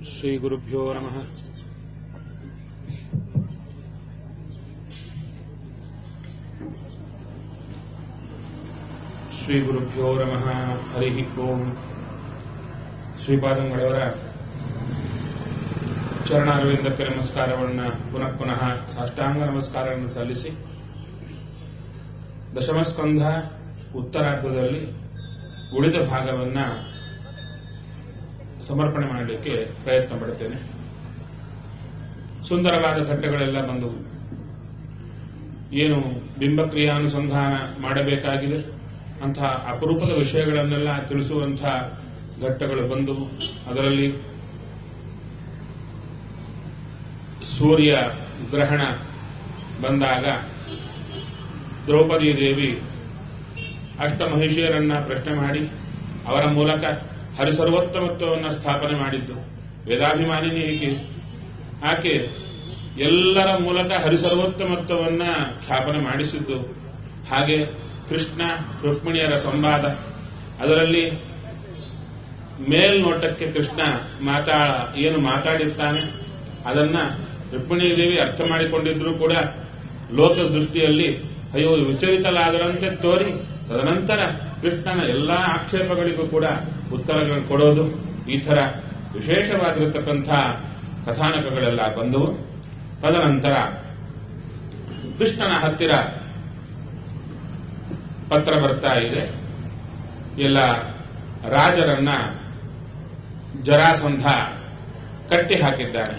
श्रीगुरुभ्यो नमः ಶ್ರೀಗುರುಭ್ಯೋ ನಮಃ ಹರಿ ಓಂ ಶ್ರೀಪಾದಂಗಳವರ ಚರಣಾರವಿಂದಕ್ಕೆ ನಮಸ್ಕಾರವನ್ನು ಪುನಃ ಪುನಃ ಸಾಷ್ಟಾಂಗ ನಮಸ್ಕಾರವನ್ನು ಸಲ್ಲಿಸಿ ದಶಮಸ್ಕಂಧ ಉತ್ತರಾರ್ಧದಲ್ಲಿ ಉಳಿದ ಭಾಗವನ್ನ ಸಮರ್ಪಣೆ ಮಾಡಲಿಕ್ಕೆ ಪ್ರಯತ್ನ ಪಡುತ್ತೇನೆ ಸುಂದರವಾದ ಘಟ್ಟಗಳೆಲ್ಲ ಬಂದವು ಏನು ಬಿಂಬಕ್ರಿಯಾನುಸಂಧಾನ ಮಾಡಬೇಕಾಗಿದೆ ಅಂತಹ ಅಪರೂಪದ ವಿಷಯಗಳನ್ನೆಲ್ಲ ತಿಳಿಸುವಂತಹ ಘಟ್ಟಗಳು ಬಂದವು ಅದರಲ್ಲಿ ಸೂರ್ಯ ಗ್ರಹಣ ಬಂದಾಗ ದ್ರೌಪದಿ ದೇವಿ ಅಷ್ಟಮಹಿಷಿಯರನ್ನ ಪ್ರಶ್ನೆ ಮಾಡಿ ಅವರ ಮೂಲಕ ಹರಿಸರ್ವೋತ್ತಮತ್ವವನ್ನು ಸ್ಥಾಪನೆ ಮಾಡಿದ್ದು ವೇದಾಭಿಮಾನಿನಿ ಏಕೆ ಆಕೆ ಎಲ್ಲರ ಮೂಲಕ ಹರಿಸರ್ವೋತ್ತಮತ್ವವನ್ನ ಖ್ಯಾಪನೆ ಮಾಡಿಸಿದ್ದು ಹಾಗೆ ಕೃಷ್ಣ ರುಕ್ಮಿಣಿಯರ ಸಂವಾದ ಅದರಲ್ಲಿ ಮೇಲ್ನೋಟಕ್ಕೆ ಕೃಷ್ಣ ಮಾತಾ ಏನು ಮಾತಾಡಿರ್ತಾನೆ ಅದನ್ನ ರುಕ್ಮಿಣಿ ದೇವಿ ಅರ್ಥ ಮಾಡಿಕೊಂಡಿದ್ರು ಕೂಡ ಲೋಕ ದೃಷ್ಟಿಯಲ್ಲಿ ಅಯ್ಯೋ ವಿಚಲಿತಲಾದರಂತೆ ತೋರಿ ತದನಂತರ ಕೃಷ್ಣನ ಎಲ್ಲಾ ಆಕ್ಷೇಪಗಳಿಗೂ ಕೂಡ ಉತ್ತರಗಳನ್ನು ಕೊಡೋದು ಈ ತರ ವಿಶೇಷವಾಗಿರತಕ್ಕಂಥ ಕಥಾನಕಗಳೆಲ್ಲ ಬಂದವು ತದನಂತರ ಕೃಷ್ಣನ ಹತ್ತಿರ ಪತ್ರ ಬರ್ತಾ ಇದೆ ಎಲ್ಲ ರಾಜರನ್ನ ಜರಾಸಂಧ ಕಟ್ಟಿ ಹಾಕಿದ್ದಾನೆ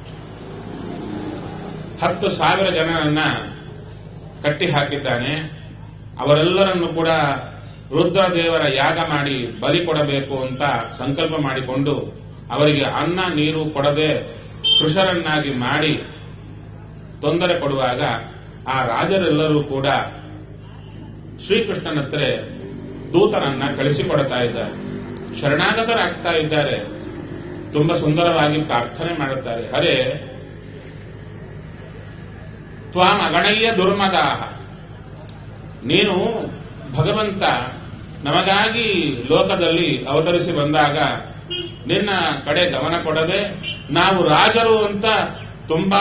ಹತ್ತು ಸಾವಿರ ಜನರನ್ನ ಕಟ್ಟಿ ಹಾಕಿದ್ದಾನೆ ಅವರೆಲ್ಲರನ್ನು ಕೂಡ ರುದ್ರದೇವರ ಯಾಗ ಮಾಡಿ ಬಲಿ ಕೊಡಬೇಕು ಅಂತ ಸಂಕಲ್ಪ ಮಾಡಿಕೊಂಡು ಅವರಿಗೆ ಅನ್ನ ನೀರು ಕೊಡದೆ ಕೃಷರನ್ನಾಗಿ ಮಾಡಿ ತೊಂದರೆ ಕೊಡುವಾಗ ಆ ರಾಜರೆಲ್ಲರೂ ಕೂಡ ಶ್ರೀಕೃಷ್ಣನ ಹತ್ರ ದೂತನನ್ನ ಕಳಿಸಿಕೊಡ್ತಾ ಇದ್ದಾರೆ ಶರಣಾಗತರಾಗ್ತಾ ಇದ್ದಾರೆ ತುಂಬಾ ಸುಂದರವಾಗಿ ಪ್ರಾರ್ಥನೆ ಮಾಡುತ್ತಾರೆ ಹರೇ ತ್ವಾಮ ಅಗಣಯ್ಯ ದುರ್ಮದಾಹ ನೀನು ಭಗವಂತ ನಮಗಾಗಿ ಲೋಕದಲ್ಲಿ ಅವತರಿಸಿ ಬಂದಾಗ ನಿನ್ನ ಕಡೆ ಗಮನ ಕೊಡದೆ ನಾವು ರಾಜರು ಅಂತ ತುಂಬಾ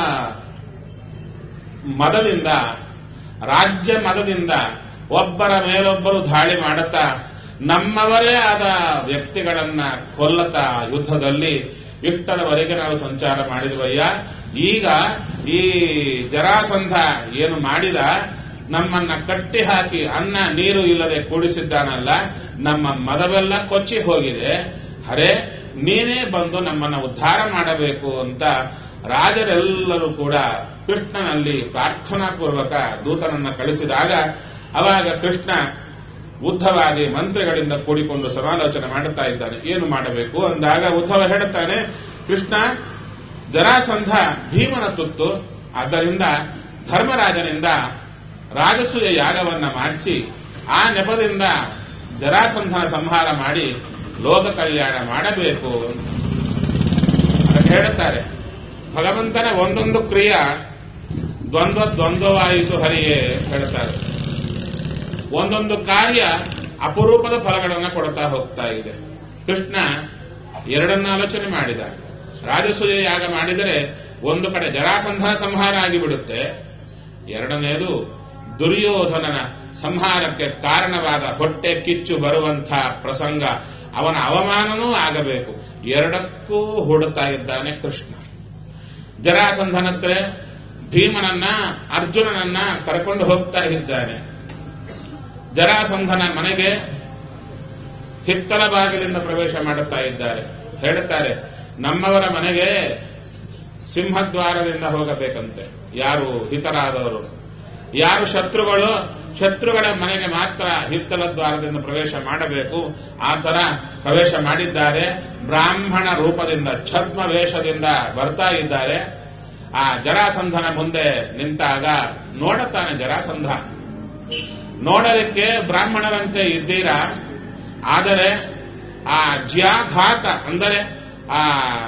ಮದದಿಂದ ರಾಜ್ಯ ಮದದಿಂದ ಒಬ್ಬರ ಮೇಲೊಬ್ಬರು ದಾಳಿ ಮಾಡುತ್ತಾ ನಮ್ಮವರೇ ಆದ ವ್ಯಕ್ತಿಗಳನ್ನ ಕೊಲ್ಲತಾ ಯುದ್ಧದಲ್ಲಿ ಇಷ್ಟರವರೆಗೆ ನಾವು ಸಂಚಾರ ಮಾಡಿದ್ವಯ್ಯ ಈಗ ಈ ಜರಾಸಂಧ ಏನು ಮಾಡಿದ ನಮ್ಮನ್ನ ಕಟ್ಟಿ ಹಾಕಿ ಅನ್ನ ನೀರು ಇಲ್ಲದೆ ಕೂಡಿಸಿದ್ದಾನಲ್ಲ ನಮ್ಮ ಮದವೆಲ್ಲ ಕೊಚ್ಚಿ ಹೋಗಿದೆ ಹರೇ ನೀನೇ ಬಂದು ನಮ್ಮನ್ನ ಉದ್ಧಾರ ಮಾಡಬೇಕು ಅಂತ ರಾಜರೆಲ್ಲರೂ ಕೂಡ ಕೃಷ್ಣನಲ್ಲಿ ಪ್ರಾರ್ಥನಾಪೂರ್ವಕ ದೂತನನ್ನ ಕಳಿಸಿದಾಗ ಅವಾಗ ಕೃಷ್ಣ ಉದ್ಧವಾದಿ ಮಂತ್ರಿಗಳಿಂದ ಕೂಡಿಕೊಂಡು ಸಮಾಲೋಚನೆ ಮಾಡುತ್ತಾ ಇದ್ದಾನೆ ಏನು ಮಾಡಬೇಕು ಅಂದಾಗ ಉದ್ಧವ ಹೇಳುತ್ತಾನೆ ಕೃಷ್ಣ ಜರಾಸಂಧ ಭೀಮನ ತುತ್ತು ಆದ್ದರಿಂದ ಧರ್ಮರಾಜನಿಂದ ರಾಜಸೂಯ ಯಾಗವನ್ನ ಮಾಡಿಸಿ ಆ ನೆಪದಿಂದ ಜರಾಸಂಧನ ಸಂಹಾರ ಮಾಡಿ ಲೋಕ ಕಲ್ಯಾಣ ಮಾಡಬೇಕು ಹೇಳುತ್ತಾರೆ ಭಗವಂತನ ಒಂದೊಂದು ಕ್ರಿಯ ದ್ವಂದ್ವ ದ್ವಂದ್ವವಾಯಿತು ಹರಿಯೇ ಹೇಳ್ತಾರೆ ಒಂದೊಂದು ಕಾರ್ಯ ಅಪರೂಪದ ಫಲಗಳನ್ನು ಕೊಡ್ತಾ ಹೋಗ್ತಾ ಇದೆ ಕೃಷ್ಣ ಎರಡನ್ನ ಆಲೋಚನೆ ಮಾಡಿದ ರಾಜಸೂಯ ಯಾಗ ಮಾಡಿದರೆ ಒಂದು ಕಡೆ ಜರಾಸಂಧನ ಸಂಹಾರ ಆಗಿಬಿಡುತ್ತೆ ಎರಡನೆಯದು ದುರ್ಯೋಧನನ ಸಂಹಾರಕ್ಕೆ ಕಾರಣವಾದ ಹೊಟ್ಟೆ ಕಿಚ್ಚು ಬರುವಂತಹ ಪ್ರಸಂಗ ಅವನ ಅವಮಾನನೂ ಆಗಬೇಕು ಎರಡಕ್ಕೂ ಹುಡುತ್ತಾ ಇದ್ದಾನೆ ಕೃಷ್ಣ ಜರಾಸಂಧನತ್ರ ಭೀಮನನ್ನ ಅರ್ಜುನನನ್ನ ಕರ್ಕೊಂಡು ಹೋಗ್ತಾ ಇದ್ದಾನೆ ಜರಾಸಂಧನ ಮನೆಗೆ ಹಿತ್ತಲ ಬಾಗಿಲಿಂದ ಪ್ರವೇಶ ಮಾಡುತ್ತಾ ಇದ್ದಾರೆ ಹೇಳುತ್ತಾರೆ ನಮ್ಮವರ ಮನೆಗೆ ಸಿಂಹದ್ವಾರದಿಂದ ಹೋಗಬೇಕಂತೆ ಯಾರು ಹಿತರಾದವರು ಯಾರು ಶತ್ರುಗಳು ಶತ್ರುಗಳ ಮನೆಗೆ ಮಾತ್ರ ಹಿತ್ತಲ ದ್ವಾರದಿಂದ ಪ್ರವೇಶ ಮಾಡಬೇಕು ಆ ತರ ಪ್ರವೇಶ ಮಾಡಿದ್ದಾರೆ ಬ್ರಾಹ್ಮಣ ರೂಪದಿಂದ ಛದ್ಮ ವೇಷದಿಂದ ಬರ್ತಾ ಇದ್ದಾರೆ ಆ ಜರಾಸಂಧನ ಮುಂದೆ ನಿಂತಾಗ ನೋಡುತ್ತಾನೆ ಜರಾಸಂಧ ನೋಡಲಿಕ್ಕೆ ಬ್ರಾಹ್ಮಣರಂತೆ ಇದ್ದೀರಾ ಆದರೆ ಆ ಜ್ಯಾಘಾತ ಅಂದರೆ ಆ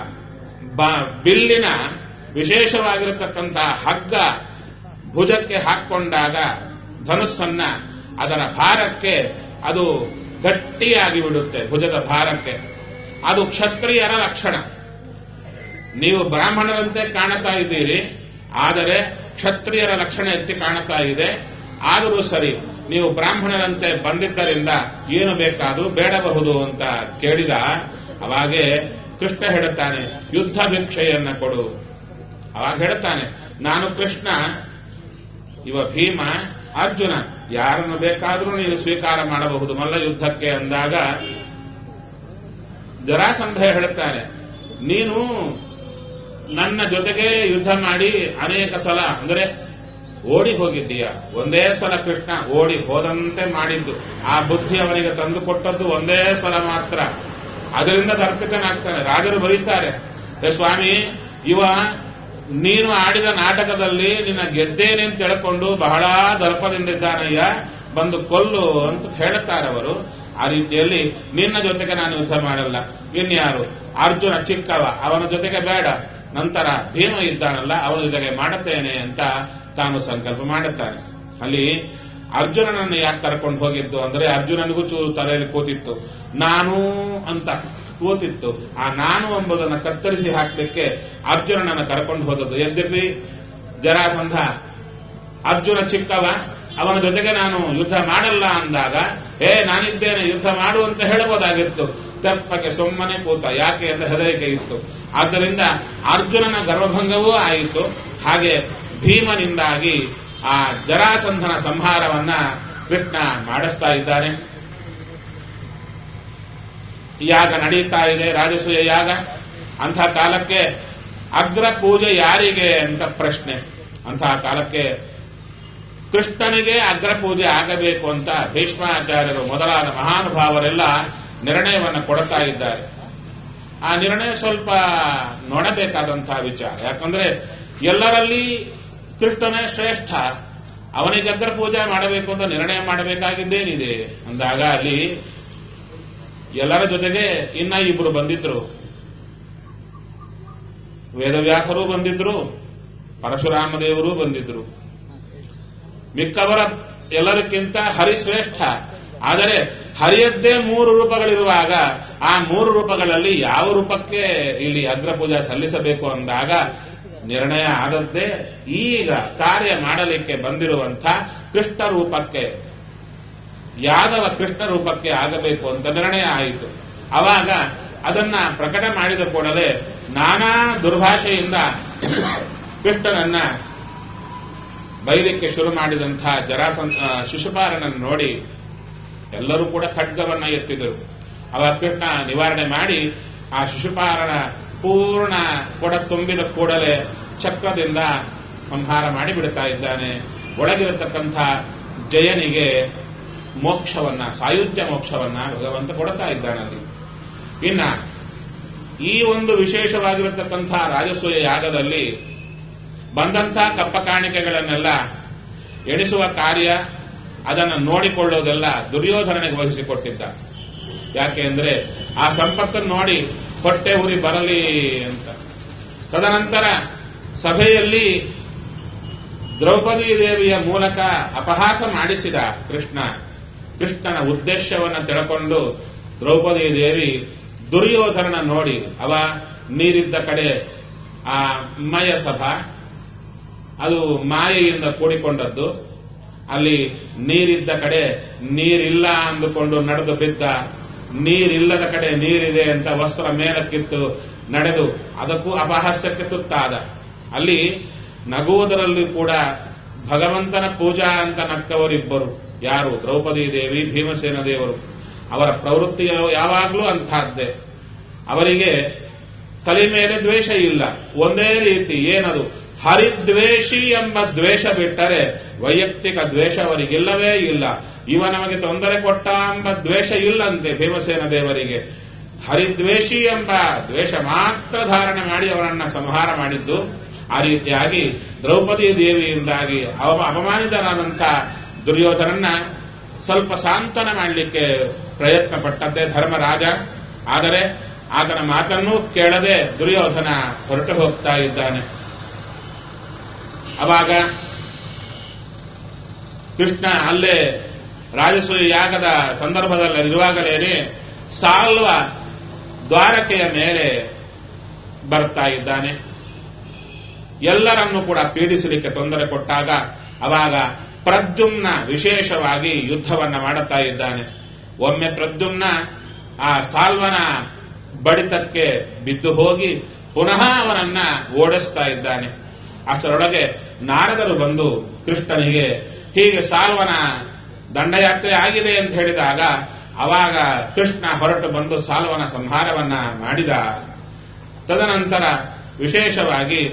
ಬಿಲ್ಲಿನ ವಿಶೇಷವಾಗಿರತಕ್ಕಂಥ ಹಗ್ಗ ಭುಜಕ್ಕೆ ಹಾಕೊಂಡಾಗ ಧನುಸ್ಸನ್ನ ಅದರ ಭಾರಕ್ಕೆ ಅದು ಗಟ್ಟಿಯಾಗಿ ಬಿಡುತ್ತೆ ಭುಜದ ಭಾರಕ್ಕೆ ಅದು ಕ್ಷತ್ರಿಯರ ಲಕ್ಷಣ ನೀವು ಬ್ರಾಹ್ಮಣರಂತೆ ಕಾಣುತ್ತಾ ಇದ್ದೀರಿ ಆದರೆ ಕ್ಷತ್ರಿಯರ ಲಕ್ಷಣ ಎತ್ತಿ ಕಾಣುತ್ತಾ ಇದೆ ಆದರೂ ಸರಿ ನೀವು ಬ್ರಾಹ್ಮಣರಂತೆ ಬಂದಿದ್ದರಿಂದ ಏನು ಬೇಕಾದರೂ ಬೇಡಬಹುದು ಅಂತ ಕೇಳಿದ ಅವಾಗೆ ಕೃಷ್ಣ ಹೇಳುತ್ತಾನೆ ಯುದ್ಧ ಭಿಕ್ಷೆಯನ್ನ ಕೊಡು ಅವಾಗ ಹೇಳುತ್ತಾನೆ ನಾನು ಕೃಷ್ಣ ಇವ ಭೀಮ ಅರ್ಜುನ ಯಾರನ್ನು ಬೇಕಾದರೂ ನೀವು ಸ್ವೀಕಾರ ಮಾಡಬಹುದು ಮಲ್ಲ ಯುದ್ಧಕ್ಕೆ ಅಂದಾಗ ಜರಾಸಂಧ ಹೇಳುತ್ತಾನೆ ನೀನು ನನ್ನ ಜೊತೆಗೆ ಯುದ್ಧ ಮಾಡಿ ಅನೇಕ ಸಲ ಅಂದರೆ ಓಡಿ ಹೋಗಿದ್ದೀಯ ಒಂದೇ ಸಲ ಕೃಷ್ಣ ಓಡಿ ಹೋದಂತೆ ಮಾಡಿದ್ದು ಆ ಬುದ್ಧಿ ಅವನಿಗೆ ತಂದು ಕೊಟ್ಟದ್ದು ಒಂದೇ ಸಲ ಮಾತ್ರ ಅದರಿಂದ ತರ್ಪಿತನಾಗ್ತಾನೆ ರಾಜರು ಬರೀತಾರೆ ಹೇ ಸ್ವಾಮಿ ಇವ ನೀನು ಆಡಿದ ನಾಟಕದಲ್ಲಿ ನಿನ್ನ ಗೆದ್ದೇನೆ ಅಂತ ತಿಳ್ಕೊಂಡು ಬಹಳ ದರ್ಪದಿಂದಿದ್ದಾನಯ್ಯ ಬಂದು ಕೊಲ್ಲು ಅಂತ ಹೇಳುತ್ತಾರೆ ಅವರು ಆ ರೀತಿಯಲ್ಲಿ ನಿನ್ನ ಜೊತೆಗೆ ನಾನು ಯುದ್ಧ ಮಾಡಲ್ಲ ಇನ್ಯಾರು ಅರ್ಜುನ ಚಿಕ್ಕವ ಅವನ ಜೊತೆಗೆ ಬೇಡ ನಂತರ ಭೀಮ ಇದ್ದಾನಲ್ಲ ಅವನ ಜೊತೆಗೆ ಮಾಡುತ್ತೇನೆ ಅಂತ ತಾನು ಸಂಕಲ್ಪ ಮಾಡುತ್ತಾನೆ ಅಲ್ಲಿ ಅರ್ಜುನನನ್ನು ಯಾಕೆ ಕರ್ಕೊಂಡು ಹೋಗಿದ್ದು ಅಂದ್ರೆ ಅರ್ಜುನನಿಗೂ ಚೂರು ತಲೆಯಲ್ಲಿ ಕೂತಿತ್ತು ನಾನು ಅಂತ ಕೂತಿತ್ತು ಆ ನಾನು ಎಂಬುದನ್ನು ಕತ್ತರಿಸಿ ಹಾಕಲಿಕ್ಕೆ ಅರ್ಜುನನನ್ನು ಕರ್ಕೊಂಡು ಹೋದದ್ದು ಯದ್ಯಪಿ ಜರಾಸಂಧ ಅರ್ಜುನ ಚಿಕ್ಕವ ಅವನ ಜೊತೆಗೆ ನಾನು ಯುದ್ಧ ಮಾಡಲ್ಲ ಅಂದಾಗ ಏ ನಾನಿದ್ದೇನೆ ಯುದ್ಧ ಮಾಡು ಅಂತ ಹೇಳಬಹುದಾಗಿತ್ತು ತೆಪ್ಪಗೆ ಸುಮ್ಮನೆ ಕೂತ ಯಾಕೆ ಅಂತ ಹೆದರಿಕೆ ಇತ್ತು ಆದ್ದರಿಂದ ಅರ್ಜುನನ ಗರ್ವಭಂಗವೂ ಆಯಿತು ಹಾಗೆ ಭೀಮನಿಂದಾಗಿ ಆ ಜರಾಸಂಧನ ಸಂಹಾರವನ್ನ ಕೃಷ್ಣ ಮಾಡಿಸ್ತಾ ಇದ್ದಾನೆ ಯಾಗ ನಡೀತಾ ಇದೆ ರಾಜಸೂಯ ಯಾಗ ಅಂಥ ಕಾಲಕ್ಕೆ ಅಗ್ರ ಪೂಜೆ ಯಾರಿಗೆ ಅಂತ ಪ್ರಶ್ನೆ ಅಂತಹ ಕಾಲಕ್ಕೆ ಕೃಷ್ಣನಿಗೆ ಅಗ್ರ ಪೂಜೆ ಆಗಬೇಕು ಅಂತ ಭೀಷ್ಮಾಚಾರ್ಯರು ಮೊದಲಾದ ಮಹಾನುಭಾವರೆಲ್ಲ ನಿರ್ಣಯವನ್ನು ಕೊಡ್ತಾ ಇದ್ದಾರೆ ಆ ನಿರ್ಣಯ ಸ್ವಲ್ಪ ನೋಡಬೇಕಾದಂತಹ ವಿಚಾರ ಯಾಕಂದ್ರೆ ಎಲ್ಲರಲ್ಲಿ ಕೃಷ್ಣನೇ ಶ್ರೇಷ್ಠ ಅವನಿಗೆ ಅಗ್ರ ಪೂಜೆ ಮಾಡಬೇಕು ಅಂತ ನಿರ್ಣಯ ಮಾಡಬೇಕಾಗಿದ್ದೇನಿದೆ ಅಂದಾಗ ಅಲ್ಲಿ ಎಲ್ಲರ ಜೊತೆಗೆ ಇನ್ನ ಇಬ್ರು ಬಂದಿದ್ರು ವೇದವ್ಯಾಸರೂ ಬಂದಿದ್ರು ಪರಶುರಾಮ ದೇವರು ಬಂದಿದ್ರು ಮಿಕ್ಕವರ ಎಲ್ಲದಕ್ಕಿಂತ ಹರಿಶ್ರೇಷ್ಠ ಆದರೆ ಹರಿಯದ್ದೇ ಮೂರು ರೂಪಗಳಿರುವಾಗ ಆ ಮೂರು ರೂಪಗಳಲ್ಲಿ ಯಾವ ರೂಪಕ್ಕೆ ಇಲ್ಲಿ ಅಗ್ರ ಪೂಜೆ ಸಲ್ಲಿಸಬೇಕು ಅಂದಾಗ ನಿರ್ಣಯ ಆದದ್ದೇ ಈಗ ಕಾರ್ಯ ಮಾಡಲಿಕ್ಕೆ ಬಂದಿರುವಂಥ ಕೃಷ್ಣ ರೂಪಕ್ಕೆ ಯಾದವ ಕೃಷ್ಣ ರೂಪಕ್ಕೆ ಆಗಬೇಕು ಅಂತ ನಿರ್ಣಯ ಆಯಿತು ಅವಾಗ ಅದನ್ನ ಪ್ರಕಟ ಮಾಡಿದ ಕೂಡಲೇ ನಾನಾ ದುರ್ಭಾಷೆಯಿಂದ ಕೃಷ್ಣನನ್ನ ಬೈಲಿಕ್ಕೆ ಶುರು ಮಾಡಿದಂತಹ ಜರಾಸಂ ಶಿಶುಪಾಲನನ್ನು ನೋಡಿ ಎಲ್ಲರೂ ಕೂಡ ಖಡ್ಗವನ್ನ ಎತ್ತಿದರು ಅವಾಗ ಕೃಷ್ಣ ನಿವಾರಣೆ ಮಾಡಿ ಆ ಶಿಶುಪಾಲನ ಪೂರ್ಣ ಕೊಡ ತುಂಬಿದ ಕೂಡಲೇ ಚಕ್ರದಿಂದ ಸಂಹಾರ ಮಾಡಿ ಬಿಡ್ತಾ ಇದ್ದಾನೆ ಒಳಗಿರತಕ್ಕಂಥ ಜಯನಿಗೆ ಮೋಕ್ಷವನ್ನ ಸಾಯುಜ್ಯ ಮೋಕ್ಷವನ್ನ ಭಗವಂತ ಕೊಡ್ತಾ ಇದ್ದಾನಲ್ಲಿ ಇನ್ನ ಈ ಒಂದು ವಿಶೇಷವಾಗಿರತಕ್ಕಂಥ ರಾಜಸೂಯ ಯಾಗದಲ್ಲಿ ಬಂದಂಥ ಕಪ್ಪ ಕಾಣಿಕೆಗಳನ್ನೆಲ್ಲ ಎಣಿಸುವ ಕಾರ್ಯ ಅದನ್ನು ನೋಡಿಕೊಳ್ಳೋದೆಲ್ಲ ದುರ್ಯೋಧನನಿಗೆ ವಹಿಸಿಕೊಟ್ಟಿದ್ದ ಯಾಕೆ ಅಂದ್ರೆ ಆ ಸಂಪತ್ತನ್ನು ನೋಡಿ ಹೊಟ್ಟೆ ಉರಿ ಬರಲಿ ಅಂತ ತದನಂತರ ಸಭೆಯಲ್ಲಿ ದ್ರೌಪದಿ ದೇವಿಯ ಮೂಲಕ ಅಪಹಾಸ ಮಾಡಿಸಿದ ಕೃಷ್ಣ ಕೃಷ್ಣನ ಉದ್ದೇಶವನ್ನು ತಿಳ್ಕೊಂಡು ದ್ರೌಪದಿ ದೇವಿ ದುರ್ಯೋಧನನ ನೋಡಿ ಅವ ನೀರಿದ್ದ ಕಡೆ ಆ ಮಯ ಸಭಾ ಅದು ಮಾಯೆಯಿಂದ ಕೂಡಿಕೊಂಡದ್ದು ಅಲ್ಲಿ ನೀರಿದ್ದ ಕಡೆ ನೀರಿಲ್ಲ ಅಂದುಕೊಂಡು ನಡೆದು ಬಿದ್ದ ನೀರಿಲ್ಲದ ಕಡೆ ನೀರಿದೆ ಅಂತ ವಸ್ತ್ರ ಮೇಲಕ್ಕಿತ್ತು ನಡೆದು ಅದಕ್ಕೂ ಅಪಹಾಸ್ಯಕ್ಕೆ ತುತ್ತಾದ ಅಲ್ಲಿ ನಗುವುದರಲ್ಲಿ ಕೂಡ ಭಗವಂತನ ಪೂಜಾ ಅಂತ ನಕ್ಕವರಿಬ್ಬರು ಯಾರು ದ್ರೌಪದಿ ದೇವಿ ಭೀಮಸೇನ ದೇವರು ಅವರ ಪ್ರವೃತ್ತಿ ಯಾವಾಗಲೂ ಅಂತಹದ್ದೇ ಅವರಿಗೆ ತಲೆ ಮೇಲೆ ದ್ವೇಷ ಇಲ್ಲ ಒಂದೇ ರೀತಿ ಏನದು ಹರಿದ್ವೇಷಿ ಎಂಬ ದ್ವೇಷ ಬಿಟ್ಟರೆ ವೈಯಕ್ತಿಕ ದ್ವೇಷ ಅವರಿಗಿಲ್ಲವೇ ಇಲ್ಲ ಇವ ನಮಗೆ ತೊಂದರೆ ಕೊಟ್ಟ ಎಂಬ ದ್ವೇಷ ಇಲ್ಲಂತೆ ಭೀಮಸೇನ ದೇವರಿಗೆ ಹರಿದ್ವೇಷಿ ಎಂಬ ದ್ವೇಷ ಮಾತ್ರ ಧಾರಣೆ ಮಾಡಿ ಅವರನ್ನ ಸಂಹಾರ ಮಾಡಿದ್ದು ಆ ರೀತಿಯಾಗಿ ದ್ರೌಪದಿ ದೇವಿಯಿಂದಾಗಿ ಅವ ಅಪಮಾನಿತನಾದಂಥ ದುರ್ಯೋಧನನ್ನ ಸ್ವಲ್ಪ ಸಾಂತ್ವನ ಮಾಡಲಿಕ್ಕೆ ಪ್ರಯತ್ನ ಪಟ್ಟದ್ದೇ ಧರ್ಮರಾಜ ಆದರೆ ಆತನ ಮಾತನ್ನೂ ಕೇಳದೆ ದುರ್ಯೋಧನ ಹೊರಟು ಹೋಗ್ತಾ ಇದ್ದಾನೆ ಅವಾಗ ಕೃಷ್ಣ ಅಲ್ಲೇ ರಾಜಸೂಯ ಯಾಗದ ಸಂದರ್ಭದಲ್ಲಿ ಇರುವಾಗಲೇನೆ ಸಾಲ್ವ ದ್ವಾರಕೆಯ ಮೇಲೆ ಬರ್ತಾ ಇದ್ದಾನೆ ಎಲ್ಲರನ್ನು ಕೂಡ ಪೀಡಿಸಲಿಕ್ಕೆ ತೊಂದರೆ ಕೊಟ್ಟಾಗ ಅವಾಗ ಪ್ರದ್ಯುಮ್ನ ವಿಶೇಷವಾಗಿ ಯುದ್ಧವನ್ನ ಮಾಡುತ್ತಾ ಇದ್ದಾನೆ ಒಮ್ಮೆ ಪ್ರದ್ಯುಮ್ನ ಆ ಸಾಲ್ವನ ಬಡಿತಕ್ಕೆ ಬಿದ್ದು ಹೋಗಿ ಪುನಃ ಅವನನ್ನ ಓಡಿಸ್ತಾ ಇದ್ದಾನೆ ಅಷ್ಟರೊಳಗೆ ನಾರದರು ಬಂದು ಕೃಷ್ಣನಿಗೆ ಹೀಗೆ ಸಾಲ್ವನ ದಂಡಯಾತ್ರೆ ಆಗಿದೆ ಅಂತ ಹೇಳಿದಾಗ ಅವಾಗ ಕೃಷ್ಣ ಹೊರಟು ಬಂದು ಸಾಲ್ವನ ಸಂಹಾರವನ್ನ ಮಾಡಿದ ತದನಂತರ ವಿಶೇಷವಾಗಿ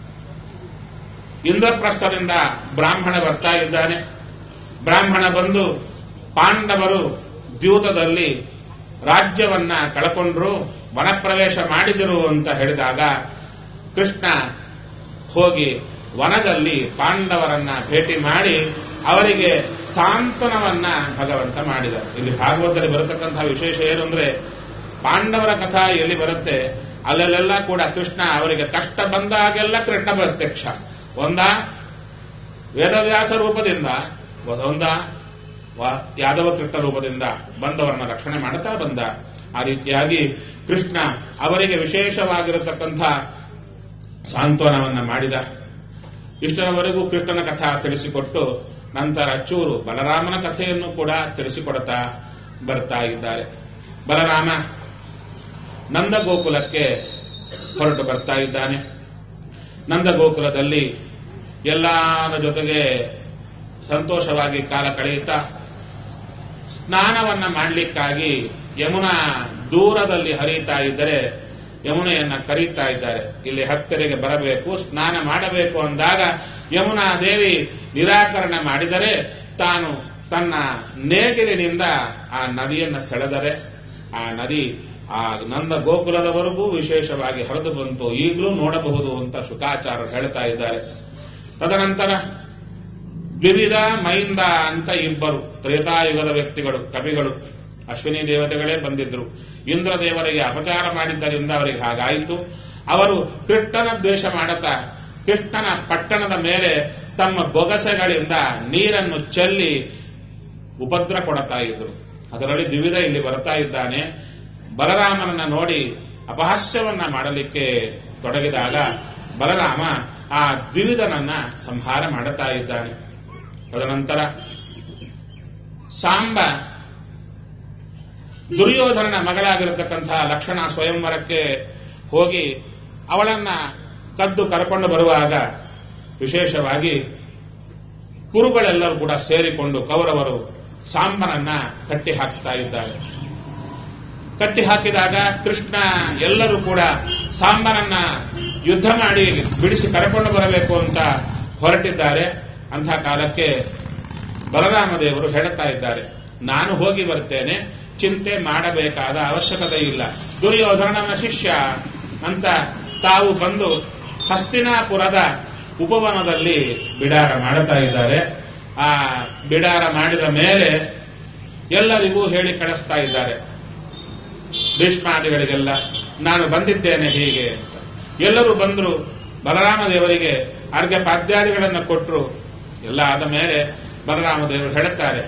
ಇಂದ್ರಪ್ರಸ್ಥದಿಂದ ಬ್ರಾಹ್ಮಣ ಬರ್ತಾ ಇದ್ದಾನೆ ಬ್ರಾಹ್ಮಣ ಬಂದು ಪಾಂಡವರು ದ್ಯೂತದಲ್ಲಿ ರಾಜ್ಯವನ್ನ ಕಳಕೊಂಡ್ರು ವನಪ್ರವೇಶ ಮಾಡಿದರು ಅಂತ ಹೇಳಿದಾಗ ಕೃಷ್ಣ ಹೋಗಿ ವನದಲ್ಲಿ ಪಾಂಡವರನ್ನ ಭೇಟಿ ಮಾಡಿ ಅವರಿಗೆ ಸಾಂತ್ವನವನ್ನ ಭಗವಂತ ಮಾಡಿದ ಇಲ್ಲಿ ಭಾಗವತದಲ್ಲಿ ಬರತಕ್ಕಂತಹ ವಿಶೇಷ ಏನು ಅಂದ್ರೆ ಪಾಂಡವರ ಕಥಾ ಎಲ್ಲಿ ಬರುತ್ತೆ ಅಲ್ಲೆಲ್ಲ ಕೂಡ ಕೃಷ್ಣ ಅವರಿಗೆ ಕಷ್ಟ ಬಂದಾಗೆಲ್ಲ ಕೃಷ್ಣ ಪ್ರತ್ಯಕ್ಷ ಒಂದ ವೇದವ್ಯಾಸ ರೂಪದಿಂದ ಒಂದ ಯಾದವ ಕೃಷ್ಣ ರೂಪದಿಂದ ಬಂದವರನ್ನ ರಕ್ಷಣೆ ಮಾಡುತ್ತಾ ಬಂದ ಆ ರೀತಿಯಾಗಿ ಕೃಷ್ಣ ಅವರಿಗೆ ವಿಶೇಷವಾಗಿರತಕ್ಕಂಥ ಸಾಂತ್ವನವನ್ನ ಮಾಡಿದ ಇಷ್ಟರವರೆಗೂ ಕೃಷ್ಣನ ಕಥಾ ತಿಳಿಸಿಕೊಟ್ಟು ನಂತರ ಚೂರು ಬಲರಾಮನ ಕಥೆಯನ್ನು ಕೂಡ ತಿಳಿಸಿಕೊಡುತ್ತಾ ಬರ್ತಾ ಇದ್ದಾರೆ ಬಲರಾಮ ನಂದಗೋಕುಲಕ್ಕೆ ಹೊರಟು ಬರ್ತಾ ಇದ್ದಾನೆ ನಂದಗೋಕುಲದಲ್ಲಿ ಎಲ್ಲರ ಜೊತೆಗೆ ಸಂತೋಷವಾಗಿ ಕಾಲ ಕಳೆಯುತ್ತಾ ಸ್ನಾನವನ್ನ ಮಾಡಲಿಕ್ಕಾಗಿ ಯಮುನಾ ದೂರದಲ್ಲಿ ಹರಿಯುತ್ತಾ ಇದ್ದರೆ ಯಮುನೆಯನ್ನ ಕರೀತಾ ಇದ್ದಾರೆ ಇಲ್ಲಿ ಹತ್ತಿರಗೆ ಬರಬೇಕು ಸ್ನಾನ ಮಾಡಬೇಕು ಅಂದಾಗ ಯಮುನಾ ದೇವಿ ನಿರಾಕರಣೆ ಮಾಡಿದರೆ ತಾನು ತನ್ನ ನೇಗಿಲಿನಿಂದ ಆ ನದಿಯನ್ನ ಸೆಳೆದರೆ ಆ ನದಿ ಆ ನಂದ ಗೋಕುಲದವರೆಗೂ ವಿಶೇಷವಾಗಿ ಹರಿದು ಬಂತು ಈಗಲೂ ನೋಡಬಹುದು ಅಂತ ಶುಕಾಚಾರ್ಯರು ಹೇಳ್ತಾ ಇದ್ದಾರೆ ತದನಂತರ ದ್ವಿವಿಧ ಮೈಂದ ಅಂತ ಇಬ್ಬರು ತ್ರೇತಾಯುಗದ ವ್ಯಕ್ತಿಗಳು ಕವಿಗಳು ಅಶ್ವಿನಿ ದೇವತೆಗಳೇ ಬಂದಿದ್ರು ಇಂದ್ರ ದೇವರಿಗೆ ಅಪಚಾರ ಮಾಡಿದ್ದರಿಂದ ಅವರಿಗೆ ಹಾಗಾಯಿತು ಅವರು ಕೃಷ್ಣನ ದ್ವೇಷ ಮಾಡುತ್ತಾ ಕೃಷ್ಣನ ಪಟ್ಟಣದ ಮೇಲೆ ತಮ್ಮ ಬೊಗಸೆಗಳಿಂದ ನೀರನ್ನು ಚೆಲ್ಲಿ ಉಪದ್ರ ಕೊಡುತ್ತಾ ಇದ್ರು ಅದರಲ್ಲಿ ದ್ವಿವಿಧ ಇಲ್ಲಿ ಬರ್ತಾ ಇದ್ದಾನೆ ಬಲರಾಮನನ್ನ ನೋಡಿ ಅಪಹಾಸ್ಯವನ್ನ ಮಾಡಲಿಕ್ಕೆ ತೊಡಗಿದಾಗ ಬಲರಾಮ ಆ ದ್ವಿವಿಧನನ್ನ ಸಂಹಾರ ಮಾಡುತ್ತಾ ಇದ್ದಾನೆ ತದನಂತರ ಸಾಂಬ ದುರ್ಯೋಧನನ ಮಗಳಾಗಿರತಕ್ಕಂತಹ ಲಕ್ಷಣ ಸ್ವಯಂವರಕ್ಕೆ ಹೋಗಿ ಅವಳನ್ನ ಕದ್ದು ಕರ್ಕೊಂಡು ಬರುವಾಗ ವಿಶೇಷವಾಗಿ ಕುರುಗಳೆಲ್ಲರೂ ಕೂಡ ಸೇರಿಕೊಂಡು ಕೌರವರು ಸಾಂಬನನ್ನ ಕಟ್ಟಿ ಹಾಕ್ತಾ ಇದ್ದಾರೆ ಕಟ್ಟಿ ಹಾಕಿದಾಗ ಕೃಷ್ಣ ಎಲ್ಲರೂ ಕೂಡ ಸಾಂಬನನ್ನ ಯುದ್ಧ ಮಾಡಿ ಬಿಡಿಸಿ ಕರ್ಕೊಂಡು ಬರಬೇಕು ಅಂತ ಹೊರಟಿದ್ದಾರೆ ಅಂಥ ಕಾಲಕ್ಕೆ ಬಲರಾಮ ದೇವರು ಹೇಳುತ್ತಾ ಇದ್ದಾರೆ ನಾನು ಹೋಗಿ ಬರ್ತೇನೆ ಚಿಂತೆ ಮಾಡಬೇಕಾದ ಅವಶ್ಯಕತೆ ಇಲ್ಲ ದುರ್ಯೋಧನನ ಶಿಷ್ಯ ಅಂತ ತಾವು ಬಂದು ಹಸ್ತಿನಾಪುರದ ಉಪವನದಲ್ಲಿ ಬಿಡಾರ ಮಾಡುತ್ತಾ ಇದ್ದಾರೆ ಆ ಬಿಡಾರ ಮಾಡಿದ ಮೇಲೆ ಎಲ್ಲರಿಗೂ ಹೇಳಿ ಕಳಿಸ್ತಾ ಇದ್ದಾರೆ ಭೀಷ್ಮಾದಿಗಳಿಗೆಲ್ಲ ನಾನು ಬಂದಿದ್ದೇನೆ ಹೀಗೆ ಅಂತ ಎಲ್ಲರೂ ಬಂದರು ಬಲರಾಮ ದೇವರಿಗೆ ಅರ್ಘ್ಯ ಪಾದ್ಯಾದಿಗಳನ್ನು ಕೊಟ್ಟರು ಎಲ್ಲ ಆದ ಮೇಲೆ ಬಲರಾಮ ದೇವರು ಹೇಳುತ್ತಾರೆ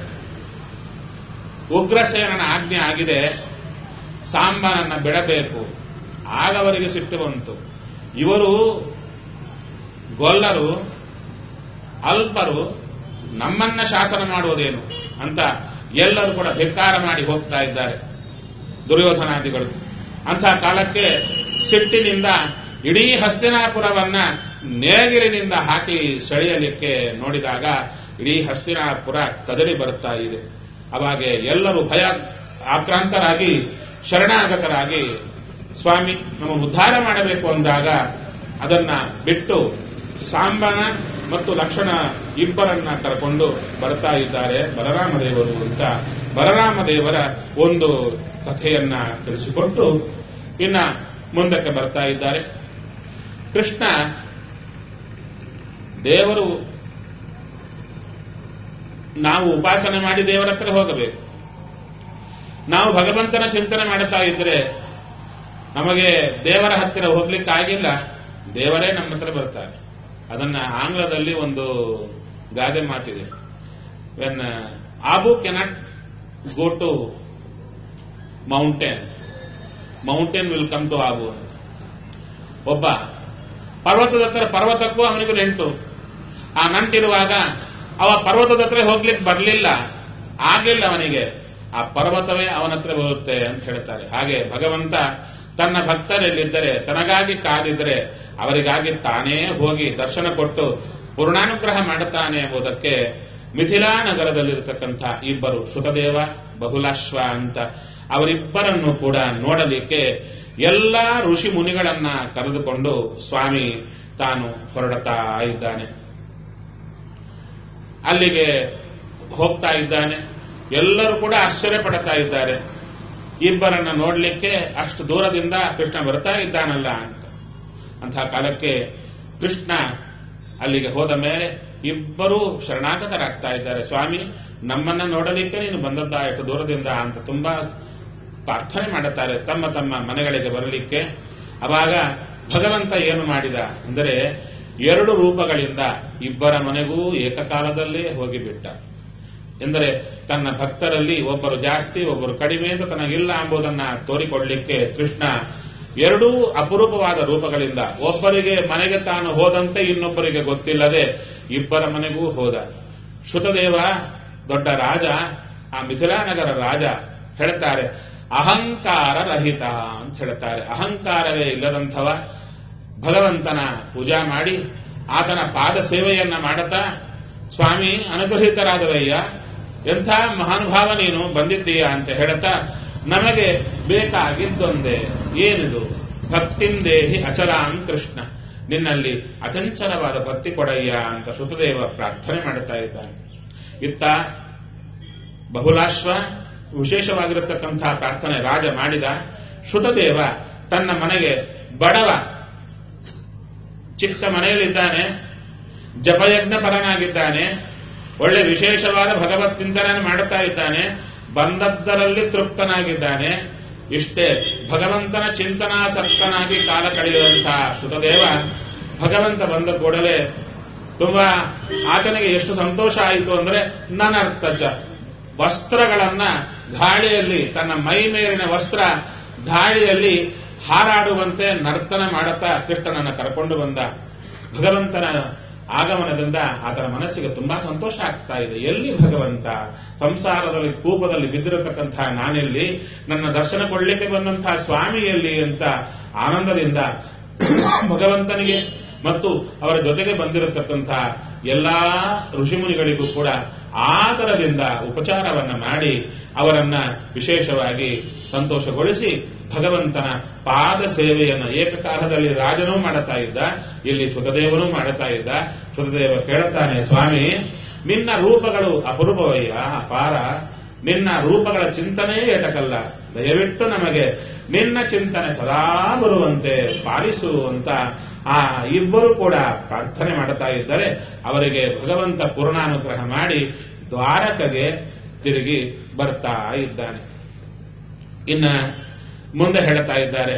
ಉಗ್ರಸೇನನ ಆಜ್ಞೆ ಆಗಿದೆ ಸಾಂಬನನ್ನ ಬಿಡಬೇಕು ಆಗ ಅವರಿಗೆ ಸಿಟ್ಟು ಬಂತು ಇವರು ಗೊಲ್ಲರು ಅಲ್ಪರು ನಮ್ಮನ್ನ ಶಾಸನ ಮಾಡುವುದೇನು ಅಂತ ಎಲ್ಲರೂ ಕೂಡ ಧಿಕ್ಕಾರ ಮಾಡಿ ಹೋಗ್ತಾ ಇದ್ದಾರೆ ದುರ್ಯೋಧನಾದಿಗಳು ಅಂಥ ಕಾಲಕ್ಕೆ ಸಿಟ್ಟಿನಿಂದ ಇಡೀ ಹಸ್ತಿನಾಪುರವನ್ನ ನೇಗಿಲಿನಿಂದ ಹಾಕಿ ಸೆಳೆಯಲಿಕ್ಕೆ ನೋಡಿದಾಗ ಇಡೀ ಹಸ್ತಿನಾಪುರ ಕದಲಿ ಬರುತ್ತಾ ಇದೆ ಅವಾಗೆ ಎಲ್ಲರೂ ಭಯ ಆಕ್ರಾಂತರಾಗಿ ಶರಣಾಗತರಾಗಿ ಸ್ವಾಮಿ ನಮ್ಮ ಉದ್ಧಾರ ಮಾಡಬೇಕು ಅಂದಾಗ ಅದನ್ನ ಬಿಟ್ಟು ಸಾಂಬನ ಮತ್ತು ಲಕ್ಷಣ ಇಬ್ಬರನ್ನ ಕರ್ಕೊಂಡು ಬರ್ತಾ ಇದ್ದಾರೆ ಬಲರಾಮ ದೇವರು ಅಂತ ಬಲರಾಮ ದೇವರ ಒಂದು ಕಥೆಯನ್ನ ತಿಳಿಸಿಕೊಟ್ಟು ಇನ್ನ ಮುಂದಕ್ಕೆ ಬರ್ತಾ ಇದ್ದಾರೆ ಕೃಷ್ಣ ದೇವರು ನಾವು ಉಪಾಸನೆ ಮಾಡಿ ದೇವರ ಹತ್ರ ಹೋಗಬೇಕು ನಾವು ಭಗವಂತನ ಚಿಂತನೆ ಮಾಡುತ್ತಾ ಇದ್ರೆ ನಮಗೆ ದೇವರ ಹತ್ತಿರ ಹೋಗ್ಲಿಕ್ಕಾಗಿಲ್ಲ ದೇವರೇ ನಮ್ಮ ಹತ್ರ ಬರ್ತಾರೆ ಅದನ್ನ ಆಂಗ್ಲದಲ್ಲಿ ಒಂದು ಗಾದೆ ಮಾತಿದೆ when Abu cannot go to mountain mountain will come to Abu ಅಂತ ಒಬ್ಬ ಪರ್ವತದ ಹತ್ರ ಪರ್ವತಕ್ಕೂ ಅವನಿಗೂ ನೆಂಟು ಆ ನಂಟಿರುವಾಗ ಅವ ಪರ್ವತದ ಹತ್ರ ಹೋಗ್ಲಿಕ್ಕೆ ಬರಲಿಲ್ಲ ಆಗ್ಲಿಲ್ಲ ಅವನಿಗೆ ಆ ಪರ್ವತವೇ ಅವನ ಹತ್ರ ಬರುತ್ತೆ ಅಂತ ಹೇಳ್ತಾರೆ ಹಾಗೆ ಭಗವಂತ ತನ್ನ ಭಕ್ತರೆಲ್ಲಿದ್ದರೆ ತನಗಾಗಿ ಕಾದಿದ್ರೆ ಅವರಿಗಾಗಿ ತಾನೇ ಹೋಗಿ ದರ್ಶನ ಕೊಟ್ಟು ಪೂರ್ಣಾನುಗ್ರಹ ಮಾಡುತ್ತಾನೆ ಎಂಬುದಕ್ಕೆ ಮಿಥಿಲಾ ನಗರದಲ್ಲಿರತಕ್ಕಂಥ ಇಬ್ಬರು ಶ್ರುತದೇವ ಬಹುಲಾಶ್ವ ಅಂತ ಅವರಿಬ್ಬರನ್ನು ಕೂಡ ನೋಡಲಿಕ್ಕೆ ಎಲ್ಲ ಋಷಿ ಮುನಿಗಳನ್ನ ಕರೆದುಕೊಂಡು ಸ್ವಾಮಿ ತಾನು ಹೊರಡುತ್ತಾ ಇದ್ದಾನೆ ಅಲ್ಲಿಗೆ ಹೋಗ್ತಾ ಇದ್ದಾನೆ ಎಲ್ಲರೂ ಕೂಡ ಆಶ್ಚರ್ಯ ಪಡ್ತಾ ಇದ್ದಾರೆ ಇಬ್ಬರನ್ನ ನೋಡ್ಲಿಕ್ಕೆ ಅಷ್ಟು ದೂರದಿಂದ ಕೃಷ್ಣ ಬರ್ತಾ ಇದ್ದಾನಲ್ಲ ಅಂತ ಅಂತಹ ಕಾಲಕ್ಕೆ ಕೃಷ್ಣ ಅಲ್ಲಿಗೆ ಹೋದ ಮೇಲೆ ಇಬ್ಬರೂ ಶರಣಾಗತರಾಗ್ತಾ ಇದ್ದಾರೆ ಸ್ವಾಮಿ ನಮ್ಮನ್ನ ನೋಡಲಿಕ್ಕೆ ನೀನು ಬಂದದ್ದ ಎಷ್ಟು ದೂರದಿಂದ ಅಂತ ತುಂಬಾ ಪ್ರಾರ್ಥನೆ ಮಾಡುತ್ತಾರೆ ತಮ್ಮ ತಮ್ಮ ಮನೆಗಳಿಗೆ ಬರಲಿಕ್ಕೆ ಅವಾಗ ಭಗವಂತ ಏನು ಮಾಡಿದ ಅಂದರೆ ಎರಡು ರೂಪಗಳಿಂದ ಇಬ್ಬರ ಮನೆಗೂ ಏಕಕಾಲದಲ್ಲೇ ಹೋಗಿಬಿಟ್ಟ ಎಂದರೆ ತನ್ನ ಭಕ್ತರಲ್ಲಿ ಒಬ್ಬರು ಜಾಸ್ತಿ ಒಬ್ಬರು ಕಡಿಮೆ ಅಂತ ತನಗಿಲ್ಲ ಎಂಬುದನ್ನ ತೋರಿಕೊಡ್ಲಿಕ್ಕೆ ಕೃಷ್ಣ ಎರಡೂ ಅಪರೂಪವಾದ ರೂಪಗಳಿಂದ ಒಬ್ಬರಿಗೆ ಮನೆಗೆ ತಾನು ಹೋದಂತೆ ಇನ್ನೊಬ್ಬರಿಗೆ ಗೊತ್ತಿಲ್ಲದೆ ಇಬ್ಬರ ಮನೆಗೂ ಹೋದ ಶ್ರುತದೇವ ದೊಡ್ಡ ರಾಜ ಆ ಮಿಥಿಲಾನಗರ ರಾಜ ಹೇಳ್ತಾರೆ ಅಹಂಕಾರ ರಹಿತ ಅಂತ ಹೇಳ್ತಾರೆ ಅಹಂಕಾರವೇ ಇಲ್ಲದಂಥವ ಭಗವಂತನ ಪೂಜಾ ಮಾಡಿ ಆತನ ಪಾದ ಸೇವೆಯನ್ನ ಮಾಡುತ್ತಾ ಸ್ವಾಮಿ ಅನುಗ್ರಹಿತರಾದವಯ್ಯ ಎಂಥ ಮಹಾನುಭಾವ ನೀನು ಬಂದಿದ್ದೀಯಾ ಅಂತ ಹೇಳುತ್ತಾ ನಮಗೆ ಬೇಕಾಗಿದ್ದೊಂದೇ ಏನಿದು ಭಕ್ತಿಂದೇಹಿ ಅಚಲಾಂ ಕೃಷ್ಣ ನಿನ್ನಲ್ಲಿ ಅಚಂಚಲವಾದ ಭಕ್ತಿ ಕೊಡಯ್ಯ ಅಂತ ಶ್ರುತದೇವ ಪ್ರಾರ್ಥನೆ ಮಾಡುತ್ತಾ ಇದ್ದಾನೆ ಇತ್ತ ಬಹುಲಾಶ್ವ ವಿಶೇಷವಾಗಿರತಕ್ಕಂತಹ ಪ್ರಾರ್ಥನೆ ರಾಜ ಮಾಡಿದ ಶ್ರುತದೇವ ತನ್ನ ಮನೆಗೆ ಬಡವ ಚಿಕ್ಕ ಮನೆಯಲ್ಲಿದ್ದಾನೆ ಜಪಯಜ್ಞ ಪರನಾಗಿದ್ದಾನೆ ಒಳ್ಳೆ ವಿಶೇಷವಾದ ಭಗವತ್ ಚಿಂತನೆ ಮಾಡುತ್ತಾ ಇದ್ದಾನೆ ಬಂದದ್ದರಲ್ಲಿ ತೃಪ್ತನಾಗಿದ್ದಾನೆ ಇಷ್ಟೇ ಭಗವಂತನ ಚಿಂತನಾಸಕ್ತನಾಗಿ ಕಾಲ ಕಳೆಯುವಂತಹ ಶ್ರುತದೇವ ಭಗವಂತ ಬಂದ ಕೂಡಲೇ ತುಂಬಾ ಆತನಿಗೆ ಎಷ್ಟು ಸಂತೋಷ ಆಯಿತು ಅಂದ್ರೆ ನನರ್ಥಚ ವಸ್ತ್ರಗಳನ್ನ ಗಾಳಿಯಲ್ಲಿ ತನ್ನ ಮೈ ಮೇಲಿನ ವಸ್ತ್ರ ಗಾಳಿಯಲ್ಲಿ ಹಾರಾಡುವಂತೆ ನರ್ತನ ಮಾಡುತ್ತಾ ಕೃಷ್ಣನನ್ನ ಕರ್ಕೊಂಡು ಬಂದ ಭಗವಂತನ ಆಗಮನದಿಂದ ಆತನ ಮನಸ್ಸಿಗೆ ತುಂಬಾ ಸಂತೋಷ ಆಗ್ತಾ ಇದೆ ಎಲ್ಲಿ ಭಗವಂತ ಸಂಸಾರದಲ್ಲಿ ಕೂಪದಲ್ಲಿ ಬಿದ್ದಿರತಕ್ಕಂತಹ ನಾನೆಲ್ಲಿ ನನ್ನ ದರ್ಶನ ಕೊಡ್ಲಿಕ್ಕೆ ಬಂದಂತಹ ಸ್ವಾಮಿಯಲ್ಲಿ ಅಂತ ಆನಂದದಿಂದ ಭಗವಂತನಿಗೆ ಮತ್ತು ಅವರ ಜೊತೆಗೆ ಬಂದಿರತಕ್ಕಂತಹ ಎಲ್ಲಾ ಋಷಿಮುನಿಗಳಿಗೂ ಕೂಡ ಆತರದಿಂದ ಉಪಚಾರವನ್ನ ಮಾಡಿ ಅವರನ್ನ ವಿಶೇಷವಾಗಿ ಸಂತೋಷಗೊಳಿಸಿ ಭಗವಂತನ ಪಾದ ಸೇವೆಯನ್ನು ಏಕಕಾಲದಲ್ಲಿ ರಾಜನೂ ಮಾಡುತ್ತಾ ಇದ್ದ ಇಲ್ಲಿ ಸುಖದೇವನೂ ಮಾಡುತ್ತಾ ಇದ್ದ ಸುಖದೇವ ಕೇಳುತ್ತಾನೆ ಸ್ವಾಮಿ ನಿನ್ನ ರೂಪಗಳು ಅಪರೂಪವಯ್ಯ ಅಪಾರ ನಿನ್ನ ರೂಪಗಳ ಚಿಂತನೆ ಏಟಕಲ್ಲ ದಯವಿಟ್ಟು ನಮಗೆ ನಿನ್ನ ಚಿಂತನೆ ಸದಾ ಬರುವಂತೆ ಪಾಲಿಸು ಅಂತ ಆ ಇಬ್ಬರು ಕೂಡ ಪ್ರಾರ್ಥನೆ ಮಾಡುತ್ತಾ ಇದ್ದರೆ ಅವರಿಗೆ ಭಗವಂತ ಪೂರ್ಣಾನುಗ್ರಹ ಮಾಡಿ ದ್ವಾರಕಗೆ ತಿರುಗಿ ಬರ್ತಾ ಇದ್ದಾನೆ ಇನ್ನ ಮುಂದೆ ಹೇಳ್ತಾ ಇದ್ದಾರೆ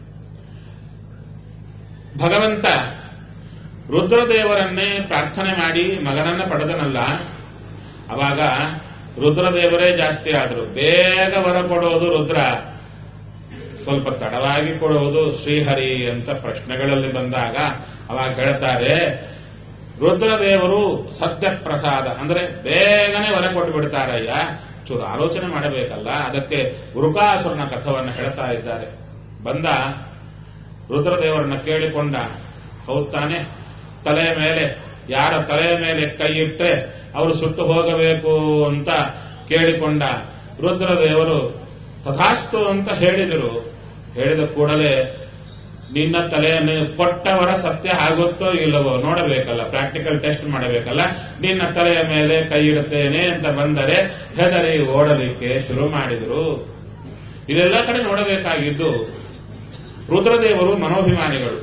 ಭಗವಂತ ರುದ್ರದೇವರನ್ನೇ ಪ್ರಾರ್ಥನೆ ಮಾಡಿ ಮಗನನ್ನ ಪಡೆದನಲ್ಲ ಅವಾಗ ರುದ್ರದೇವರೇ ಜಾಸ್ತಿ ಆದರು ಬೇಗ ವರ ಕೊಡೋದು ರುದ್ರ ಸ್ವಲ್ಪ ತಡವಾಗಿ ಕೊಡುವುದು ಶ್ರೀಹರಿ ಅಂತ ಪ್ರಶ್ನೆಗಳಲ್ಲಿ ಬಂದಾಗ ಅವಾಗ ಹೇಳ್ತಾರೆ ರುದ್ರದೇವರು ಸದ್ಯ ಪ್ರಸಾದ ಅಂದ್ರೆ ಬೇಗನೆ ವರ ಕೊಟ್ಟು ಬಿಡ್ತಾರಯ್ಯ ಚೂರು ಆಲೋಚನೆ ಮಾಡಬೇಕಲ್ಲ ಅದಕ್ಕೆ ವೃಕಾಸುರನ ಕಥವನ್ನು ಹೇಳ್ತಾ ಇದ್ದಾರೆ ಬಂದ ರುದ್ರದೇವರನ್ನ ಕೇಳಿಕೊಂಡ ಹೌದ್ ತಾನೆ ತಲೆಯ ಮೇಲೆ ಯಾರ ತಲೆಯ ಮೇಲೆ ಕೈ ಇಟ್ಟರೆ ಅವರು ಸುಟ್ಟು ಹೋಗಬೇಕು ಅಂತ ಕೇಳಿಕೊಂಡ ರುದ್ರದೇವರು ತಥಾಸ್ತು ಅಂತ ಹೇಳಿದರು ಹೇಳಿದ ಕೂಡಲೇ ನಿನ್ನ ತಲೆಯನ್ನು ಕೊಟ್ಟವರ ಸತ್ಯ ಆಗುತ್ತೋ ಇಲ್ಲವೋ ನೋಡಬೇಕಲ್ಲ ಪ್ರಾಕ್ಟಿಕಲ್ ಟೆಸ್ಟ್ ಮಾಡಬೇಕಲ್ಲ ನಿನ್ನ ತಲೆಯ ಮೇಲೆ ಕೈ ಇಡುತ್ತೇನೆ ಅಂತ ಬಂದರೆ ಹೆದರಿ ಓಡಲಿಕ್ಕೆ ಶುರು ಮಾಡಿದರು ಇದೆಲ್ಲ ಕಡೆ ನೋಡಬೇಕಾಗಿದ್ದು ರುದ್ರದೇವರು ಮನೋಭಿಮಾನಿಗಳು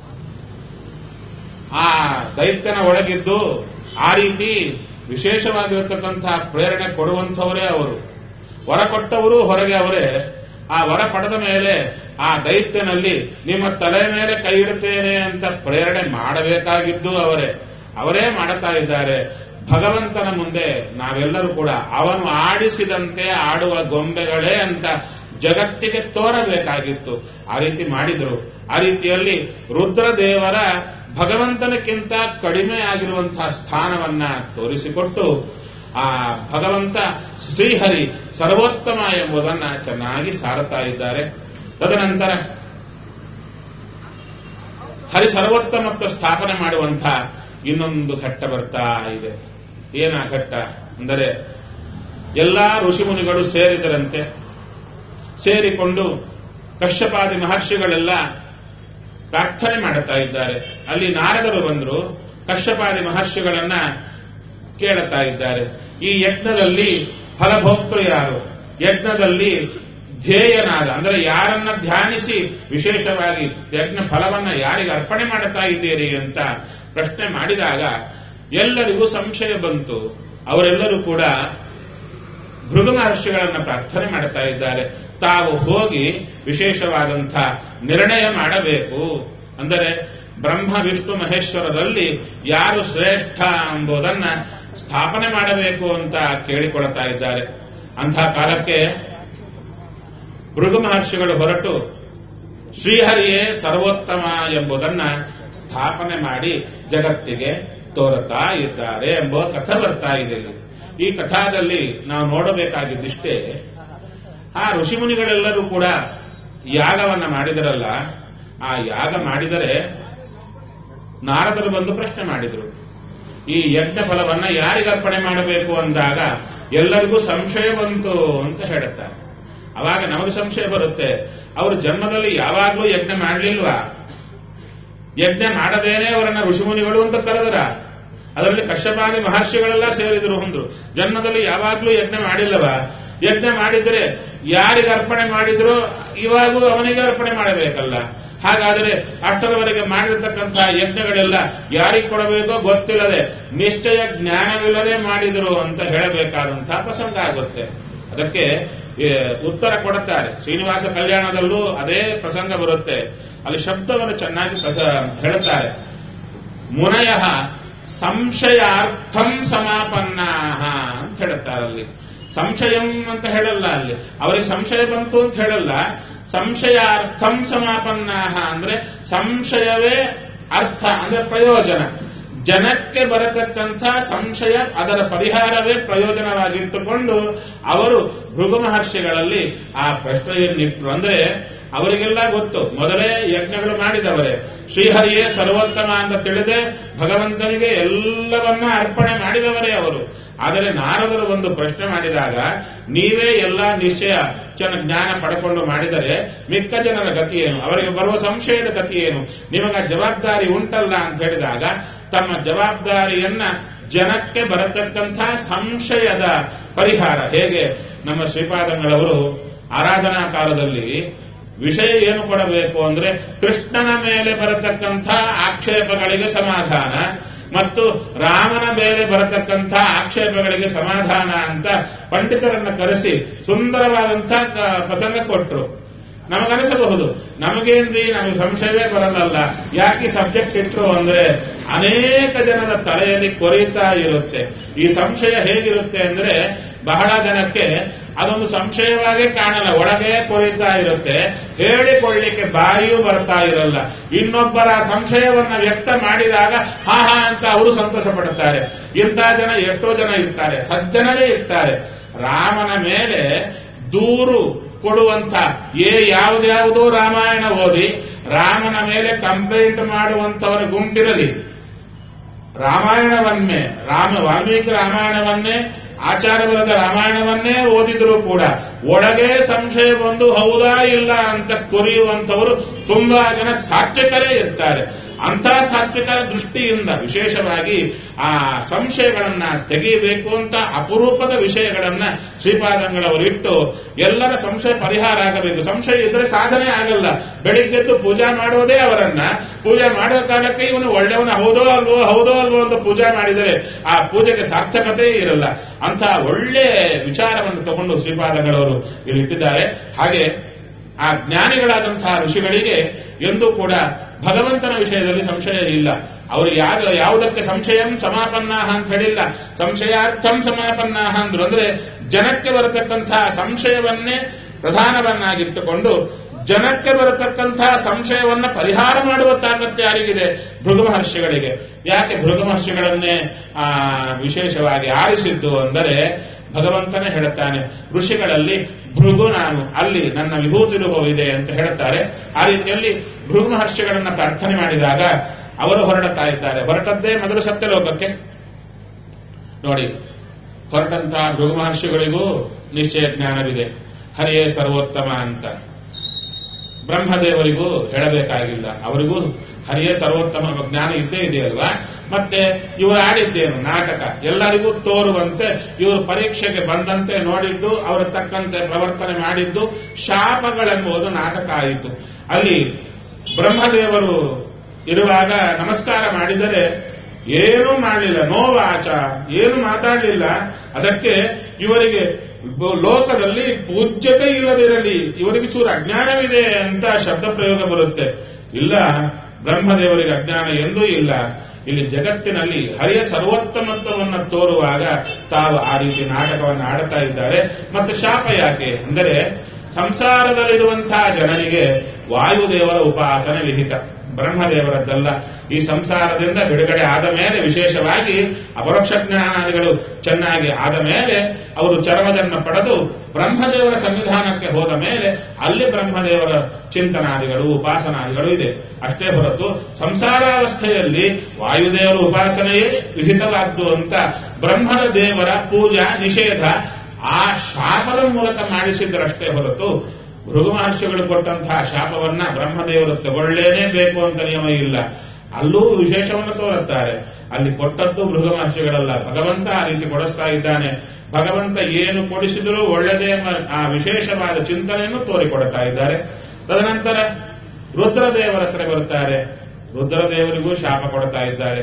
ಆ ದೈತ್ಯನ ಒಳಗಿದ್ದು ಆ ರೀತಿ ವಿಶೇಷವಾಗಿರತಕ್ಕಂತಹ ಪ್ರೇರಣೆ ಕೊಡುವಂಥವರೇ ಅವರು ವರ ಕೊಟ್ಟವರು ಹೊರಗೆ ಅವರೇ ಆ ವರ ಪಡೆದ ಮೇಲೆ ಆ ದೈತ್ಯನಲ್ಲಿ ನಿಮ್ಮ ತಲೆ ಮೇಲೆ ಕೈ ಇಡುತ್ತೇನೆ ಅಂತ ಪ್ರೇರಣೆ ಮಾಡಬೇಕಾಗಿದ್ದು ಅವರೇ ಅವರೇ ಮಾಡುತ್ತಾ ಇದ್ದಾರೆ ಭಗವಂತನ ಮುಂದೆ ನಾವೆಲ್ಲರೂ ಕೂಡ ಅವನು ಆಡಿಸಿದಂತೆ ಆಡುವ ಗೊಂಬೆಗಳೇ ಅಂತ ಜಗತ್ತಿಗೆ ತೋರಬೇಕಾಗಿತ್ತು ಆ ರೀತಿ ಮಾಡಿದರು ಆ ರೀತಿಯಲ್ಲಿ ರುದ್ರದೇವರ ಭಗವಂತನಕ್ಕಿಂತ ಕಡಿಮೆ ಆಗಿರುವಂತಹ ಸ್ಥಾನವನ್ನ ತೋರಿಸಿಕೊಟ್ಟು ಆ ಭಗವಂತ ಶ್ರೀಹರಿ ಸರ್ವೋತ್ತಮ ಎಂಬುದನ್ನ ಚೆನ್ನಾಗಿ ಸಾರುತ್ತಾ ಇದ್ದಾರೆ ತದನಂತರ ಹರಿ ಸರ್ವೋತ್ತಮತ್ವ ಸ್ಥಾಪನೆ ಮಾಡುವಂಥ ಇನ್ನೊಂದು ಘಟ್ಟ ಬರ್ತಾ ಇದೆ ಏನ ಘಟ್ಟ ಅಂದರೆ ಎಲ್ಲಾ ಋಷಿಮುನಿಗಳು ಸೇರಿದರಂತೆ ಸೇರಿಕೊಂಡು ಕಶ್ಯಪಾದಿ ಮಹರ್ಷಿಗಳೆಲ್ಲ ಪ್ರಾರ್ಥನೆ ಮಾಡುತ್ತಾ ಇದ್ದಾರೆ ಅಲ್ಲಿ ನಾರದರು ಬಂದರು ಕಶ್ಯಪಾದಿ ಮಹರ್ಷಿಗಳನ್ನ ಕೇಳುತ್ತಾ ಇದ್ದಾರೆ ಈ ಯಜ್ಞದಲ್ಲಿ ಫಲಭೋಕ್ತೃ ಯಾರು ಯಜ್ಞದಲ್ಲಿ ಧ್ಯೇಯನಾದ ಅಂದರೆ ಯಾರನ್ನ ಧ್ಯಾನಿಸಿ ವಿಶೇಷವಾಗಿ ಯಜ್ಞ ಫಲವನ್ನ ಯಾರಿಗೆ ಅರ್ಪಣೆ ಮಾಡುತ್ತಾ ಇದ್ದೀರಿ ಅಂತ ಪ್ರಶ್ನೆ ಮಾಡಿದಾಗ ಎಲ್ಲರಿಗೂ ಸಂಶಯ ಬಂತು ಅವರೆಲ್ಲರೂ ಕೂಡ ಭೃಗು ಮಹರ್ಷಿಗಳನ್ನ ಪ್ರಾರ್ಥನೆ ಮಾಡುತ್ತಾ ಇದ್ದಾರೆ ತಾವು ಹೋಗಿ ವಿಶೇಷವಾದಂಥ ನಿರ್ಣಯ ಮಾಡಬೇಕು ಅಂದರೆ ಬ್ರಹ್ಮ ವಿಷ್ಣು ಮಹೇಶ್ವರರಲ್ಲಿ ಯಾರು ಶ್ರೇಷ್ಠ ಎಂಬುದನ್ನ ಸ್ಥಾಪನೆ ಮಾಡಬೇಕು ಅಂತ ಕೇಳಿಕೊಳ್ತಾ ಇದ್ದಾರೆ ಅಂಥ ಕಾಲಕ್ಕೆ ಭೃಗು ಮಹರ್ಷಿಗಳು ಹೊರಟು ಶ್ರೀಹರಿಯೇ ಸರ್ವೋತ್ತಮ ಎಂಬುದನ್ನ ಸ್ಥಾಪನೆ ಮಾಡಿ ಜಗತ್ತಿಗೆ ತೋರುತ್ತಾ ಇದ್ದಾರೆ ಎಂಬ ಕಥೆ ಬರ್ತಾ ಇದೆ ಇಲ್ಲಿ. ಈ ಕಥಾದಲ್ಲಿ ನಾವು ನೋಡಬೇಕಾಗಿದ್ದಿಷ್ಟೇ ಆ ಋಷಿಮುನಿಗಳೆಲ್ಲರೂ ಕೂಡ ಯಾಗವನ್ನ ಮಾಡಿದರಲ್ಲ ಆ ಯಾಗ ಮಾಡಿದರೆ ನಾರದರು ಬಂದು ಪ್ರಶ್ನೆ ಮಾಡಿದರು ಈ ಯಜ್ಞ ಫಲವನ್ನ ಯಾರಿಗೆ ಅರ್ಪಣೆ ಮಾಡಬೇಕು ಅಂದಾಗ ಎಲ್ಲರಿಗೂ ಸಂಶಯ ಬಂತು ಅಂತ ಹೇಳುತ್ತಾರೆ ಅವಾಗ ನಮಗೆ ಸಂಶಯ ಬರುತ್ತೆ ಅವರು ಜನ್ಮದಲ್ಲಿ ಯಾವಾಗಲೂ ಯಜ್ಞ ಮಾಡಲಿಲ್ವಾ ಯಜ್ಞ ಮಾಡದೇನೆ ಅವರನ್ನ ಋಷಿಮುನಿಗಳು ಅಂತ ಕರೆದರ ಅದರಲ್ಲಿ ಕಶ್ಯಪಾದಿ ಮಹರ್ಷಿಗಳೆಲ್ಲ ಸೇರಿದ್ರು ಅಂದ್ರು ಜನ್ಮದಲ್ಲಿ ಯಾವಾಗಲೂ ಯಜ್ಞ ಮಾಡಿಲ್ಲವ ಯಜ್ಞ ಮಾಡಿದ್ರೆ ಯಾರಿಗೆ ಅರ್ಪಣೆ ಮಾಡಿದ್ರು ಇವಾಗೂ ಅವನಿಗೆ ಅರ್ಪಣೆ ಮಾಡಬೇಕಲ್ಲ ಹಾಗಾದರೆ ಅಷ್ಟರವರೆಗೆ ಮಾಡಿರ್ತಕ್ಕಂತಹ ಯಜ್ಞಗಳೆಲ್ಲ ಯಾರಿಗೆ ಕೊಡಬೇಕೋ ಗೊತ್ತಿಲ್ಲದೆ ನಿಶ್ಚಯ ಜ್ಞಾನವಿಲ್ಲದೆ ಮಾಡಿದರು ಅಂತ ಹೇಳಬೇಕಾದಂತಹ ಪ್ರಸಂಗ ಆಗುತ್ತೆ ಅದಕ್ಕೆ ಏ, ಉತ್ತರ ಕೊಡುತ್ತಾರೆ ಶ್ರೀನಿವಾಸ ಕಲ್ಯಾಣದಲ್ಲೂ ಅದೇ ಪ್ರಸಂಗ ಬರುತ್ತೆ ಅಲ್ಲಿ ಶಬ್ದವನ್ನು ಚೆನ್ನಾಗಿ ಪ್ರಸ- ಹೇಳುತ್ತಾರೆ ಮುನಯ ಸಂಶಯಾರ್ಥಂ ಸಮಾಪನ್ನ ಅಂತ ಹೇಳುತ್ತಾರೆ ಅಲ್ಲಿ ಸಂಶಯಂ ಅಂತ ಹೇಳಲ್ಲ ಅಲ್ಲಿ ಅವರಿಗೆ ಸಂಶಯ ಬಂತು ಅಂತ ಹೇಳಲ್ಲ ಸಂಶಯಾರ್ಥಂ ಸಮಾಪನ್ನ ಅಂದ್ರೆ ಸಂಶಯವೇ ಅರ್ಥ ಅಂದ್ರೆ ಪ್ರಯೋಜನ ಜನಕ್ಕೆ ಬರತಕ್ಕಂಥ ಸಂಶಯ ಅದರ ಪರಿಹಾರವೇ ಪ್ರಯೋಜನವಾಗಿಟ್ಟುಕೊಂಡು ಅವರು ಭೃಗು ಮಹರ್ಷಿಗಳಲ್ಲಿ ಆ ಪ್ರಶ್ನೆಯನ್ನಿಟ್ಟರು ಅಂದ್ರೆ ಅವರಿಗೆಲ್ಲ ಗೊತ್ತು ಮೊದಲೇ ಯಜ್ಞಗಳು ಮಾಡಿದವರೇ ಶ್ರೀಹರಿಯೇ ಸರ್ವೋತ್ತಮ ಅಂತ ತಿಳಿದೇ ಭಗವಂತನಿಗೆ ಎಲ್ಲವನ್ನ ಅರ್ಪಣೆ ಮಾಡಿದವರೇ ಅವರು ಆದರೆ ನಾರದರು ಒಂದು ಪ್ರಶ್ನೆ ಮಾಡಿದಾಗ ನೀವೇ ಎಲ್ಲ ನಿಶ್ಚಯ ಜನ ಜ್ಞಾನ ಪಡ್ಕೊಂಡು ಮಾಡಿದರೆ ಮಿಕ್ಕ ಜನರ ಗತಿ ಏನು ಅವರಿಗೆ ಬರುವ ಸಂಶಯದ ಗತಿ ಏನು ನಿಮಗ ಜವಾಬ್ದಾರಿ ಉಂಟಲ್ಲ ಅಂತ ಹೇಳಿದಾಗ ತಮ್ಮ ಜವಾಬ್ದಾರಿಯನ್ನ ಜನಕ್ಕೆ ಬರತಕ್ಕಂಥ ಸಂಶಯದ ಪರಿಹಾರ ಹೇಗೆ ನಮ್ಮ ಶ್ರೀಪಾದಂಗಳವರು ಆರಾಧನಾ ಕಾಲದಲ್ಲಿ ವಿಷಯ ಏನು ಕೊಡಬೇಕು ಅಂದ್ರೆ ಕೃಷ್ಣನ ಮೇಲೆ ಬರತಕ್ಕಂಥ ಆಕ್ಷೇಪಗಳಿಗೆ ಸಮಾಧಾನ ಮತ್ತು ರಾಮನ ಮೇಲೆ ಬರತಕ್ಕಂಥ ಆಕ್ಷೇಪಗಳಿಗೆ ಸಮಾಧಾನ ಅಂತ ಪಂಡಿತರನ್ನ ಕರೆಸಿ ಸುಂದರವಾದಂಥ ಕ- ಪ್ರಸಂಗ ಕೊಟ್ಟರು ನಮಗನಿಸಬಹುದು ನಮಗೇನ್ರಿ ನಮಗೆ ಸಂಶಯವೇ ಬರಲ್ಲ ಯಾಕೆ ಸಬ್ಜೆಕ್ಟ್ ಇಟ್ರು ಅಂದ್ರೆ ಅನೇಕ ಜನರ ತಲೆಯಲ್ಲಿ ಕೊರೀತಾ ಇರುತ್ತೆ ಈ ಸಂಶಯ ಹೇಗಿರುತ್ತೆ ಅಂದ್ರೆ ಬಹಳ ಜನಕ್ಕೆ ಅದೊಂದು ಸಂಶಯವಾಗೇ ಕಾಣಲ್ಲ ಒಳಗೆ ಕೊರೀತಾ ಇರುತ್ತೆ ಹೇಳಿಕೊಳ್ಳಿಕ್ಕೆ ಬಾಯಿಯೂ ಬರ್ತಾ ಇರಲ್ಲ ಇನ್ನೊಬ್ಬರ ಸಂಶಯವನ್ನ ವ್ಯಕ್ತ ಮಾಡಿದಾಗ ಹಾ ಹಾ ಅಂತ ಅವರು ಸಂತೋಷ ಪಡುತ್ತಾರೆ ಇಂಥ ಜನ ಎಷ್ಟೋ ಜನ ಇರ್ತಾರೆ ಸಜ್ಜನರೇ ಇರ್ತಾರೆ ರಾಮನ ಮೇಲೆ ದೂರು ಕೊಡುವಂತ ಏ ಯಾವುದ್ಯಾವುದೋ ರಾಮಾಯಣ ಓದಿ ರಾಮನ ಮೇಲೆ ಕಂಪ್ಲೇಂಟ್ ಮಾಡುವಂತವರ ಗುಂಪಿರಲಿ ರಾಮಾಯಣವನ್ನೇ ರಾಮ ವಾಲ್ಮೀಕಿ ರಾಮಾಯಣವನ್ನೇ ಆಚಾರ ಬರದ ರಾಮಾಯಣವನ್ನೇ ಓದಿದ್ರು ಕೂಡ ಒಳಗೆ ಸಂಶಯ ಬಂದು ಹೌದಾ ಇಲ್ಲ ಅಂತ ಕೊರಿಯುವಂತವರು ತುಂಬಾ ಜನ ಸಾತ್ವಿಕರೇ ಇರ್ತಾರೆ ಅಂಥ ಸಾತ್ವಿಕರ ದೃಷ್ಟಿಯಿಂದ ವಿಶೇಷವಾಗಿ ಆ ಸಂಶಯಗಳನ್ನ ತೆಗೆಯಬೇಕು ಅಂತ ಅಪರೂಪದ ವಿಷಯಗಳನ್ನ ಶ್ರೀಪಾದಂಗಳವರು ಇಟ್ಟು ಎಲ್ಲರ ಸಂಶಯ ಪರಿಹಾರ ಆಗಬೇಕು ಸಂಶಯ ಇದ್ರೆ ಸಾಧನೆ ಆಗಲ್ಲ ಬೆಳಿಗ್ಗೆದ್ದು ಪೂಜಾ ಮಾಡುವುದೇ ಅವರನ್ನ ಪೂಜೆ ಮಾಡುವ ಕಾಲಕ್ಕೆ ಇವನು ಒಳ್ಳೆಯವನು ಹೌದೋ ಅಲ್ವೋ ಹೌದೋ ಅಲ್ವೋ ಅಂತ ಪೂಜೆ ಮಾಡಿದರೆ ಆ ಪೂಜೆಗೆ ಸಾರ್ಥಕತೆ ಇರಲ್ಲ ಅಂತ ಒಳ್ಳೆ ವಿಚಾರವನ್ನು ತಗೊಂಡು ಶ್ರೀಪಾದಂಗಳವರು ಇಲ್ಲಿ ಇಟ್ಟಿದ್ದಾರೆ ಹಾಗೆ ಆ ಜ್ಞಾನಿಗಳಾದಂತಹ ಋಷಿಗಳಿಗೆ ಎಂದೂ ಕೂಡ ಭಗವಂತನ ವಿಷಯದಲ್ಲಿ ಸಂಶಯ ಇಲ್ಲ ಅವರು ಯಾವ್ದು ಯಾವುದಕ್ಕೆ ಸಂಶಯಂ ಸಮಾಪನ್ನ ಅಂತ ಹೇಳಿಲ್ಲ ಸಂಶಯಾರ್ಥಂ ಸಮಾಪನ್ನ ಅಂದ್ರು ಅಂದ್ರೆ ಜನಕ್ಕೆ ಬರತಕ್ಕಂತಹ ಸಂಶಯವನ್ನೇ ಪ್ರಧಾನವನ್ನಾಗಿಟ್ಟುಕೊಂಡು ಜನಕ್ಕೆ ಬರತಕ್ಕಂತಹ ಸಂಶಯವನ್ನ ಪರಿಹಾರ ಮಾಡುವ ತಾಕತ್ತು ಯಾರಿಗಿದೆ ಭೃಗು ಮಹರ್ಷಿಗಳಿಗೆ ಯಾಕೆ ಭೃಗು ಮಹರ್ಷಿಗಳನ್ನೇ ಆ ವಿಶೇಷವಾಗಿ ಆರಿಸಿದ್ದು ಅಂದರೆ ಭಗವಂತನೇ ಹೇಳುತ್ತಾನೆ ಋಷಿಗಳಲ್ಲಿ ಭೃಗು ನಾನು ಅಲ್ಲಿ ನನ್ನ ವಿಭೂತಿ ರೂಪವಿದೆ ಅಂತ ಹೇಳುತ್ತಾರೆ ಆ ರೀತಿಯಲ್ಲಿ ಭೃಗು ಮಹರ್ಷಿಗಳನ್ನ ಪ್ರಾರ್ಥನೆ ಮಾಡಿದಾಗ ಅವರು ಹೊರಡುತ್ತಾ ಇದ್ದಾರೆ ಹೊರಟದ್ದೇ ಮೊದಲು ಸತ್ಯಲೋಕಕ್ಕೆ ನೋಡಿ ಹೊರಟಂತಹ ಭೃಗು ಮಹರ್ಷಿಗಳಿಗೂ ನಿಶ್ಚಯ ಜ್ಞಾನವಿದೆ ಹರಿಯೇ ಸರ್ವೋತ್ತಮ ಅಂತ ಬ್ರಹ್ಮದೇವರಿಗೂ ಹೇಳಬೇಕಾಗಿಲ್ಲ ಅವರಿಗೂ ಹರಿಯೇ ಸರ್ವೋತ್ತಮ ಜ್ಞಾನ ಇದ್ದೇ ಇದೆಯಲ್ವಾ ಮತ್ತೆ ಇವರು ಆಡಿದ್ದೇನು ನಾಟಕ ಎಲ್ಲರಿಗೂ ತೋರುವಂತೆ ಇವರು ಪರೀಕ್ಷೆಗೆ ಬಂದಂತೆ ನೋಡಿದ್ದು ಅವರ ತಕ್ಕಂತೆ ಪ್ರವರ್ತನೆ ಮಾಡಿದ್ದು ಶಾಪಗಳೆಂಬುದು ನಾಟಕ ಆಯಿತು ಅಲ್ಲಿ ಬ್ರಹ್ಮದೇವರು ಇರುವಾಗ ನಮಸ್ಕಾರ ಮಾಡಿದರೆ ಏನೂ ಮಾಡಲಿಲ್ಲ ನೋವಾಚ ಏನು ಮಾತಾಡಲಿಲ್ಲ ಅದಕ್ಕೆ ಇವರಿಗೆ ಲೋಕದಲ್ಲಿ ಪೂಜ್ಯತೆ ಇಲ್ಲದಿರಲಿ ಇವರಿಗೆ ಚೂರು ಅಜ್ಞಾನವಿದೆ ಅಂತ ಶಬ್ದ ಪ್ರಯೋಗ ಬರುತ್ತೆ ಇಲ್ಲ ಬ್ರಹ್ಮದೇವರಿಗೆ ಅಜ್ಞಾನ ಎಂದೂ ಇಲ್ಲ ಇಲ್ಲಿ ಜಗತ್ತಿನಲ್ಲಿ ಹರಿಯ ಸರ್ವೋತ್ತಮತ್ವವನ್ನು ತೋರುವಾಗ ತಾವು ಆ ರೀತಿ ನಾಟಕವನ್ನು ಆಡುತ್ತಾ ಇದ್ದಾರೆ ಮತ್ತೆ ಶಾಪ ಯಾಕೆ ಅಂದರೆ ಸಂಸಾರದಲ್ಲಿರುವಂತಹ ಜನರಿಗೆ ವಾಯುದೇವರ ಉಪಾಸನೆ ವಿಹಿತ ಬ್ರಹ್ಮದೇವರದ್ದಲ್ಲ ಈ ಸಂಸಾರದಿಂದ ಬಿಡುಗಡೆ ಆದ ಮೇಲೆ ವಿಶೇಷವಾಗಿ ಅಪರೋಕ್ಷ ಜ್ಞಾನಾದಿಗಳು ಚೆನ್ನಾಗಿ ಆದ ಮೇಲೆ ಅವರು ಚರಮದನ್ನು ಪಡೆದು ಬ್ರಹ್ಮದೇವರ ಸಂವಿಧಾನಕ್ಕೆ ಹೋದ ಮೇಲೆ ಅಲ್ಲಿ ಬ್ರಹ್ಮದೇವರ ಚಿಂತನಾದಿಗಳು ಉಪಾಸನಾದಿಗಳು ಇದೆ ಅಷ್ಟೇ ಹೊರತು ಸಂಸಾರಾವಸ್ಥೆಯಲ್ಲಿ ವಾಯುದೇವರ ಉಪಾಸನೆಯೇ ವಿಹಿತವಾದ್ದು ಅಂತ ಬ್ರಹ್ಮದ ದೇವರ ಪೂಜಾ ನಿಷೇಧ ಆ ಶಾಪದ ಮೂಲಕ ಮಾಡಿಸಿದ್ದರಷ್ಟೇ ಹೊರತು ಭೃಗು ಮಹರ್ಷಿಗಳು ಕೊಟ್ಟಂತಹ ಶಾಪವನ್ನ ಬ್ರಹ್ಮದೇವರು ತಗೊಳ್ಳೇನೇಬೇಕು ಅಂತ ನಿಯಮ ಇಲ್ಲ ಅಲ್ಲೂ ವಿಶೇಷವನ್ನು ತೋರುತ್ತಾರೆ ಅಲ್ಲಿ ಕೊಟ್ಟದ್ದು ಭೃಗ ಮಹರ್ಷಿಗಳಲ್ಲ ಭಗವಂತ ಆ ರೀತಿ ಕೊಡಿಸ್ತಾ ಇದ್ದಾನೆ ಭಗವಂತ ಏನು ಕೊಡಿಸಿದರೂ ಒಳ್ಳೆದೇ ಎಂಬ ಆ ವಿಶೇಷವಾದ ಚಿಂತನೆಯನ್ನು ತೋರಿಕೊಡುತ್ತಾ ಇದ್ದಾರೆ ತದನಂತರ ರುದ್ರದೇವರ ಹತ್ರ ಬರುತ್ತಾರೆ ರುದ್ರದೇವರಿಗೂ ಶಾಪ ಕೊಡ್ತಾ ಇದ್ದಾರೆ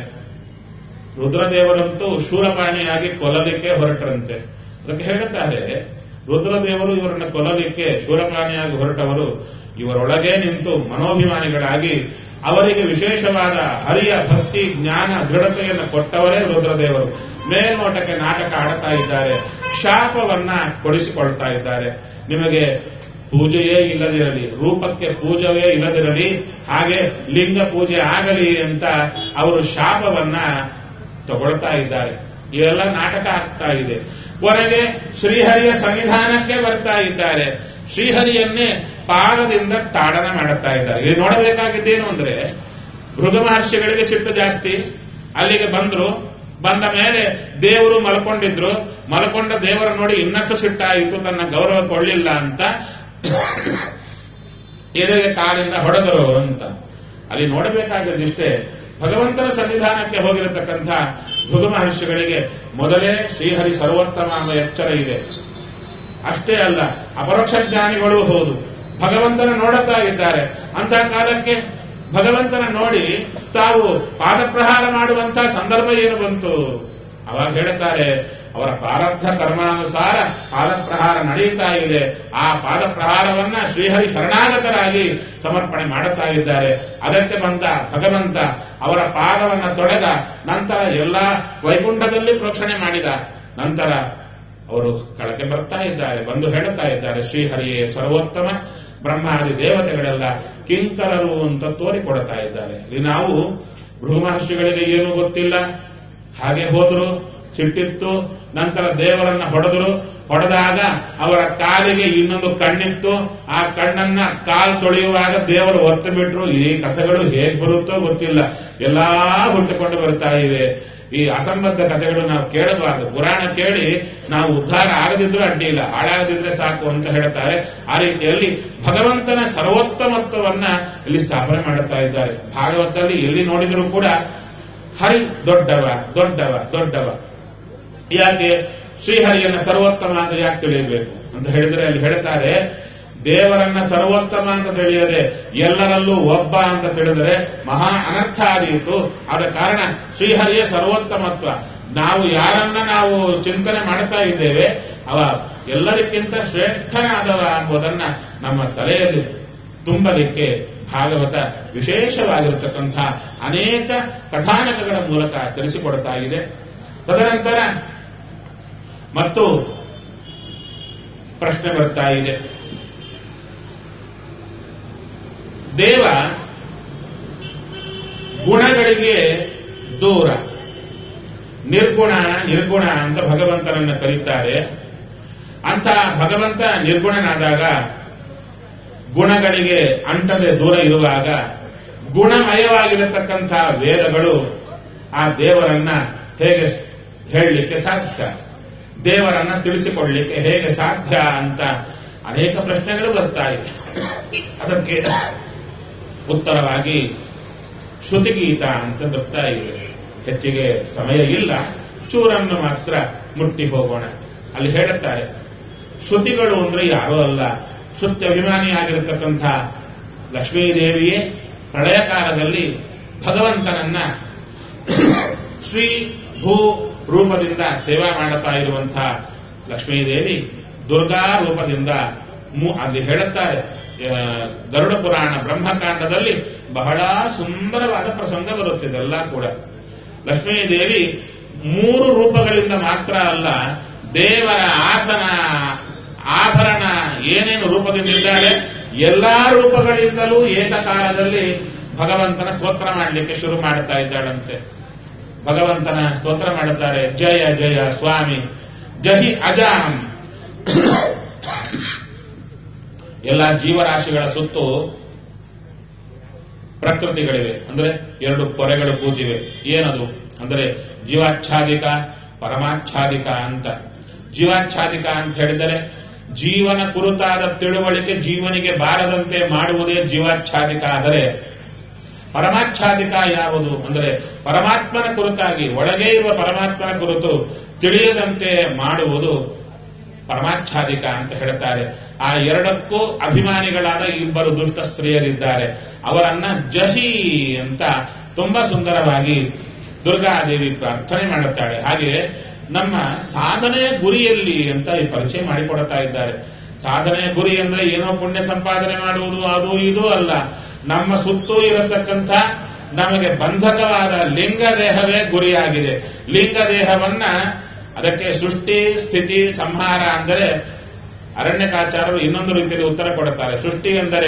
ರುದ್ರದೇವರಂತೂ ಶೂರಪಾಣಿಯಾಗಿ ಕೊಲ್ಲಲಿಕ್ಕೆ ಹೊರಟರಂತೆ ಅದಕ್ಕೆ ಹೇಳುತ್ತಾರೆ ರುದ್ರದೇವರು ಇವರನ್ನು ಕೊಲ್ಲಲಿಕ್ಕೆ ಶೂರಪಾಣಿಯಾಗಿ ಹೊರಟವರು ಇವರೊಳಗೆ ನಿಂತು ಮನೋಭಿಮಾನಿಗಳಾಗಿ ಅವರಿಗೆ ವಿಶೇಷವಾದ ಹರಿಯ ಭಕ್ತಿ ಜ್ಞಾನ ದೃಢತೆಯನ್ನು ಕೊಟ್ಟವರೇ ರುದ್ರದೇವರು ಮೇಲ್ನೋಟಕ್ಕೆ ನಾಟಕ ಆಡುತ್ತಾ ಇದ್ದಾರೆ ಶಾಪವನ್ನ ಕೊಡಿಸಿಕೊಳ್ತಾ ಇದ್ದಾರೆ ನಿಮಗೆ ಪೂಜೆಯೇ ಇಲ್ಲದಿರಲಿ ರೂಪಕ್ಕೆ ಪೂಜೆಯೇ ಇಲ್ಲದಿರಲಿ ಹಾಗೆ ಲಿಂಗ ಪೂಜೆ ಆಗಲಿ ಅಂತ ಅವರು ಶಾಪವನ್ನ ತಗೊಳ್ತಾ ಇದ್ದಾರೆ ಇವೆಲ್ಲ ನಾಟಕ ಆಗ್ತಾ ಇದೆ ಕೊನೆಗೆ ಶ್ರೀಹರಿಯ ಸನ್ನಿಧಾನಕ್ಕೆ ಬರ್ತಾ ಇದ್ದಾರೆ ಶ್ರೀಹರಿಯನ್ನೇ ಪಾದದಿಂದ ತಾಡನ ಮಾಡುತ್ತಾ ಇದ್ದಾರೆ ಇಲ್ಲಿ ನೋಡಬೇಕಾಗಿದ್ದೇನು ಅಂದ್ರೆ ಭೃಗ ಮಹರ್ಷಿಗಳಿಗೆ ಸಿಟ್ಟು ಜಾಸ್ತಿ ಅಲ್ಲಿಗೆ ಬಂದ್ರು ಬಂದ ಮೇಲೆ ದೇವರು ಮಲ್ಕೊಂಡಿದ್ರು ಮಲ್ಕೊಂಡ ದೇವರ ನೋಡಿ ಇನ್ನಷ್ಟು ಸಿಟ್ಟಾಯಿತು ತನ್ನ ಗೌರವ ಕೊಳ್ಳಿಲ್ಲ ಅಂತ ಎದೆಗೆ ಕಾಲಿಂದ ಹೊಡೆದರು ಅಂತ ಅಲ್ಲಿ ನೋಡಬೇಕಾಗದಿಷ್ಟೇ ಭಗವಂತನ ಸನ್ನಿಧಾನಕ್ಕೆ ಹೋಗಿರತಕ್ಕಂಥ ಭೃಗು ಮಹರ್ಷಿಗಳಿಗೆ ಮೊದಲೇ ಶ್ರೀಹರಿ ಸರ್ವೋತ್ತಮ ಎಂಬ ಎಚ್ಚರ ಇದೆ ಅಷ್ಟೇ ಅಲ್ಲ ಅಪರೋಕ್ಷ ಜ್ಞಾನಿಗಳು ಹೌದು ಭಗವಂತನ ನೋಡುತ್ತಾ ಇದ್ದಾರೆ ಅಂತಹ ಕಾಲಕ್ಕೆ ಭಗವಂತನ ನೋಡಿ ತಾವು ಪಾದಪ್ರಹಾರ ಮಾಡುವಂತಹ ಸಂದರ್ಭ ಏನು ಬಂತು ಅವಾಗ ಹೇಳುತ್ತಾರೆ ಅವರ ಪ್ರಾರಬ್ಧ ಕರ್ಮಾನುಸಾರ ಪಾದಪ್ರಹಾರ ನಡೆಯುತ್ತಾ ಇದೆ ಆ ಪಾದಪ್ರಹಾರವನ್ನ ಶ್ರೀಹರಿ ಶರಣಾಗತರಾಗಿ ಸಮರ್ಪಣೆ ಮಾಡುತ್ತಾ ಇದ್ದಾರೆ ಅದಕ್ಕೆ ಬಂದ ಭಗವಂತ ಅವರ ಪಾದವನ್ನ ತೊಳೆದ ನಂತರ ಎಲ್ಲಾ ವೈಕುಂಠದಲ್ಲಿ ಪ್ರೋಕ್ಷಣೆ ಮಾಡಿದ ನಂತರ ಅವರು ಕಳಕೆ ಬರ್ತಾ ಇದ್ದಾರೆ ಬಂದು ಹೇಳುತ್ತಾ ಇದ್ದಾರೆ ಶ್ರೀಹರಿಯೇ ಸರ್ವೋತ್ತಮ ಬ್ರಹ್ಮಾದಿ ದೇವತೆಗಳೆಲ್ಲ ಕಿಂಕರರು ಅಂತ ತೋರಿಕೊಡ್ತಾ ಇದ್ದಾರೆ ಇಲ್ಲಿ ನಾವು ಭೃಗು ಮಹರ್ಷಿಗಳಿಗೆ ಏನು ಗೊತ್ತಿಲ್ಲ ಹಾಗೆ ಹೋದ್ರು ಸಿಟ್ಟಿತ್ತು ನಂತರ ದೇವರನ್ನ ಹೊಡೆದ್ರು ಹೊಡೆದಾಗ ಅವರ ಕಾಲಿಗೆ ಇನ್ನೊಂದು ಕಣ್ಣಿತ್ತು ಆ ಕಣ್ಣನ್ನ ಕಾಲು ತೊಳೆಯುವಾಗ ದೇವರು ಒತ್ತು ಬಿಟ್ರು ಈ ಕಥೆಗಳು ಹೇಗೆ ಬರುತ್ತೋ ಗೊತ್ತಿಲ್ಲ ಎಲ್ಲಾ ಹುಟ್ಟುಕೊಂಡು ಬರ್ತಾ ಇವೆ ಈ ಅಸಂಬದ್ಧ ಕಥೆಗಳು ನಾವು ಕೇಳಬಾರದು ಪುರಾಣ ಕೇಳಿ ನಾವು ಉದ್ಧಾರ ಆಗದಿದ್ರೂ ಅಡ್ಡಿ ಇಲ್ಲ ಹಾಳಾಗದಿದ್ರೆ ಸಾಕು ಅಂತ ಹೇಳ್ತಾರೆ ಆ ರೀತಿಯಲ್ಲಿ ಭಗವಂತನ ಸರ್ವೋತ್ತಮತ್ವವನ್ನ ಇಲ್ಲಿ ಸ್ಥಾಪನೆ ಮಾಡುತ್ತಾ ಇದ್ದಾರೆ ಭಾಗವತದಲ್ಲಿ ಎಲ್ಲಿ ನೋಡಿದರೂ ಕೂಡ ಹರಿ ದೊಡ್ಡವ ದೊಡ್ಡವ ದೊಡ್ಡವ ಯಾಕೆ ಶ್ರೀಹರಿಯನ್ನ ಸರ್ವೋತ್ತಮ ಅಂತ ಯಾಕೆ ತಿಳಿಯಬೇಕು ಅಂತ ಹೇಳಿದ್ರೆ ಅಲ್ಲಿ ಹೇಳ್ತಾರೆ ದೇವರನ್ನ ಸರ್ವೋತ್ತಮ ಅಂತ ತಿಳಿಯದೆ ಎಲ್ಲರಲ್ಲೂ ಒಬ್ಬ ಅಂತ ತಿಳಿದರೆ ಮಹಾ ಅನರ್ಥ ಆದೀತು ಆದ ಕಾರಣ ಶ್ರೀಹರಿಯ ಸರ್ವೋತ್ತಮತ್ವ ನಾವು ಯಾರನ್ನ ನಾವು ಚಿಂತನೆ ಮಾಡ್ತಾ ಇದ್ದೇವೆ ಅವ ಎಲ್ಲರಿಗಿಂತ ಶ್ರೇಷ್ಠನಾದವ ಎಂಬುದನ್ನ ನಮ್ಮ ತಲೆಯಲ್ಲಿ ತುಂಬಲಿಕ್ಕೆ ಭಾಗವತ ವಿಶೇಷವಾಗಿರತಕ್ಕಂಥ ಅನೇಕ ಕಥಾನಕಗಳ ಮೂಲಕ ತಿಳಿಸಿಕೊಡ್ತಾ ಇದೆ ತದನಂತರ ಮತ್ತು ಪ್ರಶ್ನೆ ಬರ್ತಾ ಇದೆ ದೇವ ಗುಣಗಳಿಗೆ ದೂರ ನಿರ್ಗುಣ ನಿರ್ಗುಣ ಅಂತ ಭಗವಂತನನ್ನ ಕರೀತಾರೆ ಅಂತ ಭಗವಂತ ನಿರ್ಗುಣನಾದಾಗ ಗುಣಗಳಿಗೆ ಅಂಟದೆ ದೂರ ಇರುವಾಗ ಗುಣಮಯವಾಗಿರತಕ್ಕಂಥ ವೇದಗಳು ಆ ದೇವರನ್ನ ಹೇಗೆ ಹೇಳಲಿಕ್ಕೆ ಸಾಧ್ಯ ದೇವರನ್ನ ತಿಳಿಸಿಕೊಳ್ಳಲಿಕ್ಕೆ ಹೇಗೆ ಸಾಧ್ಯ ಅಂತ ಅನೇಕ ಪ್ರಶ್ನೆಗಳು ಬರ್ತಾ ಇವೆ ಅದಕ್ಕೆ ಉತ್ತರವಾಗಿ ಶ್ರುತಿಗೀತ ಅಂತ ಬರ್ತಾ ಇವೆ ಹೆಚ್ಚಿಗೆ ಸಮಯ ಇಲ್ಲ ಚೂರನ್ನು ಮಾತ್ರ ಮುಟ್ಟಿ ಹೋಗೋಣ ಅಲ್ಲಿ ಹೇಳುತ್ತಾರೆ ಶ್ರುತಿಗಳು ಅಂದ್ರೆ ಯಾರೂ ಅಲ್ಲ ಶ್ರುತಿ ಅಭಿಮಾನಿಯಾಗಿರತಕ್ಕಂಥ ಲಕ್ಷ್ಮೀದೇವಿಯೇ ಪ್ರಳಯ ಕಾಲದಲ್ಲಿ ಭಗವಂತನನ್ನ ಶ್ರೀ ಭೂ ರೂಪದಿಂದ ಸೇವಾ ಮಾಡುತ್ತಾ ಇರುವಂತಹ ಲಕ್ಷ್ಮೀದೇವಿ ದುರ್ಗಾ ರೂಪದಿಂದ ಮು- ಅಲ್ಲಿ ಹೇಳುತ್ತಾರೆ ಆ, ಗರುಡ ಪುರಾಣ ಬ್ರಹ್ಮಕಾಂಡದಲ್ಲಿ ಬಹಳ ಸುಂದರವಾದ ಪ್ರಸಂಗ ಬರುತ್ತಿದೆ ಎಲ್ಲ ಕೂಡ ಲಕ್ಷ್ಮೀದೇವಿ ಮೂರು ರೂಪಗಳಿಂದ ಮಾತ್ರ ಅಲ್ಲ ದೇವರ ಆಸನ ಆಭರಣ ಏನೇನು ರೂಪದಿಂದ ಇದ್ದಾಳೆ ಎಲ್ಲಾ ರೂಪಗಳಿಂದಲೂ ಏಕಕಾಲದಲ್ಲಿ ಭಗವಂತನ ಸ್ತೋತ್ರ ಮಾಡಲಿಕ್ಕೆ ಶುರು ಮಾಡುತ್ತಾ ಇದ್ದಾಳಂತೆ ಭಗವಂತನ ಸ್ತೋತ್ರ ಮಾಡುತ್ತಾರೆ ಜಯ ಜಯ ಸ್ವಾಮಿ ಜಹಿ ಅಜಾಂ ಎಲ್ಲ ಜೀವರಾಶಿಗಳ ಸುತ್ತು ಪ್ರಕೃತಿಗಳಿವೆ ಅಂದ್ರೆ ಎರಡು ಪೊರೆಗಳು ಕೂತಿವೆ ಏನದು ಅಂದ್ರೆ ಜೀವಾಚ್ಛಾದಿಕ ಪರಮಾಚ್ಛಾದಿಕ ಅಂತ ಜೀವಾಚ್ಛಾದಿಕ ಅಂತ ಹೇಳಿದರೆ ಜೀವನ ಕುರಿತಾದ ತಿಳುವಳಿಕೆ ಜೀವನಿಗೆ ಬಾರದಂತೆ ಮಾಡುವುದೇ ಜೀವಾಚ್ಛಾದಿಕ ಆದರೆ ಪರಮಾಚ್ಛಾದಿಕ ಯಾವುದು ಅಂದರೆ ಪರಮಾತ್ಮನ ಕುರಿತಾಗಿ ಒಳಗೆ ಇರುವ ಪರಮಾತ್ಮನ ಕುರಿತು ತಿಳಿಯದಂತೆ ಮಾಡುವುದು ಪರಮಾಚ್ಛಾದಿಕ ಅಂತ ಹೇಳ್ತಾರೆ ಆ ಎರಡಕ್ಕೂ ಅಭಿಮಾನಿಗಳಾದ ಇಬ್ಬರು ದುಷ್ಟ ಸ್ತ್ರೀಯರಿದ್ದಾರೆ ಅವರನ್ನ ಜಹಿ ಅಂತ ತುಂಬಾ ಸುಂದರವಾಗಿ ದುರ್ಗಾದೇವಿ ಪ್ರಾರ್ಥನೆ ಮಾಡುತ್ತಾಳೆ ಹಾಗೆ ನಮ್ಮ ಸಾಧನೆಯ ಗುರಿಯಲ್ಲಿ ಅಂತ ಈ ಪರಿಚಯ ಮಾಡಿಕೊಡ್ತಾ ಇದ್ದಾರೆ ಸಾಧನೆಯ ಗುರಿ ಅಂದ್ರೆ ಏನೋ ಪುಣ್ಯ ಸಂಪಾದನೆ ಮಾಡುವುದು ಅದು ಇದು ಅಲ್ಲ ನಮ್ಮ ಸುತ್ತೂ ಇರತಕ್ಕಂಥ ನಮಗೆ ಬಂಧಕವಾದ ಲಿಂಗ ದೇಹವೇ ಗುರಿಯಾಗಿದೆ ಲಿಂಗ ದೇಹವನ್ನ ಅದಕ್ಕೆ ಸೃಷ್ಟಿ ಸ್ಥಿತಿ ಸಂಹಾರ ಅಂದರೆ ಅರಣ್ಯಕಾಚಾರರು ಇನ್ನೊಂದು ರೀತಿಯಲ್ಲಿ ಉತ್ತರ ಕೊಡುತ್ತಾರೆ ಸೃಷ್ಟಿ ಎಂದರೆ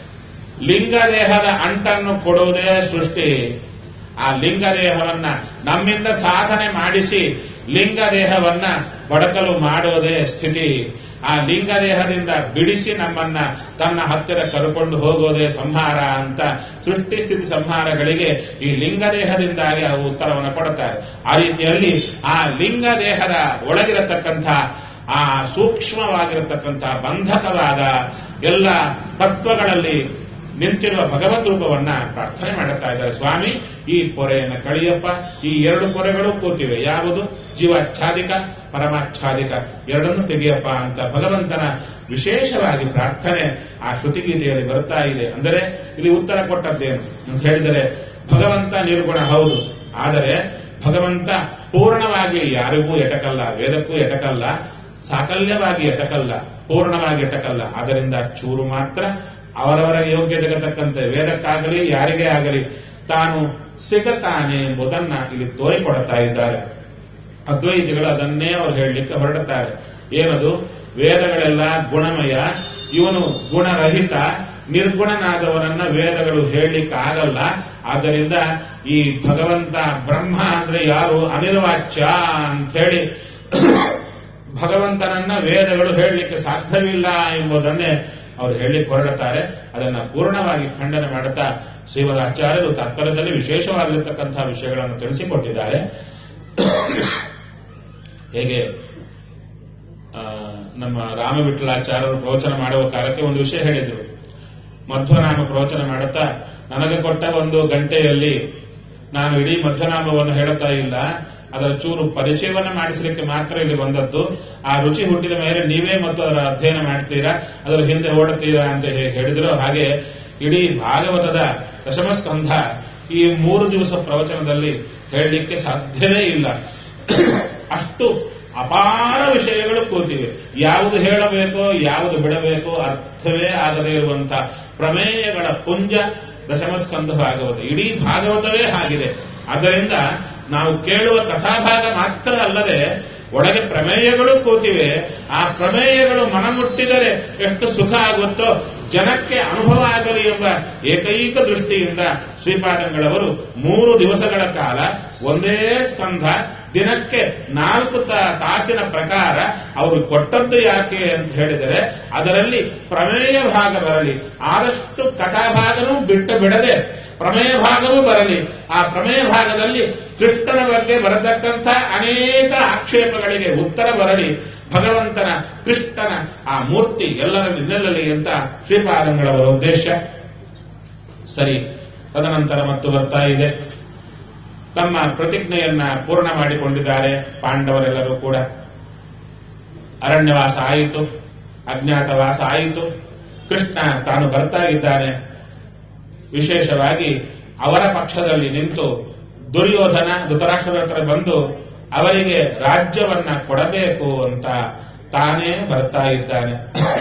ಲಿಂಗ ದೇಹದ ಅಂಟನ್ನು ಕೊಡುವುದೇ ಸೃಷ್ಟಿ ಆ ಲಿಂಗ ದೇಹವನ್ನ ನಮ್ಮಿಂದ ಸಾಧನೆ ಮಾಡಿಸಿ ಲಿಂಗ ದೇಹವನ್ನ ಬಡಕಲು ಮಾಡುವುದೇ ಸ್ಥಿತಿ ಆ ಲಿಂಗ ದೇಹದಿಂದ ಬಿಡಿಸಿ ನಮ್ಮನ್ನ ತನ್ನ ಹತ್ತಿರ ಕರ್ಕೊಂಡು ಹೋಗೋದೇ ಸಂಹಾರ ಅಂತ ಸೃಷ್ಟಿ ಸ್ಥಿತಿ ಸಂಹಾರಗಳಿಗೆ ಈ ಲಿಂಗ ದೇಹದಿಂದಾಗಿ ಅವು ಉತ್ತರವನ್ನು ಕೊಡುತ್ತಾರೆ ಆ ರೀತಿಯಲ್ಲಿ ಆ ಲಿಂಗ ದೇಹದ ಒಳಗಿರತಕ್ಕಂಥ ಆ ಸೂಕ್ಷ್ಮವಾಗಿರತಕ್ಕಂಥ ಬಂಧಕವಾದ ಎಲ್ಲ ತತ್ವಗಳಲ್ಲಿ ನಿಂತಿರುವ ಭಗವದ್ ರೂಪವನ್ನ ಪ್ರಾರ್ಥನೆ ಮಾಡುತ್ತಾ ಇದ್ದಾರೆ ಸ್ವಾಮಿ ಈ ಪೊರೆಯನ್ನು ಕಳಿಯಪ್ಪ ಈ ಎರಡು ಪೊರೆಗಳು ಕೂತಿವೆ ಯಾವುದು ಜೀವಾಚ್ಛಾದಿಕ ಪರಮಾಚ್ಛಾದಿಕ ಎರಡನ್ನು ತೆಗೆಯಪ್ಪ ಅಂತ ಭಗವಂತನ ವಿಶೇಷವಾಗಿ ಪ್ರಾರ್ಥನೆ ಆ ಶ್ರುತಿಗೀತೆಯಲ್ಲಿ ಬರ್ತಾ ಇದೆ ಅಂದರೆ ಇಲ್ಲಿ ಉತ್ತರ ಕೊಟ್ಟದ್ದೇನು ಅಂತ ಹೇಳಿದರೆ ಭಗವಂತ ನಿರ್ಗುಣ ಹೌದು ಆದರೆ ಭಗವಂತ ಪೂರ್ಣವಾಗಿ ಯಾರಿಗೂ ಎಟಕಲ್ಲ ವೇದಕ್ಕೂ ಎಟಕಲ್ಲ ಸಾಕಲ್ಯವಾಗಿ ಎಟಕಲ್ಲ ಪೂರ್ಣವಾಗಿ ಎಟಕಲ್ಲ ಅದರಿಂದ ಚೂರು ಮಾತ್ರ ಅವರವರ ಯೋಗ್ಯತೆಗೆ ತಕ್ಕಂತೆ ವೇದಕ್ಕಾಗಲಿ ಯಾರಿಗೇ ಆಗಲಿ ತಾನು ಸಿಗತಾನೆ ಎಂಬುದನ್ನ ಇಲ್ಲಿ ತೋರಿಕೊಡುತ್ತಾ ಇದ್ದಾರೆ ಅದ್ವೈತಿಗಳು ಅದನ್ನೇ ಅವರು ಹೇಳಲಿಕ್ಕೆ ಹೊರಡುತ್ತಾರೆ ಏನದು ವೇದಗಳೆಲ್ಲ ಗುಣಮಯ ಇವನು ಗುಣರಹಿತ ನಿರ್ಗುಣನಾದವನನ್ನ ವೇದಗಳು ಹೇಳಲಿಕ್ಕೆ ಆಗಲ್ಲ ಆದ್ದರಿಂದ ಈ ಭಗವಂತ ಬ್ರಹ್ಮ ಅಂದ್ರೆ ಯಾರು ಅನಿರ್ವಾಚ್ಯ ಅಂತ ಹೇಳಿ ಭಗವಂತನನ್ನ ವೇದಗಳು ಹೇಳಲಿಕ್ಕೆ ಸಾಧ್ಯವಿಲ್ಲ ಎಂಬುದನ್ನೇ ಅವರು ಹೇಳಲಿಕ್ಕೆ ಹೊರಡುತ್ತಾರೆ ಅದನ್ನ ಪೂರ್ಣವಾಗಿ ಖಂಡನೆ ಮಾಡುತ್ತಾ ಶ್ರೀಮದ್ ಆಚಾರ್ಯರು ತಾತ್ಪರ್ಯದಲ್ಲಿ ವಿಶೇಷವಾಗಿರತಕ್ಕಂತಹ ವಿಷಯಗಳನ್ನು ತಿಳಿಸಿಕೊಟ್ಟಿದ್ದಾರೆ ಹೇಗೆ ಆ, ನಮ್ಮ ರಾಮವಿಠಲಾಚಾರ್ಯರು ಪ್ರವಚನ ಮಾಡುವ ಕಾಲಕ್ಕೆ ಒಂದು ವಿಷಯ ಹೇಳಿದ್ರು ಮಧ್ವನಾಮ ಪ್ರವಚನ ಮಾಡುತ್ತಾ ನನಗೆ ಕೊಟ್ಟ ಒಂದು ಗಂಟೆಯಲ್ಲಿ ನಾನು ಇಡೀ ಮಧ್ವನಾಮವನ್ನು ಹೇಳುತ್ತಾ ಇಲ್ಲ ಅದರ ಚೂರು ಪರಿಚಯವನ್ನು ಮಾಡಿಸಲಿಕ್ಕೆ ಮಾತ್ರ ಇಲ್ಲಿ ಬಂದದ್ದು ಆ ರುಚಿ ಹುಟ್ಟಿದ ಮೇಲೆ ನೀವೇ ಮತ್ತು ಅದರ ಅಧ್ಯಯನ ಮಾಡ್ತೀರಾ ಅದರ ಹಿಂದೆ ಓಡುತ್ತೀರಾ ಅಂತ ಹೇಗೆ ಹೇಳಿದ್ರು ಹಾಗೆ ಇಡೀ ಭಾಗವತದ ದಶಮಸ್ಕಂಧ ಈ ಮೂರು ದಿವಸ ಪ್ರವಚನದಲ್ಲಿ ಹೇಳಲಿಕ್ಕೆ ಸಾಧ್ಯವೇ ಇಲ್ಲ ಅಷ್ಟು ಅಪಾರ ವಿಷಯಗಳು ಕೂತಿವೆ ಯಾವುದು ಹೇಳಬೇಕೋ ಯಾವುದು ಬಿಡಬೇಕೋ ಅರ್ಥವೇ ಆಗದೇ ಇರುವಂತ ಪ್ರಮೇಯಗಳ ಪುಂಜ ದಶಮಸ್ಕಂಧ ಭಾಗವತ ಇಡೀ ಭಾಗವತವೇ ಆಗಿದೆ ಆದ್ದರಿಂದ ನಾವು ಕೇಳುವ ಕಥಾಭಾಗ ಮಾತ್ರ ಅಲ್ಲದೆ ಒಳಗೆ ಪ್ರಮೇಯಗಳು ಕೂತಿವೆ ಆ ಪ್ರಮೇಯಗಳು ಮನಮುಟ್ಟಿದರೆ ಎಷ್ಟು ಸುಖ ಆಗುತ್ತೋ ಜನಕ್ಕೆ ಅನುಭವ ಆಗಲಿ ಎಂಬ ಏಕೈಕ ದೃಷ್ಟಿಯಿಂದ ಶ್ರೀಪಾದಂಗಳವರು ಮೂರು ದಿವಸಗಳ ಕಾಲ ಒಂದೇ ಸ್ಕಂಧ ದಿನಕ್ಕೆ ನಾಲ್ಕು ತ- ತಾಸಿನ ಪ್ರಕಾರ ಅವರು ಕೊಟ್ಟದ್ದು ಯಾಕೆ ಅಂತ ಹೇಳಿದರೆ ಅದರಲ್ಲಿ ಪ್ರಮೇಯ ಭಾಗ ಬರಲಿ ಆದಷ್ಟು ಕಥಾಭಾಗನೂ ಬಿಟ್ಟು ಬಿಡದೆ ಪ್ರಮೇಯ ಭಾಗವೂ ಬರಲಿ ಆ ಪ್ರಮೇಯ ಭಾಗದಲ್ಲಿ ಕೃಷ್ಣನ ಬಗ್ಗೆ ಬರತಕ್ಕಂಥ ಅನೇಕ ಆಕ್ಷೇಪಗಳಿಗೆ ಉತ್ತರ ಬರಲಿ ಭಗವಂತನ ಕೃಷ್ಣನ ಆ ಮೂರ್ತಿ ಎಲ್ಲರಲ್ಲಿ ನಿಲ್ಲಲಿ ಅಂತ ಶ್ರೀಪಾದಂಗಳವರ ಉದ್ದೇಶ ಸರಿ ತದನಂತರ ಮತ್ತು ಬರ್ತಾ ಇದೆ ತಮ್ಮ ಪ್ರತಿಜ್ಞೆಯನ್ನ ಪೂರ್ಣ ಮಾಡಿಕೊಂಡಿದ್ದಾರೆ ಪಾಂಡವರೆಲ್ಲರೂ ಕೂಡ ಅರಣ್ಯವಾಸ ಆಯಿತು ಅಜ್ಞಾತವಾಸ ಆಯಿತು ಕೃಷ್ಣ ತಾನು ಬರ್ತಾ ಇದ್ದಾನೆ ವಿಶೇಷವಾಗಿ ಅವರ ಪಕ್ಷದಲ್ಲಿ ನಿಂತು ದುರ್ಯೋಧನ ಧೃತರಾಷ್ಟ್ರದ ಹತ್ರ ಬಂದು ಅವರಿಗೆ ರಾಜ್ಯವನ್ನ ಕೊಡಬೇಕು ಅಂತ ತಾನೇ ಬರ್ತಾ ಇದ್ದಾನೆ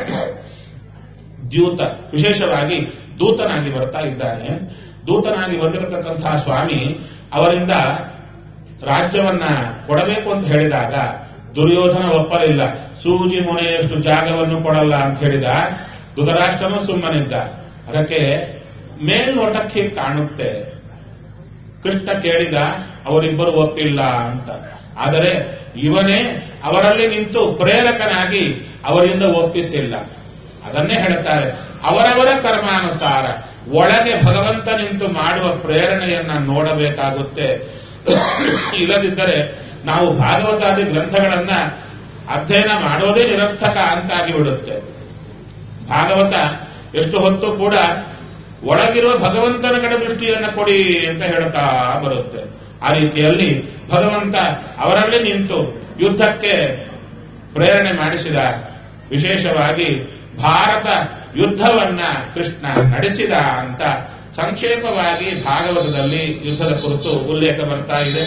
ದ್ಯೂತ ವಿಶೇಷವಾಗಿ ದೂತನಾಗಿ ಬರ್ತಾ ಇದ್ದಾನೆ ದೂತನಾಗಿ ಬಂದಿರತಕ್ಕಂತಹ ಸ್ವಾಮಿ ಅವರಿಂದ ರಾಜ್ಯವನ್ನ ಕೊಡಬೇಕು ಅಂತ ಹೇಳಿದಾಗ ದುರ್ಯೋಧನ ಒಪ್ಪಲಿಲ್ಲ ಸೂಜಿ ಮುನೆಯಷ್ಟು ಜಾಗವನ್ನು ಕೊಡಲ್ಲ ಅಂತ ಹೇಳಿದ ಧೃತರಾಷ್ಟ್ರನು ಸುಮ್ಮನಿದ್ದ ಅದಕ್ಕೆ ಮೇಲ್ನೋಟಕ್ಕೆ ಕಾಣುತ್ತೆ ಕೃಷ್ಣ ಕೇಳಿದ ಅವರಿಬ್ಬರು ಒಪ್ಪಿಲ್ಲ ಅಂತ ಆದರೆ ಇವನೇ ಅವರಲ್ಲಿ ನಿಂತು ಪ್ರೇರಕನಾಗಿ ಅವರಿಂದ ಒಪ್ಪಿಸಿಲ್ಲ ಅದನ್ನೇ ಹೇಳ್ತಾರೆ ಅವರವರ ಕರ್ಮಾನುಸಾರ ಒಳಗೆ ಭಗವಂತ ನಿಂತು ಮಾಡುವ ಪ್ರೇರಣೆಯನ್ನ ನೋಡಬೇಕಾಗುತ್ತೆ ಇಲ್ಲದಿದ್ದರೆ ನಾವು ಭಾಗವತಾದಿ ಗ್ರಂಥಗಳನ್ನ ಅಧ್ಯಯನ ಮಾಡೋದೇ ನಿರರ್ಥಕ ಅಂತಾಗಿ ಬಿಡುತ್ತೆ ಭಾಗವತ ಎಷ್ಟು ಹೊತ್ತು ಕೂಡ ಒಳಗಿರುವ ಭಗವಂತನ ಕಡೆ ದೃಷ್ಟಿಯನ್ನ ಕೊಡಿ ಅಂತ ಹೇಳ್ತಾ ಬರುತ್ತೆ ಆ ರೀತಿಯಲ್ಲಿ ಭಗವಂತ ಅವರಲ್ಲಿ ನಿಂತು ಯುದ್ಧಕ್ಕೆ ಪ್ರೇರಣೆ ಮಾಡಿಸಿದ ವಿಶೇಷವಾಗಿ ಭಾರತ ಯುದ್ಧವನ್ನ ಕೃಷ್ಣ ನಡೆಸಿದ ಅಂತ ಸಂಕ್ಷೇಪವಾಗಿ ಭಾಗವತದಲ್ಲಿ ಯುದ್ಧದ ಕುರಿತು ಉಲ್ಲೇಖ ಬರ್ತಾ ಇದೆ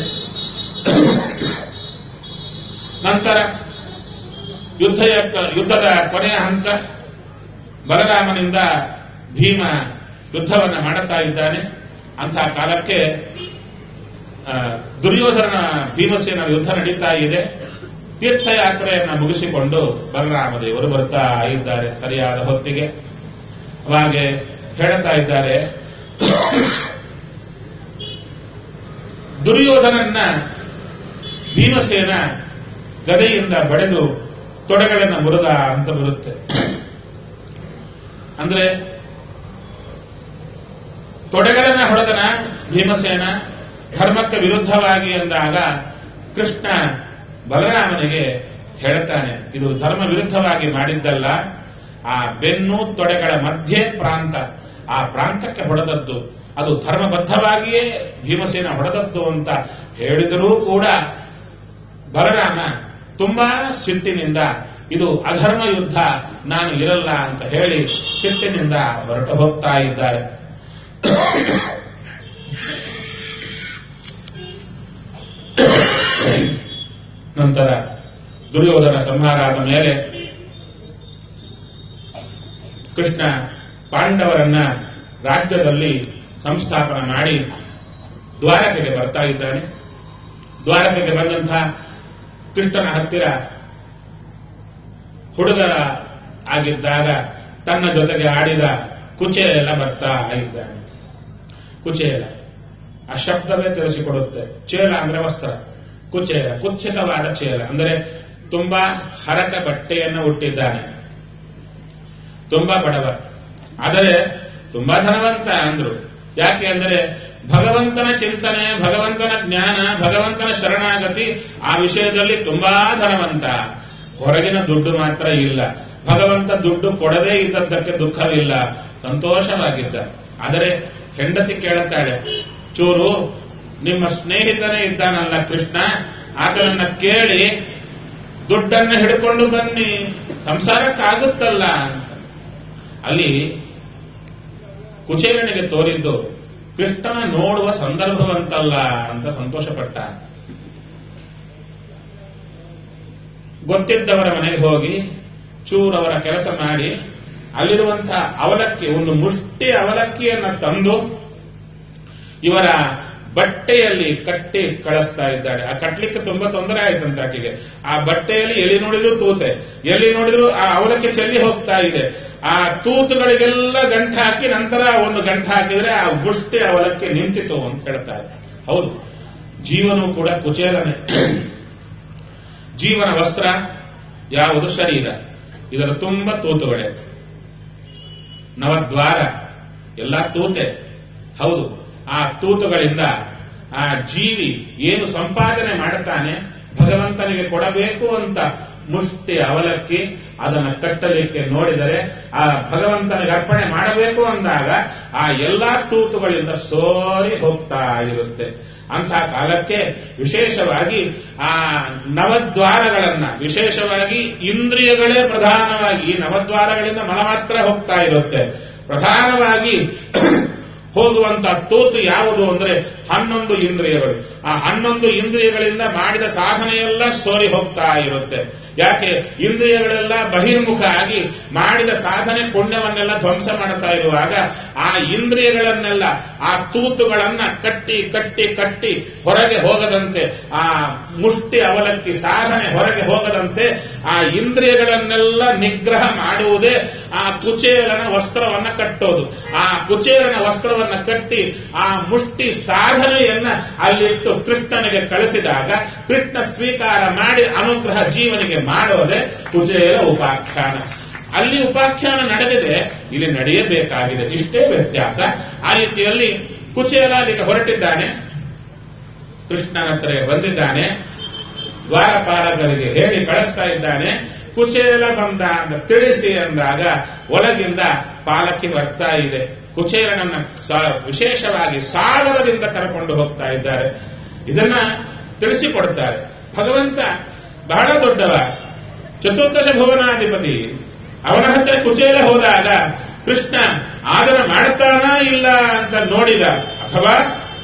ನಂತರ ಯುದ್ಧ ಯುದ್ಧದ ಕೊನೆಯ ಹಂತ ಬಲರಾಮನಿಂದ ಭೀಮ ಯುದ್ಧವನ್ನ ಮಾಡುತ್ತಾ ಇದ್ದಾನೆ ಅಂತಹ ಕಾಲಕ್ಕೆ ಆ, ದುರ್ಯೋಧನ ಭೀಮಸೇನ ಯುದ್ಧ ನಡೀತಾ ಇದೆ ತೀರ್ಥಯಾತ್ರೆಯನ್ನ ಮುಗಿಸಿಕೊಂಡು ಬಲರಾಮ ದೇವರು ಬರ್ತಾ ಇದ್ದಾರೆ ಸರಿಯಾದ ಹೊತ್ತಿಗೆ ಅವಾಗೆ ಹೇಳ್ತಾ ಇದ್ದಾರೆ ದುರ್ಯೋಧನನ್ನ ಭೀಮಸೇನ ಗದೆಯಿಂದ ಬಡೆದು ತೊಡೆಗಳನ್ನ ಮುರಿದ ಅಂತ ಬರುತ್ತೆ ಅಂದ್ರೆ ತೊಡೆಗಳನ್ನ ಹೊಡೆದನ ಭೀಮಸೇನ ಧರ್ಮಕ್ಕೆ ವಿರುದ್ಧವಾಗಿ ಎಂದಾಗ ಕೃಷ್ಣ ಬಲರಾಮನಿಗೆ ಹೇಳ್ತಾನೆ ಇದು ಧರ್ಮ ವಿರುದ್ಧವಾಗಿ ಮಾಡಿದ್ದಲ್ಲ ಆ ಬೆನ್ನು ತೊಡೆಗಳ ಮಧ್ಯೆ ಪ್ರಾಂತ ಆ ಪ್ರಾಂತಕ್ಕೆ ಹೊಡೆದದ್ದು ಅದು ಧರ್ಮಬದ್ಧವಾಗಿಯೇ ಭೀಮಸೇನ ಹೊಡೆದದ್ದು ಅಂತ ಹೇಳಿದರೂ ಕೂಡ ಬಲರಾಮ ತುಂಬಾ ಸಿಟ್ಟಿನಿಂದ ಇದು ಅಧರ್ಮ ಯುದ್ಧ ನಾನು ಇರಲ್ಲ ಅಂತ ಹೇಳಿ ಸಿಟ್ಟಿನಿಂದ ಹೊರಟು ಹೋಗ್ತಾ ಇದ್ದಾರೆ ನಂತರ ದುರ್ಯೋಧನ ಸಂಹಾರ ಆದ ಮೇಲೆ ಕೃಷ್ಣ ಪಾಂಡವರನ್ನ ರಾಜ್ಯದಲ್ಲಿ ಸಂಸ್ಥಾಪನೆ ಮಾಡಿ ದ್ವಾರಕೆಗೆ ಬರ್ತಾ ಇದ್ದಾನೆ ದ್ವಾರಕೆಗೆ ಬಂದಂತಹ ಕೃಷ್ಣನ ಹತ್ತಿರ ಹುಡುಗ ಆಗಿದ್ದಾಗ ತನ್ನ ಜೊತೆಗೆ ಆಡಿದ ಕುಚೇಲ ಬರ್ತಾ ಇದ್ದಾನೆ ಕುಚೇಲ ಆ ಶಬ್ದವೇ ತಿಳಿಸಿಕೊಡುತ್ತೆ ಚೇಲ ಅಂದ್ರೆ ವಸ್ತ್ರ ಕುಚೇಲ ಕುಚ್ಚಿತವಾದ ಚೇಲ ಅಂದರೆ ತುಂಬಾ ಹರಕ ಬಟ್ಟೆಯನ್ನು ಹುಟ್ಟಿದ್ದಾನೆ ತುಂಬಾ ಬಡವ ಆದರೆ ತುಂಬಾ ಧನವಂತ ಅಂದ್ರು ಯಾಕೆ ಅಂದರೆ ಭಗವಂತನ ಚಿಂತನೆ ಭಗವಂತನ ಜ್ಞಾನ ಭಗವಂತನ ಶರಣಾಗತಿ ಆ ವಿಷಯದಲ್ಲಿ ತುಂಬಾ ಧನವಂತ ಹೊರಗಿನ ದುಡ್ಡು ಮಾತ್ರ ಇಲ್ಲ ಭಗವಂತ ದುಡ್ಡು ಕೊಡದೇ ಇದ್ದದ್ದಕ್ಕೆ ದುಃಖವಿಲ್ಲ ಸಂತೋಷವಾಗಿದ್ದ ಆದರೆ ಹೆಂಡತಿ ಕೇಳುತ್ತಾಳೆ ಚೂರು ನಿಮ್ಮ ಸ್ನೇಹಿತನೇ ಇದ್ದಾನಲ್ಲ ಕೃಷ್ಣ ಆತನನ್ನ ಕೇಳಿ ದುಡ್ಡನ್ನು ಹಿಡ್ಕೊಂಡು ಬನ್ನಿ ಸಂಸಾರಕ್ಕಾಗುತ್ತಲ್ಲ ಅಂತ ಅಲ್ಲಿ ಕುಚೇಲನಿಗೆ ತೋರಿದ್ದು ಕೃಷ್ಣನ ನೋಡುವ ಸಂದರ್ಭವಂತಲ್ಲ ಅಂತ ಸಂತೋಷಪಟ್ಟ ಗೊತ್ತಿದ್ದವರ ಮನೆಗೆ ಹೋಗಿ ಚೂರವರ ಕೆಲಸ ಮಾಡಿ ಅಲ್ಲಿರುವಂತಹ ಅವಲಕ್ಕಿ ಒಂದು ಮುಷ್ಟಿ ಅವಲಕ್ಕಿಯನ್ನ ತಂದು ಇವರ ಬಟ್ಟೆಯಲ್ಲಿ ಕಟ್ಟಿ ಕಳಿಸ್ತಾ ಇದ್ದಾಳೆ ಆ ಕಟ್ಲಿಕ್ಕೆ ತುಂಬಾ ತೊಂದರೆ ಆಯ್ತಂತ ಆಕೆಗೆ ಆ ಬಟ್ಟೆಯಲ್ಲಿ ಎಲ್ಲಿ ನೋಡಿದ್ರು ತೂತೆ ಎಲ್ಲಿ ನೋಡಿದ್ರು ಆ ಅವಲಕ್ಕಿ ಚೆಲ್ಲಿ ಹೋಗ್ತಾ ಇದೆ ಆ ತೂತುಗಳಿಗೆಲ್ಲ ಗಂಟು ಹಾಕಿ ನಂತರ ಒಂದು ಗಂಟು ಹಾಕಿದ್ರೆ ಆ ಮುಷ್ಟಿ ಅವಲಕ್ಕಿ ನಿಂತಿತು ಅಂತ ಹೇಳ್ತಾರೆ ಹೌದು ಜೀವನವು ಕೂಡ ಕುಚೇಲನೆ ಜೀವನ ವಸ್ತ್ರ ಯಾವುದು ಶರೀರ ಇದರ ತುಂಬ ತೂತುಗಳೇ ನವದ್ವಾರ ಎಲ್ಲ ತೂತೆ ಹೌದು ಆ ತೂತುಗಳಿಂದ ಆ ಜೀವಿ ಏನು ಸಂಪಾದನೆ ಮಾಡುತ್ತಾನೆ ಭಗವಂತನಿಗೆ ಕೊಡಬೇಕು ಅಂತ ಮುಷ್ಟಿ ಅವಲಕ್ಕಿ ಅದನ್ನು ಕಟ್ಟಲಿಕ್ಕೆ ನೋಡಿದರೆ ಆ ಭಗವಂತನಿಗೆ ಅರ್ಪಣೆ ಮಾಡಬೇಕು ಅಂದಾಗ ಆ ಎಲ್ಲಾ ತೂತುಗಳಿಂದ ಸೋರಿ ಹೋಗ್ತಾ ಇರುತ್ತೆ ಅಂಥ ಕಾಲಕ್ಕೆ ವಿಶೇಷವಾಗಿ ಆ ನವದ್ವಾರಗಳನ್ನ ವಿಶೇಷವಾಗಿ ಇಂದ್ರಿಯಗಳೇ ಪ್ರಧಾನವಾಗಿ ಈ ನವದ್ವಾರಗಳಿಂದ ಮನ ಮಾತ್ರ ಹೋಗ್ತಾ ಇರುತ್ತೆ ಪ್ರಧಾನವಾಗಿ ಹೋಗುವಂತ ತೂತು ಯಾವುದು ಅಂದ್ರೆ ಹನ್ನೊಂದು ಇಂದ್ರಿಯಗಳು ಆ ಹನ್ನೊಂದು ಇಂದ್ರಿಯಗಳಿಂದ ಮಾಡಿದ ಸಾಧನೆಯೆಲ್ಲ ಸೋರಿ ಹೋಗ್ತಾ ಇರುತ್ತೆ ಯಾಕೆ ಇಂದ್ರಿಯಗಳೆಲ್ಲ ಬಹಿರ್ಮುಖ ಆಗಿ ಮಾಡಿದ ಸಾಧನೆ ಪುಣ್ಯವನ್ನೆಲ್ಲ ಧ್ವಂಸ ಮಾಡ್ತಾ ಇರುವಾಗ ಆ ಇಂದ್ರಿಯಗಳನ್ನೆಲ್ಲ ಆ ತೂತುಗಳನ್ನ ಕಟ್ಟಿ ಕಟ್ಟಿ ಕಟ್ಟಿ ಹೊರಗೆ ಹೋಗದಂತೆ ಆ ಮುಷ್ಟಿ ಅವಲಕ್ಕಿ ಸಾಧನೆ ಹೊರಗೆ ಹೋಗದಂತೆ ಆ ಇಂದ್ರಿಯಗಳನ್ನೆಲ್ಲ ನಿಗ್ರಹ ಮಾಡುವುದೇ ಆ ಕುಚೇಲನ ವಸ್ತ್ರವನ್ನ ಕಟ್ಟೋದು ಆ ಕುಚೇಲನ ವಸ್ತ್ರವನ್ನ ಕಟ್ಟಿ ಆ ಮುಷ್ಟಿ ಸಾಧನೆಯನ್ನ ಅಲ್ಲಿಟ್ಟು ಕೃಷ್ಣನಿಗೆ ಕಳಿಸಿದಾಗ ಕೃಷ್ಣ ಸ್ವೀಕಾರ ಮಾಡಿ ಅನುಗ್ರಹ ಜೀವನಿಗೆ ಮಾಡೋದೇ ಕುಚೇಲ ಉಪಾಖ್ಯಾನ ಅಲ್ಲಿ ಉಪಾಖ್ಯಾನ ನಡೆದಿದೆ ಇಲ್ಲಿ ನಡೆಯಬೇಕಾಗಿದೆ ಇಷ್ಟೇ ವ್ಯತ್ಯಾಸ ಆ ರೀತಿಯಲ್ಲಿ ಕುಚೇಲ ಅಲ್ಲಿಗೆ ಹೊರಟಿದ್ದಾನೆ ಕೃಷ್ಣನ ಹತ್ರ ಬಂದಿದ್ದಾನೆ ದ್ವಾರಪಾಲಕರಿಗೆ ಹೇಳಿ ಕಳಿಸ್ತಾ ಇದ್ದಾನೆ ಕುಚೇಲ ಬಂದ ಅಂತ ತಿಳಿಸಿ ಅಂದಾಗ ಒಳಗಿಂದ ಪಾಲಕಿ ಬರ್ತಾ ಇದೆ ಕುಚೇಲನನ್ನ ಸ- ವಿಶೇಷವಾಗಿ ಸಾಗರದಿಂದ ಕರ್ಕೊಂಡು ಹೋಗ್ತಾ ಇದ್ದಾರೆ ಇದನ್ನ ತಿಳಿಸಿಕೊಡ್ತಾರೆ ಭಗವಂತ ಬಹಳ ದೊಡ್ಡವ ಚತುರ್ದಶ ಭುವನಾಧಿಪತಿ ಅವನ ಹತ್ರ ಕುಚೇಲ ಹೋದಾಗ ಕೃಷ್ಣ ಆದರ ಮಾಡ್ತಾನಾ ಇಲ್ಲ ಅಂತ ನೋಡಿದ ಅಥವಾ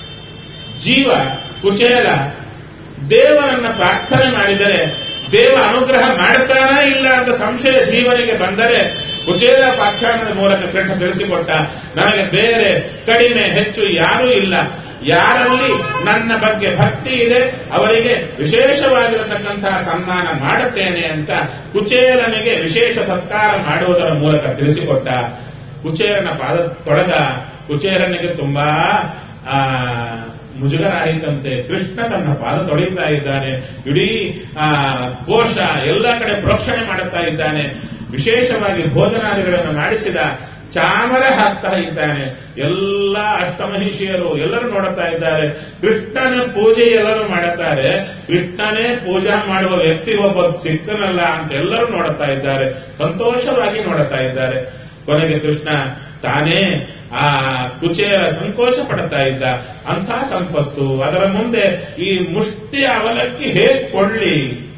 ಜೀವ ಕುಚೇಲ ದೇವರನ್ನ ಪ್ರಾರ್ಥನೆ ಮಾಡಿದರೆ ದೇವ ಅನುಗ್ರಹ ಮಾಡ್ತಾನಾ ಇಲ್ಲ ಅಂತ ಸಂಶಯ ಜೀವನಿಗೆ ಬಂದರೆ ಕುಚೇಲ ಪಾಖ್ಯಾನದ ಮೂಲಕ ಕೃಷ್ಣ ತಿಳಿಸಿಕೊಟ್ಟ ನನಗೆ ಬೇರೆ ಕಡಿಮೆ ಹೆಚ್ಚು ಯಾರೂ ಇಲ್ಲ ಯಾರಲ್ಲಿ ನನ್ನ ಬಗ್ಗೆ ಭಕ್ತಿ ಇದೆ ಅವರಿಗೆ ವಿಶೇಷವಾಗಿರತಕ್ಕಂತಹ ಸನ್ಮಾನ ಮಾಡುತ್ತೇನೆ ಅಂತ ಕುಚೇಲನಿಗೆ ವಿಶೇಷ ಸತ್ಕಾರ ಮಾಡುವುದರ ಮೂಲಕ ತಿಳಿಸಿಕೊಟ್ಟ ಕುಚೇರನ ಪಾದ ತೊಳೆದ ಕುಚೇರನಿಗೆ ತುಂಬಾ ಆ ಮುಜುಗರ ಆಯಿತಂತೆ ಕೃಷ್ಣ ತನ್ನ ಪಾದ ತೊಳೆಯುತ್ತಾ ಇದ್ದಾನೆ ಇಡೀ ಆ ಕೋಶ ಎಲ್ಲ ಕಡೆ ಪ್ರೋಕ್ಷಣೆ ಮಾಡುತ್ತಾ ಇದ್ದಾನೆ ವಿಶೇಷವಾಗಿ ಭೋಜನಾದಿಗಳನ್ನು ಮಾಡಿಸಿದ ಚಾಮರ ಹಾಕ್ತಾ ಇದ್ದಾನೆ ಎಲ್ಲ ಅಷ್ಟಮಹಿಷಿಯರು ಎಲ್ಲರೂ ನೋಡುತ್ತಾ ಇದ್ದಾರೆ ಕೃಷ್ಣನ ಪೂಜೆ ಎಲ್ಲರೂ ಮಾಡುತ್ತಾರೆ ಕೃಷ್ಣನೇ ಪೂಜಾ ಮಾಡುವ ವ್ಯಕ್ತಿ ಒಬ್ಬ ಸಿಕ್ಕನಲ್ಲ ಅಂತ ಎಲ್ಲರೂ ನೋಡುತ್ತಾ ಇದ್ದಾರೆ ಸಂತೋಷವಾಗಿ ನೋಡುತ್ತಾ ಇದ್ದಾರೆ ಕೊನೆಗೆ ಕೃಷ್ಣ ತಾನೇ ಆ ಕುಚೇಲ ಸಂಕೋಚ ಪಡುತ್ತಾ ಇದ್ದ ಅಂಥ ಸಂಪತ್ತು ಅದರ ಮುಂದೆ ಈ ಮುಷ್ಟಿ ಅವಲಕ್ಕಿ ಹೇಗೆ ಕೊಳ್ಳಿ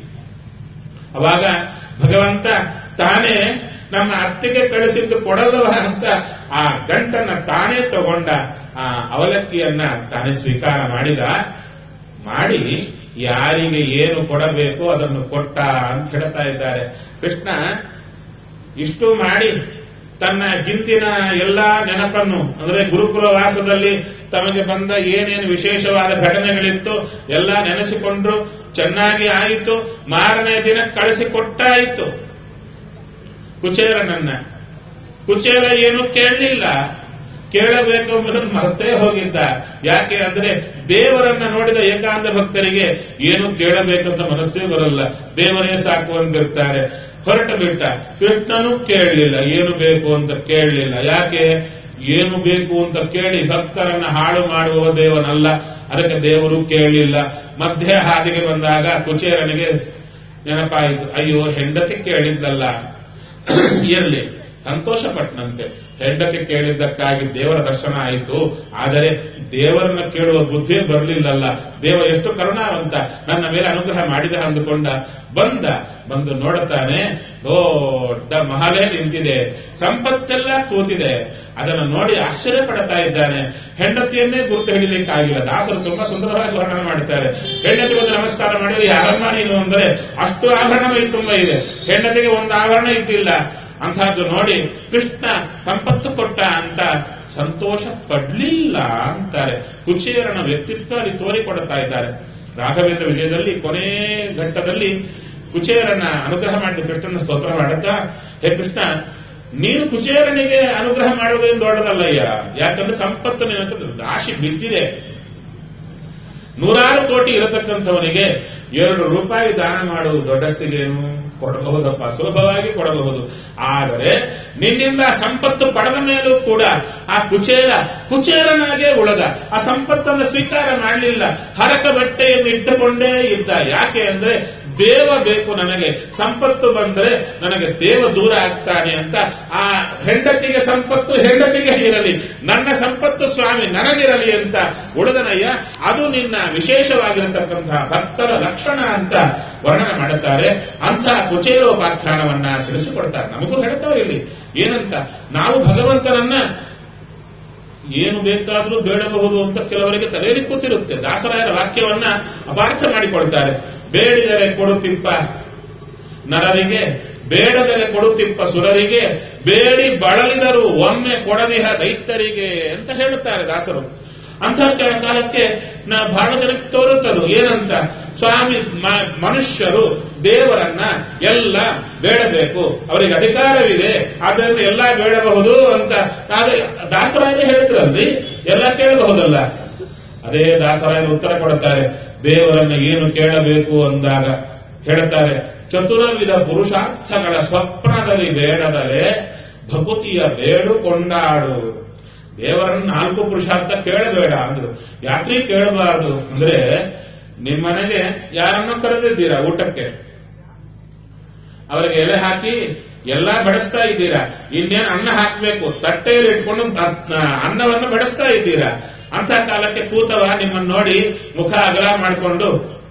ಅವಾಗ ಭಗವಂತ ತಾನೇ ನಮ್ಮ ಅತ್ತಿಗೆ ಕಳಿಸಿದ್ದು ಕೊಡಲ್ಲವ ಅಂತ ಆ ಗಂಟನ್ನ ತಾನೇ ತಗೊಂಡ ಆ ಅವಲಕ್ಕಿಯನ್ನ ತಾನೇ ಸ್ವೀಕಾರ ಮಾಡಿದ ಮಾಡಿ ಯಾರಿಗೆ ಏನು ಕೊಡಬೇಕು ಅದನ್ನು ಕೊಟ್ಟ ಅಂತ ಹೇಳ್ತಾ ಇದ್ದಾರೆ ಕೃಷ್ಣ ಇಷ್ಟು ಮಾಡಿ ತನ್ನ ಹಿಂದಿನ ಎಲ್ಲಾ ನೆನಪನ್ನು ಅಂದ್ರೆ ಗುರುಕುಲ ವಾಸದಲ್ಲಿ ತಮಗೆ ಬಂದ ಏನೇನು ವಿಶೇಷವಾದ ಘಟನೆಗಳಿತ್ತು ಎಲ್ಲ ನೆನೆಸಿಕೊಂಡ್ರು ಚೆನ್ನಾಗಿ ಆಯಿತು ಮಾರನೇ ದಿನ ಕಳಿಸಿಕೊಟ್ಟಾಯಿತು ಕುಚೇಲನನ್ನ ಕುಚೇಲ ಏನು ಕೇಳಲಿಲ್ಲ ಕೇಳಬೇಕು ಎಂಬುದನ್ನು ಮರ್ತೇ ಹೋಗಿದ್ದ ಯಾಕೆ ಅಂದ್ರೆ ದೇವರನ್ನ ನೋಡಿದ ಏಕಾಂತ ಭಕ್ತರಿಗೆ ಏನು ಕೇಳಬೇಕಂತ ಮನಸ್ಸೇ ಬರಲ್ಲ ದೇವರೇ ಸಾಕು ಅಂದಿರ್ತಾರೆ ಹೊರಟು ಬಿಟ್ಟ ಕೃಷ್ಣನು ಕೇಳಲಿಲ್ಲ ಏನು ಬೇಕು ಅಂತ ಕೇಳಲಿಲ್ಲ ಯಾಕೆ ಏನು ಬೇಕು ಅಂತ ಕೇಳಿ ಭಕ್ತರನ್ನ ಹಾಳು ಮಾಡುವ ದೇವನಲ್ಲ ಅದಕ್ಕೆ ದೇವರು ಕೇಳಲಿಲ್ಲ ಮಧ್ಯೆ ಹಾದಿಗೆ ಬಂದಾಗ ಕುಚೇರನಿಗೆ ನೆನಪಾಯಿತು ಅಯ್ಯೋ ಹೆಂಡತಿ ಕೇಳಿದ್ದಲ್ಲ ಇರಲಿ ಸಂತೋಷ ಪಟ್ಟನಂತೆ ಹೆಂಡತಿ ಕೇಳಿದ್ದಕ್ಕಾಗಿ ದೇವರ ದರ್ಶನ ಆಯಿತು ಆದರೆ ದೇವರನ್ನ ಕೇಳುವ ಬುದ್ಧಿ ಬರಲಿಲ್ಲಲ್ಲ ದೇವ ಎಷ್ಟು ಕರುಣಾವಂತ ನನ್ನ ಮೇಲೆ ಅನುಗ್ರಹ ಮಾಡಿದ ಅಂದುಕೊಂಡ ಬಂದ ಬಂದು ನೋಡುತ್ತಾನೆ ದೊಡ್ಡ ಮಹಲೇ ನಿಂತಿದೆ ಸಂಪತ್ತೆಲ್ಲ ಕೂತಿದೆ ಅದನ್ನು ನೋಡಿ ಆಶ್ಚರ್ಯ ಪಡ್ತಾ ಇದ್ದಾನೆ ಹೆಂಡತಿಯನ್ನೇ ಗುರುತು ಹಿಡಿಲಿಕ್ಕಾಗಿಲ್ಲ ದಾಸರು ತುಂಬಾ ಸುಂದರವಾಗಿ ವರ್ಣನೆ ಮಾಡುತ್ತಾರೆ ಹೆಂಡತಿ ಒಂದು ನಮಸ್ಕಾರ ಮಾಡಿದ್ರೆ ಯಾರಮ್ಮ ನೀನು ಅಂದರೆ ಅಷ್ಟು ಆಭರಣ ಮೈ ತುಂಬ ಇದೆ ಹೆಂಡತಿಗೆ ಒಂದು ಆಭರಣ ಇದ್ದಿಲ್ಲ ಅಂತಹದ್ದು ನೋಡಿ ಕೃಷ್ಣ ಸಂಪತ್ತು ಕೊಟ್ಟ ಅಂತ ಸಂತೋಷ ಪಡ್ಲಿಲ್ಲ ಅಂತಾರೆ ಕುಚೇರನ ವ್ಯಕ್ತಿತ್ವ ಅಲ್ಲಿ ತೋರಿಕೊಡುತ್ತಾ ಇದ್ದಾರೆ ರಾಘವೇಂದ್ರ ವಿಜಯದಲ್ಲಿ ಕೊನೆ ಘಟ್ಟದಲ್ಲಿ ಕುಚೇರನ ಅನುಗ್ರಹ ಮಾಡಿದ ಕೃಷ್ಣನ ಸ್ತೋತ್ರ ಮಾಡುತ್ತಾ ಹೇ ಕೃಷ್ಣ ನೀನು ಕುಚೇರನಿಗೆ ಅನುಗ್ರಹ ಮಾಡೋದೇನು ದೊಡ್ಡದಲ್ಲಯ್ಯ ಯಾಕಂದ್ರೆ ಸಂಪತ್ತು ನಿನ್ನ ಹತ್ರ ರಾಶಿ ಬಿದ್ದಿದೆ ನೂರಾರು ಕೋಟಿ ಇರತಕ್ಕಂಥವನಿಗೆ ಎರಡು ರೂಪಾಯಿ ದಾನ ಮಾಡುವುದು ದೊಡ್ಡಸ್ತಿಗೇನು ಕೊಡಬಹುದಪ್ಪ ಸುಲಭವಾಗಿ ಕೊಡಬಹುದು ಆದರೆ ನಿನ್ನಿಂದ ಸಂಪತ್ತು ಪಡೆದ ಮೇಲೂ ಕೂಡ ಆ ಕುಚೇರ ಕುಚೇರನಾಗೆ ಉಳದ ಆ ಸಂಪತ್ತನ್ನು ಸ್ವೀಕಾರ ಮಾಡಲಿಲ್ಲ ಹರಕ ಬಟ್ಟೆಯನ್ನು ಇಟ್ಟುಕೊಂಡೇ ಇದ್ದ ಯಾಕೆ ಅಂದ್ರೆ ದೇವ ಬೇಕು ನನಗೆ ಸಂಪತ್ತು ಬಂದ್ರೆ ನನಗೆ ದೇವ ದೂರ ಆಗ್ತಾನೆ ಅಂತ ಆ ಹೆಂಡತಿಗೆ ಸಂಪತ್ತು ಹೆಂಡತಿಗೆ ಇರಲಿ ನನ್ನ ಸಂಪತ್ತು ಸ್ವಾಮಿ ನನಗಿರಲಿ ಅಂತ ಉಳಿದನಯ್ಯ ಅದು ನಿನ್ನ ವಿಶೇಷವಾಗಿರತಕ್ಕಂತಹ ಭಕ್ತರ ಲಕ್ಷಣ ಅಂತ ವರ್ಣನೆ ಮಾಡುತ್ತಾರೆ ಅಂಥ ಕುಚೇರೋಪಾಖ್ಯಾನವನ್ನ ತಿಳಿಸಿಕೊಡ್ತಾರೆ ನಮಗೂ ಹೇಳ್ತಾರೆ ಇಲ್ಲಿ ಏನಂತ ನಾವು ಭಗವಂತನನ್ನ ಏನು ಬೇಕಾದರೂ ಬೇಡಬಹುದು ಅಂತ ಕೆಲವರಿಗೆ ತಲೆಯಲ್ಲಿ ಕೂತಿರುತ್ತೆ ದಾಸರಾಯರ ವಾಕ್ಯವನ್ನ ಅಪಾರ್ಥ ಮಾಡಿಕೊಳ್ತಾರೆ ಬೇಡಿದರೆ ಕೊಡುತ್ತಿಪ್ಪ ನರರಿಗೆ ಬೇಡದರೆ ಕೊಡುತ್ತಿಪ್ಪ ಸುರರಿಗೆ ಬೇಡಿ ಬಳಲಿದರು ಒಮ್ಮೆ ಕೊಡದಿಹ ದೈತ್ಯರಿಗೆ ಅಂತ ಹೇಳುತ್ತಾರೆ ದಾಸರು ಅಂತಹ ಕಾಲಕ್ಕೆ ನಾ ಬಹಳ ಜನಕ್ಕೆ ತೋರುತ್ತದು ಏನಂತ ಸ್ವಾಮಿ ಮ- ಮನುಷ್ಯರು ದೇವರನ್ನ ಎಲ್ಲ ಬೇಡಬೇಕು ಅವರಿಗೆ ಅಧಿಕಾರವಿದೆ ಆದ್ದರಿಂದ ಎಲ್ಲ ಬೇಡಬಹುದು ಅಂತ ಆದ್ರೆ ದಾಸರಾಯರೇ ಹೇಳಿದ್ರಲ್ರಿ ಎಲ್ಲ ಕೇಳಬಹುದಲ್ಲ ಅದೇ ದಾಸರಾಯರು ಉತ್ತರ ಕೊಡುತ್ತಾರೆ ದೇವರನ್ನ ಏನು ಕೇಳಬೇಕು ಅಂದಾಗ ಹೇಳುತ್ತಾರೆ ಚತುರವಿಧ ಪುರುಷಾರ್ಥಗಳ ಸ್ವಪ್ನದಲ್ಲಿ ಬೇಡದಲೆ ಭಕುತಿಯ ಬೇಡು ಕೊಂಡಾಡು ದೇವರನ್ನ ನಾಲ್ಕು ಪುರುಷಾರ್ಥ ಕೇಳಬೇಡ ಅಂದ್ರು ಯಾಕ್ರಿ ಕೇಳಬಾರದು ಅಂದ್ರೆ ನಿಮ್ಮನೆಗೆ ಯಾರನ್ನೋ ಕರೆದಿದ್ದೀರಾ ಊಟಕ್ಕೆ ಅವರಿಗೆ ಎಲೆ ಹಾಕಿ ಎಲ್ಲಾ ಬಡಿಸ್ತಾ ಇದ್ದೀರಾ ಇನ್ನೇನು ಅನ್ನ ಹಾಕಬೇಕು ತಟ್ಟೆಯಲ್ಲಿ ಇಟ್ಕೊಂಡು ಅ- ಅನ್ನವನ್ನು ಬಡಿಸ್ತಾ ಇದ್ದೀರಾ ಅಂತ ಕಾಲಕ್ಕೆ ಕೂತವ ನಿಮ್ಮನ್ನು ನೋಡಿ ಮುಖ ಅಗಲ ಮಾಡಿಕೊಂಡು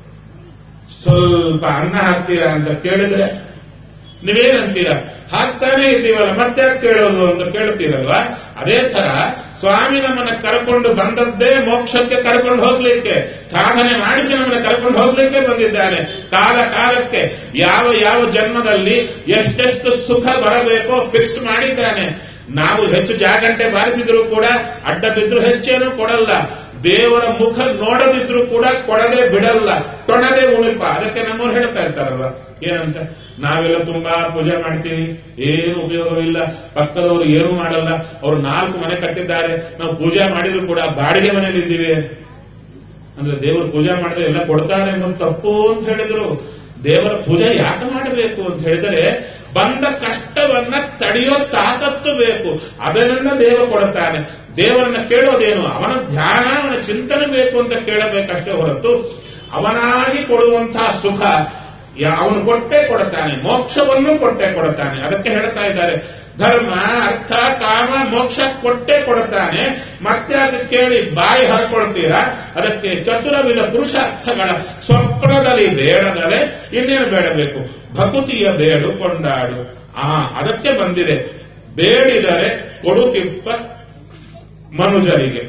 ಸ್ವಲ್ಪ ಅನ್ನ ಹಾಕ್ತೀರಾ ಅಂತ ಕೇಳಿದ್ರೆ ನೀವೇನಂತೀರಾ ಹಾಕ್ತಾನೆ ಇದ್ದೀವಲ್ಲ ಮತ್ತೆ ಯಾಕೆ ಕೇಳೋದು ಅಂತ ಕೇಳ್ತೀರಲ್ವಾ ಅದೇ ತರ ಸ್ವಾಮಿ ನಮ್ಮನ್ನ ಕರ್ಕೊಂಡು ಬಂದದ್ದೇ ಮೋಕ್ಷಕ್ಕೆ ಕರ್ಕೊಂಡು ಹೋಗ್ಲಿಕ್ಕೆ ಸಾಧನೆ ಮಾಡಿಸಿ ನಮ್ಮನ್ನ ಕರ್ಕೊಂಡು ಹೋಗ್ಲಿಕ್ಕೆ ಬಂದಿದ್ದಾನೆ ಕಾಲ ಕಾಲಕ್ಕೆ ಯಾವ ಯಾವ ಜನ್ಮದಲ್ಲಿ ಎಷ್ಟೆಷ್ಟು ಸುಖ ಬರಬೇಕೋ ಫಿಕ್ಸ್ ಮಾಡಿದ್ದಾನೆ ನಾವು ಹೆಚ್ಚು ಜಾಗಂಟೆ ಬಾರಿಸಿದ್ರು ಕೂಡ ಅಡ್ಡ ಬಿದ್ರು ಹೆಚ್ಚೇನು ಕೊಡಲ್ಲ ದೇವರ ಮುಖ ನೋಡದಿದ್ರು ಕೂಡ ಕೊಡದೆ ಬಿಡಲ್ಲ ತೊಣದೆ ಉಳಿಪ ಅದಕ್ಕೆ ನಮ್ಮವ್ರು ಹೇಳ್ತಾ ಇರ್ತಾರಲ್ವ ಏನಂತ ನಾವೆಲ್ಲ ತುಂಬಾ ಪೂಜೆ ಮಾಡ್ತೀವಿ ಏನು ಉಪಯೋಗವಿಲ್ಲ ಪಕ್ಕದವರು ಏನೂ ಮಾಡಲ್ಲ ಅವರು ನಾಲ್ಕು ಮನೆ ಕಟ್ಟಿದ್ದಾರೆ ನಾವು ಪೂಜೆ ಮಾಡಿದ್ರು ಕೂಡ ಬಾಡಿಗೆ ಮನೇಲಿ ಇದ್ದೀವಿ ಅಂದ್ರೆ ದೇವರು ಪೂಜೆ ಮಾಡಿದ್ರೆ ಎಲ್ಲ ಕೊಡ್ತಾರೆ ಅನ್ನೋದು ತಪ್ಪು ಅಂತ ಹೇಳಿದ್ರು ದೇವರ ಪೂಜೆ ಯಾಕೆ ಮಾಡಬೇಕು ಅಂತ ಹೇಳಿದರೆ ಬಂದ ಕಷ್ಟವನ್ನ ತಡೆಯೋ ತಾಕತ್ತು ಬೇಕು ಅದನ್ನ ದೇವ ಕೊಡುತ್ತಾನೆ ದೇವರನ್ನ ಕೇಳೋದೇನು ಅವನ ಧ್ಯಾನ ಅವನ ಚಿಂತನೆ ಬೇಕು ಅಂತ ಕೇಳಬೇಕಷ್ಟೇ ಹೊರತು ಅವನಾಗಿ ಕೊಡುವಂತಹ ಸುಖ ಯಾ- ಅವನು ಕೊಟ್ಟೇ ಕೊಡುತ್ತಾನೆ ಮೋಕ್ಷವನ್ನು ಕೊಟ್ಟೇ ಕೊಡುತ್ತಾನೆ ಅದಕ್ಕೆ ಹೇಳ್ತಾ ಇದ್ದಾರೆ ಧರ್ಮ ಅರ್ಥ ಕಾಮ ಮೋಕ್ಷ ಕೊಟ್ಟೇ ಕೊಡುತ್ತಾನೆ ಮತ್ತೆ ಅದು ಕೇಳಿ ಬಾಯಿ ಹರ್ಕೊಳ್ತೀರಾ ಅದಕ್ಕೆ ಚತುರವಿಧ ಪುರುಷಾರ್ಥಗಳ ಸ್ವಪ್ನದಲ್ಲಿ ಬೇಡದಲೆ ಇನ್ನೇನು ಬೇಡಬೇಕು ಭಕುತಿಯ ಬೇಡು ಕೊಂಡಾಡು ಆ ಅದಕ್ಕೆ ಬಂದಿದೆ ಬೇಡಿದರೆ ಕೊಡುತಿಪ್ಪ ಮನುಜರಿಗೆ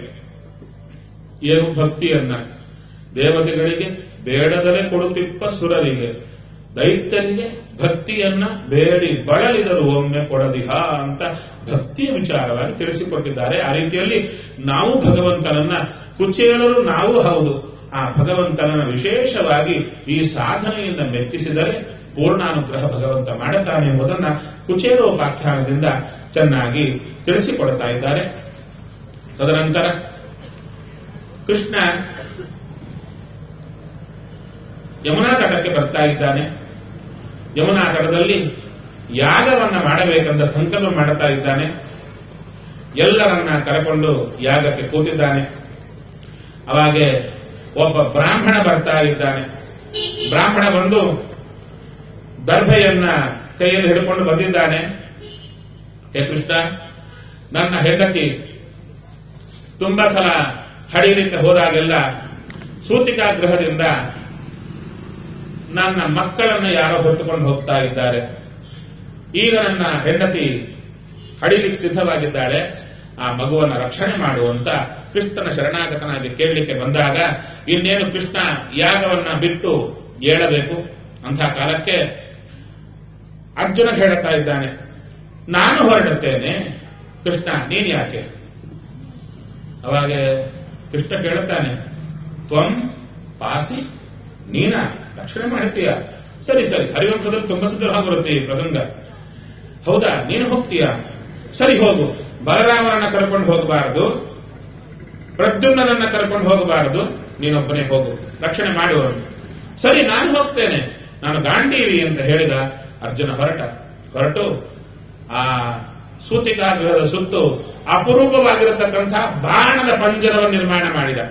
ಏನು ಭಕ್ತಿಯನ್ನ ದೇವತೆಗಳಿಗೆ ಬೇಡದಲೆ ಕೊಡುತ್ತಿಪ್ಪ ಸುರರಿಗೆ ದೈತ್ಯರಿಗೆ ಭಕ್ತಿಯನ್ನ ಬೇಡಿ ಬಳಲಿದರು ಒಮ್ಮೆ ಕೊಡದಿಹ ಅಂತ ಭಕ್ತಿಯ ವಿಚಾರವಾಗಿ ತಿಳಿಸಿಕೊಟ್ಟಿದ್ದಾರೆ ಆ ರೀತಿಯಲ್ಲಿ ನಾವು ಭಗವಂತನನ್ನ ಕುಚೇಲರು ನಾವು ಹೌದು ಆ ಭಗವಂತನನ್ನ ವಿಶೇಷವಾಗಿ ಈ ಸಾಧನೆಯಿಂದ ಮೆಚ್ಚಿಸಿದರೆ ಪೂರ್ಣಾನುಗ್ರಹ ಭಗವಂತ ಮಾಡುತ್ತಾನೆ ಎಂಬುದನ್ನ ಕುಚೇಲೋಪಾಖ್ಯಾನದಿಂದ ಚೆನ್ನಾಗಿ ತಿಳಿಸಿಕೊಡ್ತಾ ಇದ್ದಾರೆ ತದನಂತರ ಕೃಷ್ಣ ಯಮುನಾ ತಟಕ್ಕೆ ಬರ್ತಾ ಇದ್ದಾನೆ ಯಮುನಾ ತಟದಲ್ಲಿ ಯಾಗವನ್ನ ಮಾಡಬೇಕೆಂದ ಸಂಕಲ್ಪ ಮಾಡುತ್ತಾ ಇದ್ದಾನೆ ಎಲ್ಲರನ್ನ ಕರೆಕೊಂಡು ಯಾಗಕ್ಕೆ ಕೂತಿದ್ದಾನೆ ಅವಾಗೆ ಒಬ್ಬ ಬ್ರಾಹ್ಮಣ ಬರ್ತಾ ಇದ್ದಾನೆ ಬ್ರಾಹ್ಮಣ ಬಂದು ದರ್ಭೆಯನ್ನ ಕೈಯಲ್ಲಿ ಹಿಡ್ಕೊಂಡು ಬಂದಿದ್ದಾನೆ ಹೇ ಕೃಷ್ಣ ನನ್ನ ಹೆಂಡತಿ ತುಂಬಾ ಸಲ ಹಡಿಲಿಕ್ಕೆ ಹೋದಾಗೆಲ್ಲ ಸೂತಿಕಾಗ್ರಹದಿಂದ ನನ್ನ ಮಕ್ಕಳನ್ನ ಯಾರೋ ಹೊತ್ತುಕೊಂಡು ಹೋಗ್ತಾ ಇದ್ದಾರೆ ಈಗ ನನ್ನ ಹೆಂಡತಿ ಹಡಿಲಿಕ್ಕೆ ಸಿದ್ಧವಾಗಿದ್ದಾಳೆ ಆ ಮಗುವನ್ನ ರಕ್ಷಣೆ ಮಾಡುವಂತ ಕೃಷ್ಣನ ಶರಣಾಗತನಾಗಿ ಕೇಳಲಿಕ್ಕೆ ಬಂದಾಗ ಇನ್ನೇನು ಕೃಷ್ಣ ಯಾಗವನ್ನ ಬಿಟ್ಟು ಏಳಬೇಕು ಅಂಥ ಕಾಲಕ್ಕೆ ಅರ್ಜುನ ಹೇಳುತ್ತಾ ಇದ್ದಾನೆ ನಾನು ಹೊರಡುತ್ತೇನೆ ಕೃಷ್ಣ ನೀನ್ ಯಾಕೆ ಅವಾಗ ಕೃಷ್ಣ ಕೇಳುತ್ತಾನೆ ತ್ವಂ ಪಾಸಿ ನೀನ ರಕ್ಷಣೆ ಮಾಡ್ತೀಯ ಸರಿ ಸರಿ ಹರಿವಂಶದಲ್ಲಿ ತುಂಬಾ ಸುಂದರವಾಗಿ ಬರುತ್ತೆ ಈ ಪ್ರಸಂಗ ಹೌದಾ ನೀನು ಹೋಗ್ತೀಯ ಸರಿ ಹೋಗು ಬಲರಾಮನನ್ನ ಕರ್ಕೊಂಡು ಹೋಗಬಾರದು ಪ್ರದ್ಯುಮ್ನನ್ನ ಕರ್ಕೊಂಡು ಹೋಗಬಾರದು ನೀನೊಬ್ಬನೇ ಹೋಗು ರಕ್ಷಣೆ ಮಾಡುವವನು ಸರಿ ನಾನು ಹೋಗ್ತೇನೆ ನಾನು ಗಾಂಡೀವಿ ಅಂತ ಹೇಳಿದ ಅರ್ಜುನ ಹೊರಟ ಹೊರಟು ಆ ಸೂತಿಕಾಗ್ರಹದ ಸುತ್ತು ಅಪರೂಪವಾಗಿರತಕ್ಕಂಥ ಬಾಣದ ಪಂಜರವನ್ನು ನಿರ್ಮಾಣ ಮಾಡಿದ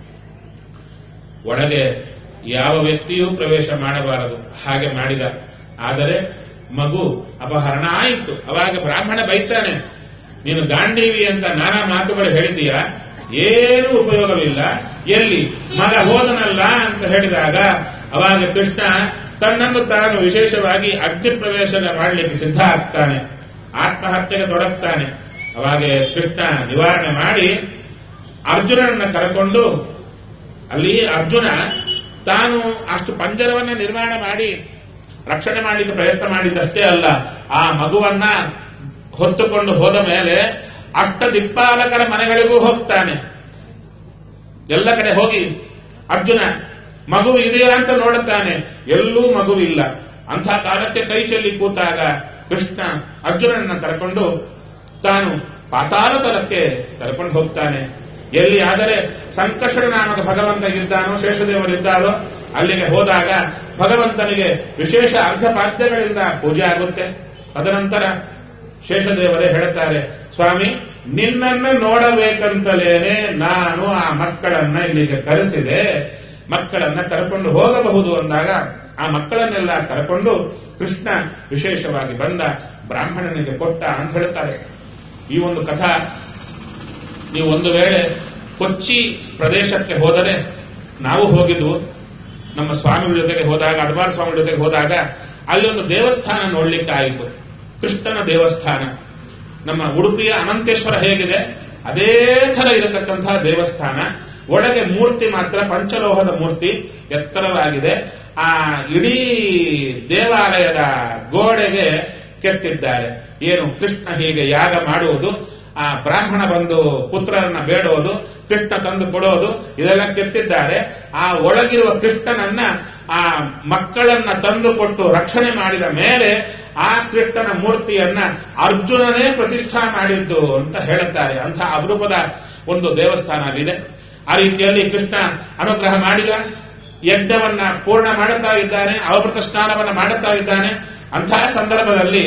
ಒಳಗೆ ಯಾವ ವ್ಯಕ್ತಿಯೂ ಪ್ರವೇಶ ಮಾಡಬಾರದು ಹಾಗೆ ಮಾಡಿದ ಆದರೆ ಮಗು ಅಪಹರಣ ಆಯಿತು ಅವಾಗ ಬ್ರಾಹ್ಮಣ ಬೈತಾನೆ ನೀನು ಗಾಂಡೀವಿ ಅಂತ ನಾನಾ ಮಾತುಗಳು ಹೇಳಿದೀಯ ಏನೂ ಉಪಯೋಗವಿಲ್ಲ ಎಲ್ಲಿ ಮಗ ಹೋದನಲ್ಲ ಅಂತ ಹೇಳಿದಾಗ ಅವಾಗ ಕೃಷ್ಣ ತನ್ನನ್ನು ತಾನು ವಿಶೇಷವಾಗಿ ಅಗ್ನಿ ಪ್ರವೇಶ ಮಾಡಲಿಕ್ಕೆ ಸಿದ್ಧ ಆಗ್ತಾನೆ ಆತ್ಮಹತ್ಯೆಗೆ ತೊಡಗ್ತಾನೆ ಅವಾಗ ಕೃಷ್ಣ ನಿವಾರಣೆ ಮಾಡಿ ಅರ್ಜುನನನ್ನ ಕರೆಕೊಂಡು ಅಲ್ಲಿ ಅರ್ಜುನ ತಾನು ಅಷ್ಟು ಪಂಜರವನ್ನ ನಿರ್ಮಾಣ ಮಾಡಿ ರಕ್ಷಣೆ ಮಾಡಲಿಕ್ಕೆ ಪ್ರಯತ್ನ ಮಾಡಿದ್ದಷ್ಟೇ ಅಲ್ಲ ಆ ಮಗುವನ್ನ ಹೊತ್ತುಕೊಂಡು ಹೋದ ಮೇಲೆ ಅಷ್ಟ ದಿಕ್ಪಾಲಕರ ಮನೆಗಳಿಗೂ ಹೋಗ್ತಾನೆ ಎಲ್ಲ ಕಡೆ ಹೋಗಿ ಅರ್ಜುನ ಮಗು ಇದೆಯಾ ಅಂತ ನೋಡುತ್ತಾನೆ ಎಲ್ಲೂ ಮಗುವಿಲ್ಲ ಅಂಥ ಕಾಲಕ್ಕೆ ಕೈ ಚೆಲ್ಲಿ ಕೂತಾಗ ಕೃಷ್ಣ ಅರ್ಜುನನನ್ನ ಕರ್ಕೊಂಡು ತಾನು ಪಾತಾಳ ತಲಕ್ಕೆ ಕರ್ಕೊಂಡು ಹೋಗ್ತಾನೆ ಎಲ್ಲಿ ಆದರೆ ಸಂಕರ್ಷಣ ನಾಮಕ ಭಗವಂತ ಇದ್ದಾನೋ ಶೇಷದೇವರಿದ್ದಾರೋ ಅಲ್ಲಿಗೆ ಹೋದಾಗ ಭಗವಂತನಿಗೆ ವಿಶೇಷ ಅರ್ಘಪಾದ್ಯಗಳಿಂದ ಪೂಜೆ ಆಗುತ್ತೆ ತದನಂತರ ಶೇಷದೇವರೇ ಹೇಳುತ್ತಾರೆ ಸ್ವಾಮಿ ನಿನ್ನನ್ನು ನೋಡಬೇಕಂತಲೇನೆ ನಾನು ಆ ಮಕ್ಕಳನ್ನ ಇಲ್ಲಿಗೆ ಕರೆಸಿದೆ ಮಕ್ಕಳನ್ನ ಕರ್ಕೊಂಡು ಹೋಗಬಹುದು ಅಂದಾಗ ಆ ಮಕ್ಕಳನ್ನೆಲ್ಲ ಕರ್ಕೊಂಡು ಕೃಷ್ಣ ವಿಶೇಷವಾಗಿ ಬಂದ ಬ್ರಾಹ್ಮಣನಿಗೆ ಕೊಟ್ಟ ಅಂತ ಹೇಳ್ತಾರೆ ಈ ಒಂದು ಕಥಾ ನೀವು ಒಂದು ವೇಳೆ ಕೊಚ್ಚಿ ಪ್ರದೇಶಕ್ಕೆ ಹೋದರೆ ನಾವು ಹೋಗಿದ್ವು ನಮ್ಮ ಸ್ವಾಮಿಗಳ ಜೊತೆಗೆ ಹೋದಾಗ ಅಡ್ವಾರ್ ಸ್ವಾಮಿಗಳ ಜೊತೆಗೆ ಹೋದಾಗ ಅಲ್ಲಿ ಒಂದು ದೇವಸ್ಥಾನ ನೋಡ್ಲಿಕ್ಕೆ ಆಯಿತು ಕೃಷ್ಣನ ದೇವಸ್ಥಾನ ನಮ್ಮ ಉಡುಪಿಯ ಅನಂತೇಶ್ವರ ಹೇಗಿದೆ ಅದೇ ಥರ ಇರತಕ್ಕಂತಹ ದೇವಸ್ಥಾನ ಒಳಗೆ ಮೂರ್ತಿ ಮಾತ್ರ ಪಂಚಲೋಹದ ಮೂರ್ತಿ ಎತ್ತರವಾಗಿದೆ ಆ ಇಡೀ ದೇವಾಲಯದ ಗೋಡೆಗೆ ಕೆತ್ತಿದ್ದಾರೆ ಏನು ಕೃಷ್ಣ ಹೀಗೆ ಯಾಗ ಮಾಡುವುದು ಆ ಬ್ರಾಹ್ಮಣ ಬಂದು ಪುತ್ರರನ್ನ ಬೇಡೋದು ಕೃಷ್ಣ ತಂದು ಕೊಡೋದು ಇದೆಲ್ಲ ಕೆತ್ತಿದ್ದಾರೆ ಆ ಒಳಗಿರುವ ಕೃಷ್ಣನನ್ನ ಆ ಮಕ್ಕಳನ್ನ ತಂದು ಕೊಟ್ಟು ರಕ್ಷಣೆ ಮಾಡಿದ ಮೇಲೆ ಆ ಕೃಷ್ಣನ ಮೂರ್ತಿಯನ್ನ ಅರ್ಜುನನೇ ಪ್ರತಿಷ್ಠಾ ಮಾಡಿದ್ದು ಅಂತ ಹೇಳುತ್ತಾರೆ ಅಂಥ ಅಪರೂಪದ ಒಂದು ದೇವಸ್ಥಾನ ಅಲ್ಲಿದೆ ಆ ರೀತಿಯಲ್ಲಿ ಕೃಷ್ಣ ಅನುಗ್ರಹ ಮಾಡಿದ ಯಜ್ಞವನ್ನ ಪೂರ್ಣ ಮಾಡುತ್ತಾ ಇದ್ದಾನೆ ಅವಭೃತ ಸ್ನಾನವನ್ನ ಮಾಡುತ್ತಾ ಇದ್ದಾನೆ ಅಂತಹ ಸಂದರ್ಭದಲ್ಲಿ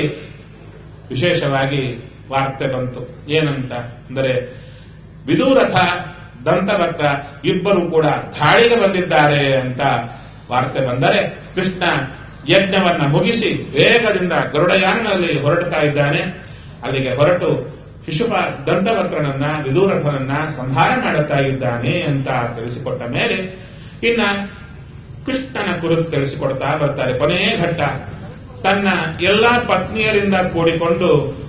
ವಿಶೇಷವಾಗಿ ವಾರ್ತೆ ಬಂತು ಏನಂತ ಅಂದರೆ ವಿದೂರಥ ದಂತವಕ್ರ ಇಬ್ಬರು ಕೂಡ ದಾಳಿಗೆ ಬಂದಿದ್ದಾರೆ ಅಂತ ವಾರ್ತೆ ಬಂದರೆ ಕೃಷ್ಣ ಯಜ್ಞವನ್ನ ಮುಗಿಸಿ ವೇಗದಿಂದ ಗರುಡಯಾನದಲ್ಲಿ ಹೊರಡ್ತಾ ಇದ್ದಾನೆ ಅಲ್ಲಿಗೆ ಹೊರಟು ಶಿಶುಪ ದಂತವಕ್ರನನ್ನ ವಿದೂರಥನನ್ನ ಸಂಹಾರ ಮಾಡುತ್ತಾ ಇದ್ದಾನೆ ಅಂತ ತಿಳಿಸಿಕೊಟ್ಟ ಮೇಲೆ ಇನ್ನ ಕೃಷ್ಣನ ಕುರಿತು ತಿಳಿಸಿಕೊಡ್ತಾ ಬರ್ತಾರೆ ಕೊನೆಯ ಘಟ್ಟ ತನ್ನ ಎಲ್ಲಾ ಪತ್ನಿಯರಿಂದ ಕೂಡಿಕೊಂಡು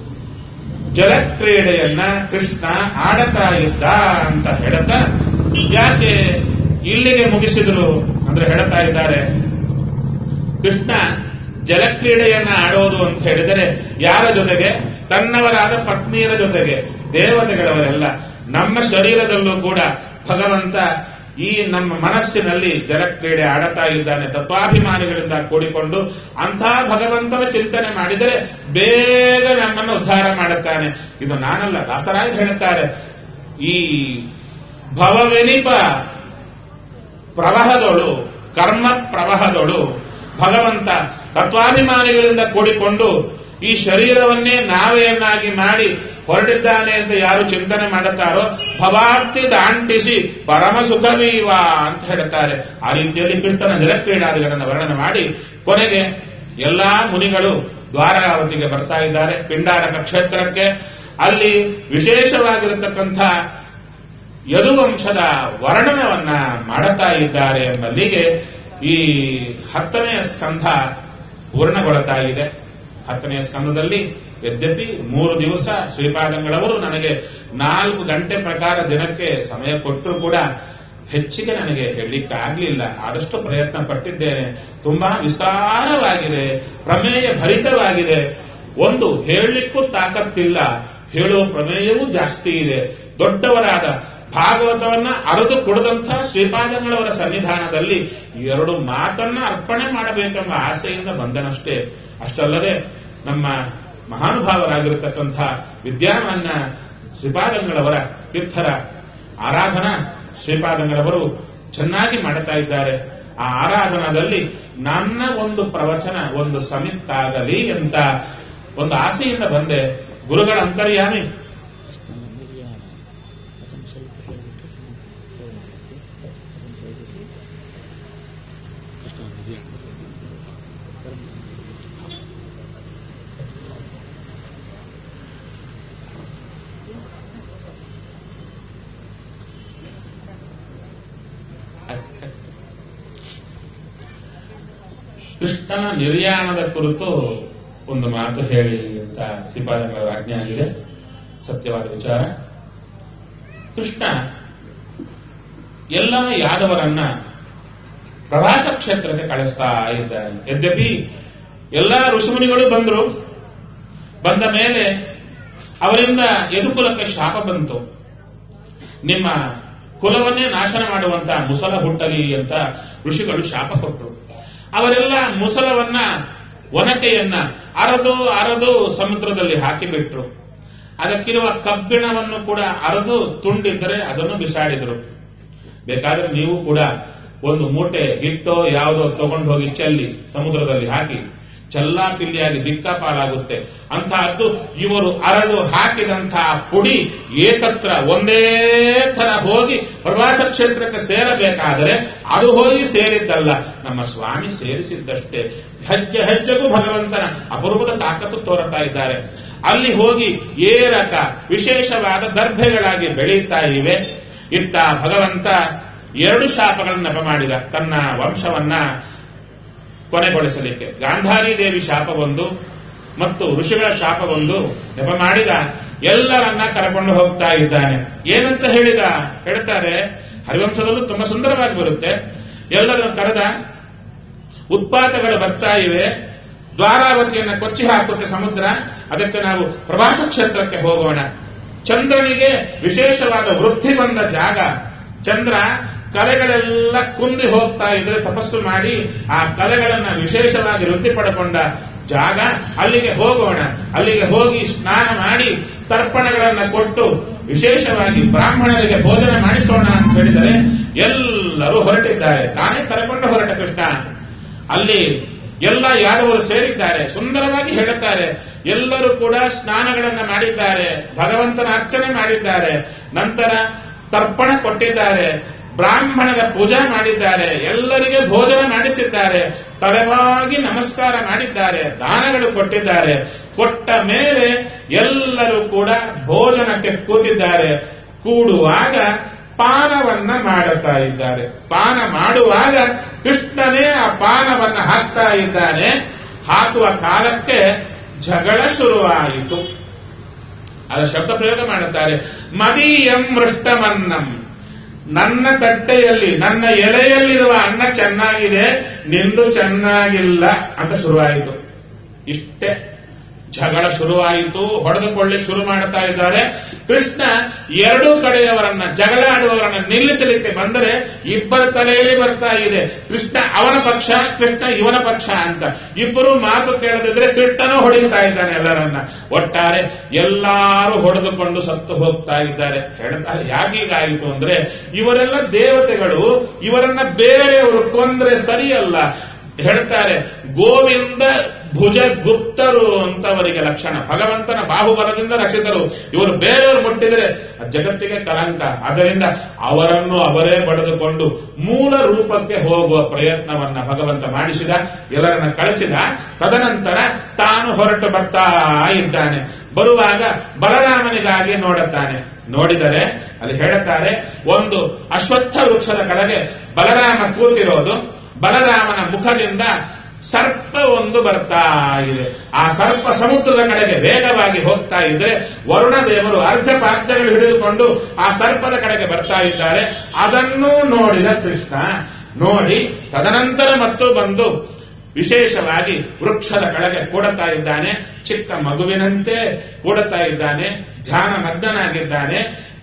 ಜಲಕ್ರೀಡೆಯನ್ನ ಕೃಷ್ಣ ಆಡತಾ ಇದ್ದ ಅಂತ ಹೇಳುತ್ತಾ ಯಾಕೆ ಇಲ್ಲಿಗೆ ಮುಗಿಸಿದ್ರು ಅಂದ್ರೆ ಹೇಳ್ತಾ ಇದ್ದಾರೆ ಕೃಷ್ಣ ಜಲಕ್ರೀಡೆಯನ್ನ ಆಡೋದು ಅಂತ ಹೇಳಿದರೆ ಯಾರ ಜೊತೆಗೆ ತನ್ನವರಾದ ಪತ್ನಿಯರ ಜೊತೆಗೆ ದೇವತೆಗಳವರೆಲ್ಲ ನಮ್ಮ ಶರೀರದಲ್ಲೂ ಕೂಡ ಭಗವಂತ ಈ ನಮ್ಮ ಮನಸ್ಸಿನಲ್ಲಿ ಜಲಕ್ರೀಡೆ ಆಡುತ್ತಾ ಇದ್ದಾನೆ ತತ್ವಾಭಿಮಾನಿಗಳಿಂದ ಕೂಡಿಕೊಂಡು ಅಂಥ ಭಗವಂತನ ಚಿಂತನೆ ಮಾಡಿದರೆ ಬೇಗ ನಮ್ಮನ್ನು ಉದ್ಧಾರ ಮಾಡುತ್ತಾನೆ ಇದು ನಾನಲ್ಲ ದಾಸರಾಯ ಹೇಳುತ್ತಾರೆ ಈ ಭವವೆನಿಪ ಪ್ರವಾಹದೊಳು ಕರ್ಮ ಪ್ರವಾಹದೊಳು ಭಗವಂತ ತತ್ವಾಭಿಮಾನಿಗಳಿಂದ ಕೂಡಿಕೊಂಡು ಈ ಶರೀರವನ್ನೇ ನಾವೆಯನ್ನಾಗಿ ಮಾಡಿ ಹೊರಟಿದ್ದಾನೆ ಅಂತ ಯಾರು ಚಿಂತನೆ ಮಾಡುತ್ತಾರೋ ಭವಾರ್ತಿ ದಾಂಟಿಸಿ ಪರಮ ಸುಖವೀವ ಅಂತ ಹೇಳುತ್ತಾರೆ ಆ ರೀತಿಯಲ್ಲಿ ಕೃಷ್ಣನ ಜಲಕ್ರೀಡಾದಿಗಳನ್ನು ವರ್ಣನೆ ಮಾಡಿ ಕೊನೆಗೆ ಎಲ್ಲಾ ಮುನಿಗಳು ದ್ವಾರಾವತಿಗೆ ಬರ್ತಾ ಇದ್ದಾರೆ ಪಿಂಡಾರಕ ಕ್ಷೇತ್ರಕ್ಕೆ ಅಲ್ಲಿ ವಿಶೇಷವಾಗಿರತಕ್ಕಂಥ ಯದುವಂಶದ ವರ್ಣನವನ್ನ ಮಾಡುತ್ತಾ ಇದ್ದಾರೆ ಎಂಬಲ್ಲಿಗೆ ಈ ಹತ್ತನೆಯ ಸ್ಕಂಧ ಪೂರ್ಣಗೊಳ್ಳುತ್ತಾ ಇದೆ ಹತ್ತನೆಯ ಸ್ಕಂದದಲ್ಲಿ ಯದ್ಯಪಿ ಮೂರು ದಿವಸ ಶ್ರೀಪಾದಂಗಳವರು ನನಗೆ ನಾಲ್ಕು ಗಂಟೆ ಪ್ರಕಾರ ದಿನಕ್ಕೆ ಸಮಯ ಕೊಟ್ಟರು ಕೂಡ ಹೆಚ್ಚಿಗೆ ನನಗೆ ಹೇಳಲಿಕ್ಕಾಗಲಿಲ್ಲ ಆದಷ್ಟು ಪ್ರಯತ್ನ ಪಟ್ಟಿದ್ದೇನೆ ತುಂಬಾ ವಿಸ್ತಾರವಾಗಿದೆ ಪ್ರಮೇಯ ಭರಿತವಾಗಿದೆ ಒಂದು ಹೇಳಲಿಕ್ಕೂ ತಾಕತ್ತಿಲ್ಲ ಹೇಳುವ ಪ್ರಮೇಯವೂ ಜಾಸ್ತಿ ಇದೆ ದೊಡ್ಡವರಾದ ಭಾಗವತವನ್ನ ಅರೆದು ಕೊಡದಂಥ ಶ್ರೀಪಾದಂಗಳವರ ಸನ್ನಿಧಾನದಲ್ಲಿ ಎರಡು ಮಾತನ್ನ ಅರ್ಪಣೆ ಮಾಡಬೇಕೆಂಬ ಆಸೆಯಿಂದ ಬಂದನಷ್ಟೇ ಅಷ್ಟಲ್ಲದೆ ನಮ್ಮ ಮಹಾನುಭಾವರಾಗಿರತಕ್ಕಂಥ ವಿದ್ಯಾಮಾನ್ಯ ಶ್ರೀಪಾದಂಗಳವರ ತೀರ್ಥರ ಆರಾಧನಾ ಶ್ರೀಪಾದಂಗಳವರು ಚೆನ್ನಾಗಿ ಮಾಡುತ್ತಾ ಇದ್ದಾರೆ ಆ ಆರಾಧನಾದಲ್ಲಿ ನನ್ನ ಒಂದು ಪ್ರವಚನ ಒಂದು ಸಮಿತ್ತಾಗಲಿ ಅಂತ ಒಂದು ಆಸೆಯಿಂದ ಬಂದೆ ಗುರುಗಳ ಅಂತರ್ಯಾಮಿ ನಿರ್ಯಾಣ ಅದನ್ನು ಸ್ವಲ್ಪ ಹೇಳಿಬಿಟ್ಟು ಸಮರ್ಪಣೆ ಮಾಡುತ್ತೆ ಅದನ್ನು ಹೇಳಿಬಿಟ್ಟು ಕೃಷ್ಣ ನಿರ್ಯಾಣ ಅಷ್ಟೇ. ಕೃಷ್ಣನ ನಿರ್ಯಾಣದ ಕುರಿತು ಒಂದು ಮಾತು ಹೇಳಿ ಅಂತ ಶ್ರೀಪಾದಂಗಳವರ ಆಜ್ಞೆ ಆಗಿದೆ ಸತ್ಯವಾದ ವಿಚಾರ ಕೃಷ್ಣ ಎಲ್ಲ ಯಾದವರನ್ನ ಪ್ರವಾಸ ಕ್ಷೇತ್ರಕ್ಕೆ ಕಳಿಸ್ತಾ ಇದ್ದಾನೆ ಯದ್ಯಪಿ ಎಲ್ಲ ಋಷಿಮುನಿಗಳು ಬಂದರು ಬಂದ ಮೇಲೆ ಅವರಿಂದ ಯದುಕುಲಕ್ಕೆ ಶಾಪ ಬಂತು ನಿಮ್ಮ ಕುಲವನ್ನೇ ನಾಶನ ಮಾಡುವಂತ ಮುಸಲ ಹುಟ್ಟಲಿ ಅಂತ ಋಷಿಗಳು ಶಾಪ ಕೊಟ್ಟರು ಅವರೆಲ್ಲ ಮುಸಲವನ್ನ ಒನಕೆಯನ್ನ ಅರದು ಅರದು ಸಮುದ್ರದಲ್ಲಿ ಹಾಕಿಬಿಟ್ರು ಅದಕ್ಕಿರುವ ಕಬ್ಬಿಣವನ್ನು ಕೂಡ ಅರದು ತುಂಡಿದ್ದರೆ ಅದನ್ನು ಬಿಸಾಡಿದರು ಬೇಕಾದ್ರೆ ನೀವು ಕೂಡ ಒಂದು ಮೂಟೆ ಹಿಟ್ಟೋ ಯಾವುದೋ ತಗೊಂಡು ಹೋಗಿ ಚೆಲ್ಲಿ ಸಮುದ್ರದಲ್ಲಿ ಹಾಕಿ ಚಲ್ಲಾಪಿಲ್ಲಿಯಾಗಿ ದಿಕ್ಕಾಪಾಲಾಗುತ್ತೆ ಅಂತಹದ್ದು ಇವರು ಅರದು ಹಾಕಿದಂತಹ ಪುಡಿ ಏಕತ್ರ ಒಂದೇ ತರ ಹೋಗಿ ಪ್ರವಾಸ ಕ್ಷೇತ್ರಕ್ಕೆ ಸೇರಬೇಕಾದರೆ ಅದು ಹೋಗಿ ಸೇರಿದ್ದಲ್ಲ ನಮ್ಮ ಸ್ವಾಮಿ ಸೇರಿಸಿದ್ದಷ್ಟೇ ಹೆಜ್ಜೆ ಹೆಜ್ಜೆಗೂ ಭಗವಂತನ ಅಪರೂಪದ ತಾಕತ್ತು ತೋರುತ್ತಾ ಇದ್ದಾರೆ ಅಲ್ಲಿ ಹೋಗಿ ಏರಕ ವಿಶೇಷವಾದ ದರ್ಭೆಗಳಾಗಿ ಬೆಳೆಯುತ್ತಾ ಇವೆ ಇತ್ತ ಭಗವಂತ ಎರಡು ಶಾಪಗಳನ್ನು ನೆಪ ಮಾಡಿದ ತನ್ನ ವಂಶವನ್ನ ಕೊನೆಗೊಳಿಸಲಿಕ್ಕೆ ಗಾಂಧಾರಿ ದೇವಿ ಶಾಪ ಒಂದು ಮತ್ತು ಋಷಿಗಳ ಶಾಪ ಒಂದು ನೆಪ ಮಾಡಿದ ಎಲ್ಲರನ್ನ ಕರ್ಕೊಂಡು ಹೋಗ್ತಾ ಇದ್ದಾನೆ ಏನಂತ ಹೇಳಿದ ಹೇಳ್ತಾರೆ ಹರಿವಂಶದಲ್ಲೂ ತುಂಬಾ ಸುಂದರವಾಗಿ ಬರುತ್ತೆ ಎಲ್ಲರನ್ನು ಕರೆದ ಉತ್ಪಾತಗಳು ಬರ್ತಾ ಇವೆ ದ್ವಾರಾವತಿಯನ್ನ ಕೊಚ್ಚಿ ಹಾಕುತ್ತೆ ಸಮುದ್ರ ಅದಕ್ಕೆ ನಾವು ಪ್ರವಾಸ ಕ್ಷೇತ್ರಕ್ಕೆ ಹೋಗೋಣ ಚಂದ್ರನಿಗೆ ವಿಶೇಷವಾದ ವೃದ್ಧಿ ಬಂದ ಜಾಗ ಚಂದ್ರ ಕಲೆಗಳೆಲ್ಲ ಕುಂದಿ ಹೋಗ್ತಾ ಇದ್ರೆ ತಪಸ್ಸು ಮಾಡಿ ಆ ಕಲೆಗಳನ್ನ ವಿಶೇಷವಾಗಿ ವೃದ್ಧಿ ಪಡ್ಕೊಂಡ ಜಾಗ ಅಲ್ಲಿಗೆ ಹೋಗೋಣ ಅಲ್ಲಿಗೆ ಹೋಗಿ ಸ್ನಾನ ಮಾಡಿ ತರ್ಪಣಗಳನ್ನ ಕೊಟ್ಟು ವಿಶೇಷವಾಗಿ ಬ್ರಾಹ್ಮಣರಿಗೆ ಭೋಜನ ಮಾಡಿಸೋಣ ಅಂತ ಹೇಳಿದರೆ ಎಲ್ಲರೂ ಹೊರಟಿದ್ದಾರೆ ತಾನೇ ಕರೆಕೊಂಡು ಹೊರಟ ಕೃಷ್ಣ ಅಲ್ಲಿ ಎಲ್ಲ ಯಾದವರು ಸೇರಿದ್ದಾರೆ ಸುಂದರವಾಗಿ ಹೇಳುತ್ತಾರೆ ಎಲ್ಲರೂ ಕೂಡ ಸ್ನಾನಗಳನ್ನ ಮಾಡಿದ್ದಾರೆ ಭಗವಂತನ ಅರ್ಚನೆ ಮಾಡಿದ್ದಾರೆ ನಂತರ ತರ್ಪಣ ಕೊಟ್ಟಿದ್ದಾರೆ ಬ್ರಾಹ್ಮಣರ ಪೂಜಾ ಮಾಡಿದ್ದಾರೆ ಎಲ್ಲರಿಗೆ ಭೋಜನ ಮಾಡಿಸಿದ್ದಾರೆ ತಲೆವಾಗಿ ನಮಸ್ಕಾರ ಮಾಡಿದ್ದಾರೆ ದಾನಗಳು ಕೊಟ್ಟಿದ್ದಾರೆ ಕೊಟ್ಟ ಮೇಲೆ ಎಲ್ಲರೂ ಕೂಡ ಭೋಜನಕ್ಕೆ ಕೂತಿದ್ದಾರೆ ಕೂಡುವಾಗ ಪಾನವನ್ನ ಮಾಡುತ್ತಾ ಇದ್ದಾರೆ ಪಾನ ಮಾಡುವಾಗ ಕೃಷ್ಣನೇ ಆ ಪಾನವನ್ನ ಹಾಕ್ತಾ ಇದ್ದಾನೆ ಹಾಕುವ ಕಾಲಕ್ಕೆ ಜಗಳ ಶುರುವಾಯಿತು ಅದರ ಶಬ್ದ ಪ್ರಯೋಗ ಮಾಡುತ್ತಾರೆ ಮದೀಯಂ ಮೃಷ್ಟಮನ್ನಂ ನನ್ನ ತಟ್ಟೆಯಲ್ಲಿ ನನ್ನ ಎಲೆಯಲ್ಲಿರುವ ಅನ್ನ ಚೆನ್ನಾಗಿದೆ ನಿಂದು ಚೆನ್ನಾಗಿಲ್ಲ ಅಂತ ಶುರುವಾಯಿತು ಇಷ್ಟೇ ಜಗಳ ಶುರುವಾಯಿತು ಹೊಡೆದುಕೊಳ್ಳಿಕ್ಕೆ ಶುರು ಮಾಡ್ತಾ ಇದ್ದಾರೆ ಕೃಷ್ಣ ಎರಡೂ ಕಡೆಯವರನ್ನ ಜಗಳ ಆಡುವವರನ್ನ ನಿಲ್ಲಿಸಲಿಕ್ಕೆ ಬಂದರೆ ಇಬ್ಬರ ತಲೆಯಲ್ಲಿ ಬರ್ತಾ ಇದೆ ಕೃಷ್ಣ ಅವನ ಪಕ್ಷ ಕೃಷ್ಣ ಇವನ ಪಕ್ಷ ಅಂತ ಇಬ್ಬರು ಮಾತು ಕೇಳದಿದ್ರೆ ಕೃಷ್ಣನೂ ಹೊಡಿತಾ ಇದ್ದಾನೆ ಎಲ್ಲರನ್ನ ಒಟ್ಟಾರೆ ಎಲ್ಲಾರು ಹೊಡೆದುಕೊಂಡು ಸತ್ತು ಹೋಗ್ತಾ ಇದ್ದಾರೆ ಹೇಳ್ತಾರೆ ಯಾಕೀಗಾಯಿತು ಅಂದ್ರೆ ಇವರೆಲ್ಲ ದೇವತೆಗಳು ಇವರನ್ನ ಬೇರೆಯವರು ಕೊಂದ್ರೆ ಸರಿಯಲ್ಲ ಹೇಳ್ತಾರೆ ಗೋವಿಂದ ಭುಜ ಗುಪ್ತರು ಅಂತವರಿಗೆ ಲಕ್ಷಣ ಭಗವಂತನ ಬಾಹುಬಲದಿಂದ ರಕ್ಷಿತರು ಇವರು ಬೇರೆಯವರು ಮುಟ್ಟಿದರೆ ಜಗತ್ತಿಗೆ ಕಲಂಕ ಆದ್ದರಿಂದ ಅವರನ್ನು ಅವರೇ ಬಡಿದುಕೊಂಡು ಮೂಲ ರೂಪಕ್ಕೆ ಹೋಗುವ ಪ್ರಯತ್ನವನ್ನ ಭಗವಂತ ಮಾಡಿಸಿದ ಎಲ್ಲರನ್ನ ಕಳಿಸಿದ ತದನಂತರ ತಾನು ಹೊರಟು ಬರ್ತಾ ಇದ್ದಾನೆ ಬರುವಾಗ ಬಲರಾಮನಿಗಾಗಿ ನೋಡುತ್ತಾನೆ ನೋಡಿದರೆ ಅಲ್ಲಿ ಹೇಳುತ್ತಾರೆ ಒಂದು ಅಶ್ವತ್ಥ ವೃಕ್ಷದ ಕಡೆಗೆ ಬಲರಾಮ ಕೂತಿರೋದು ಬಲರಾಮನ ಮುಖದಿಂದ ಸರ್ಪ ಒಂದು ಬರ್ತಾ ಇದೆ ಆ ಸರ್ಪ ಸಮುದ್ರದ ಕಡೆಗೆ ವೇಗವಾಗಿ ಹೋಗ್ತಾ ಇದ್ರೆ ವರುಣ ದೇವರು ಅರ್ಧ ಪಾತ್ರಗಳು ಹಿಡಿದುಕೊಂಡು ಆ ಸರ್ಪದ ಕಡೆಗೆ ಬರ್ತಾ ಇದ್ದಾರೆ ಅದನ್ನು ನೋಡಿದ ಕೃಷ್ಣ ನೋಡಿ ತದನಂತರ ಮತ್ತು ಬಂದು ವಿಶೇಷವಾಗಿ ವೃಕ್ಷದ ಕೆಳಗೆ ಕೂಡುತ್ತಾ ಇದ್ದಾನೆ ಚಿಕ್ಕ ಮಗುವಿನಂತೆ ಕೂಡುತ್ತಾ ಇದ್ದಾನೆ ಧ್ಯಾನ ಮಗ್ನನಾಗಿದ್ದಾನೆ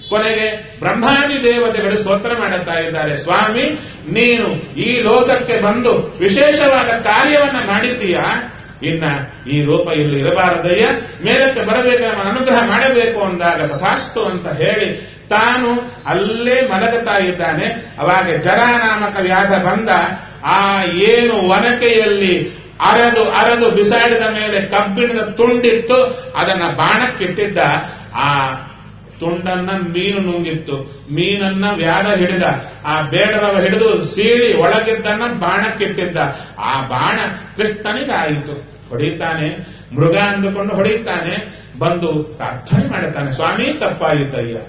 ಕೊನೆಗೆ ಬ್ರಹ್ಮಾದಿ ದೇವತೆಗಳು ಸ್ತೋತ್ರ ಮಾಡುತ್ತಾ ಇದ್ದಾರೆ ಸ್ವಾಮಿ ನೀನು ಈ ಲೋಕಕ್ಕೆ ಬಂದು ವಿಶೇಷವಾದ ಕಾರ್ಯವನ್ನ ಮಾಡಿದ್ದೀಯಾ ಇನ್ನ ಈ ರೂಪ ಇಲ್ಲಿ ಇರಬಾರದಯ್ಯ ಮೇಲಕ್ಕೆ ಬರಬೇಕು ನಮ್ಮ ಅನುಗ್ರಹ ಮಾಡಬೇಕು ಅಂದಾಗ ತಥಾಸ್ತು ಅಂತ ಹೇಳಿ ತಾನು ಅಲ್ಲೇ ಮಲಗುತ್ತಾ ಇದ್ದಾನೆ ಅವಾಗ ಜರ ನಾಮಕ ವ್ಯಾಧ ಬಂದ ಆ ಏನು ಒನಕೆಯಲ್ಲಿ ಅರೆದು ಅರೆದು ಬಿಸಾಡಿದ ಮೇಲೆ ಕಬ್ಬಿಣದ ತುಂಡಿತ್ತು ಅದನ್ನ ಬಾಣಕ್ಕಿಟ್ಟಿದ್ದ ಆ ತುಂಡನ್ನ ಮೀನು ನುಂಗಿತ್ತು ಮೀನನ್ನ ವ್ಯಾಧ ಹಿಡಿದ ಆ ಬೇಡರವ ಹಿಡಿದು ಸೀಳಿ ಒಳಗಿದ್ದನ್ನ ಬಾಣಕ್ಕಿಟ್ಟಿದ್ದ ಆ ಬಾಣ ಕೃಷ್ಣನಿಗಾಯಿತು ಹೊಡಿತಾನೆ ಮೃಗ ಅಂದುಕೊಂಡು ಹೊಡೆಯುತ್ತಾನೆ ಬಂದು ಪ್ರಾರ್ಥನೆ ಮಾಡುತ್ತಾನೆ ಸ್ವಾಮಿ ತಪ್ಪಾಯಿತಯ್ಯ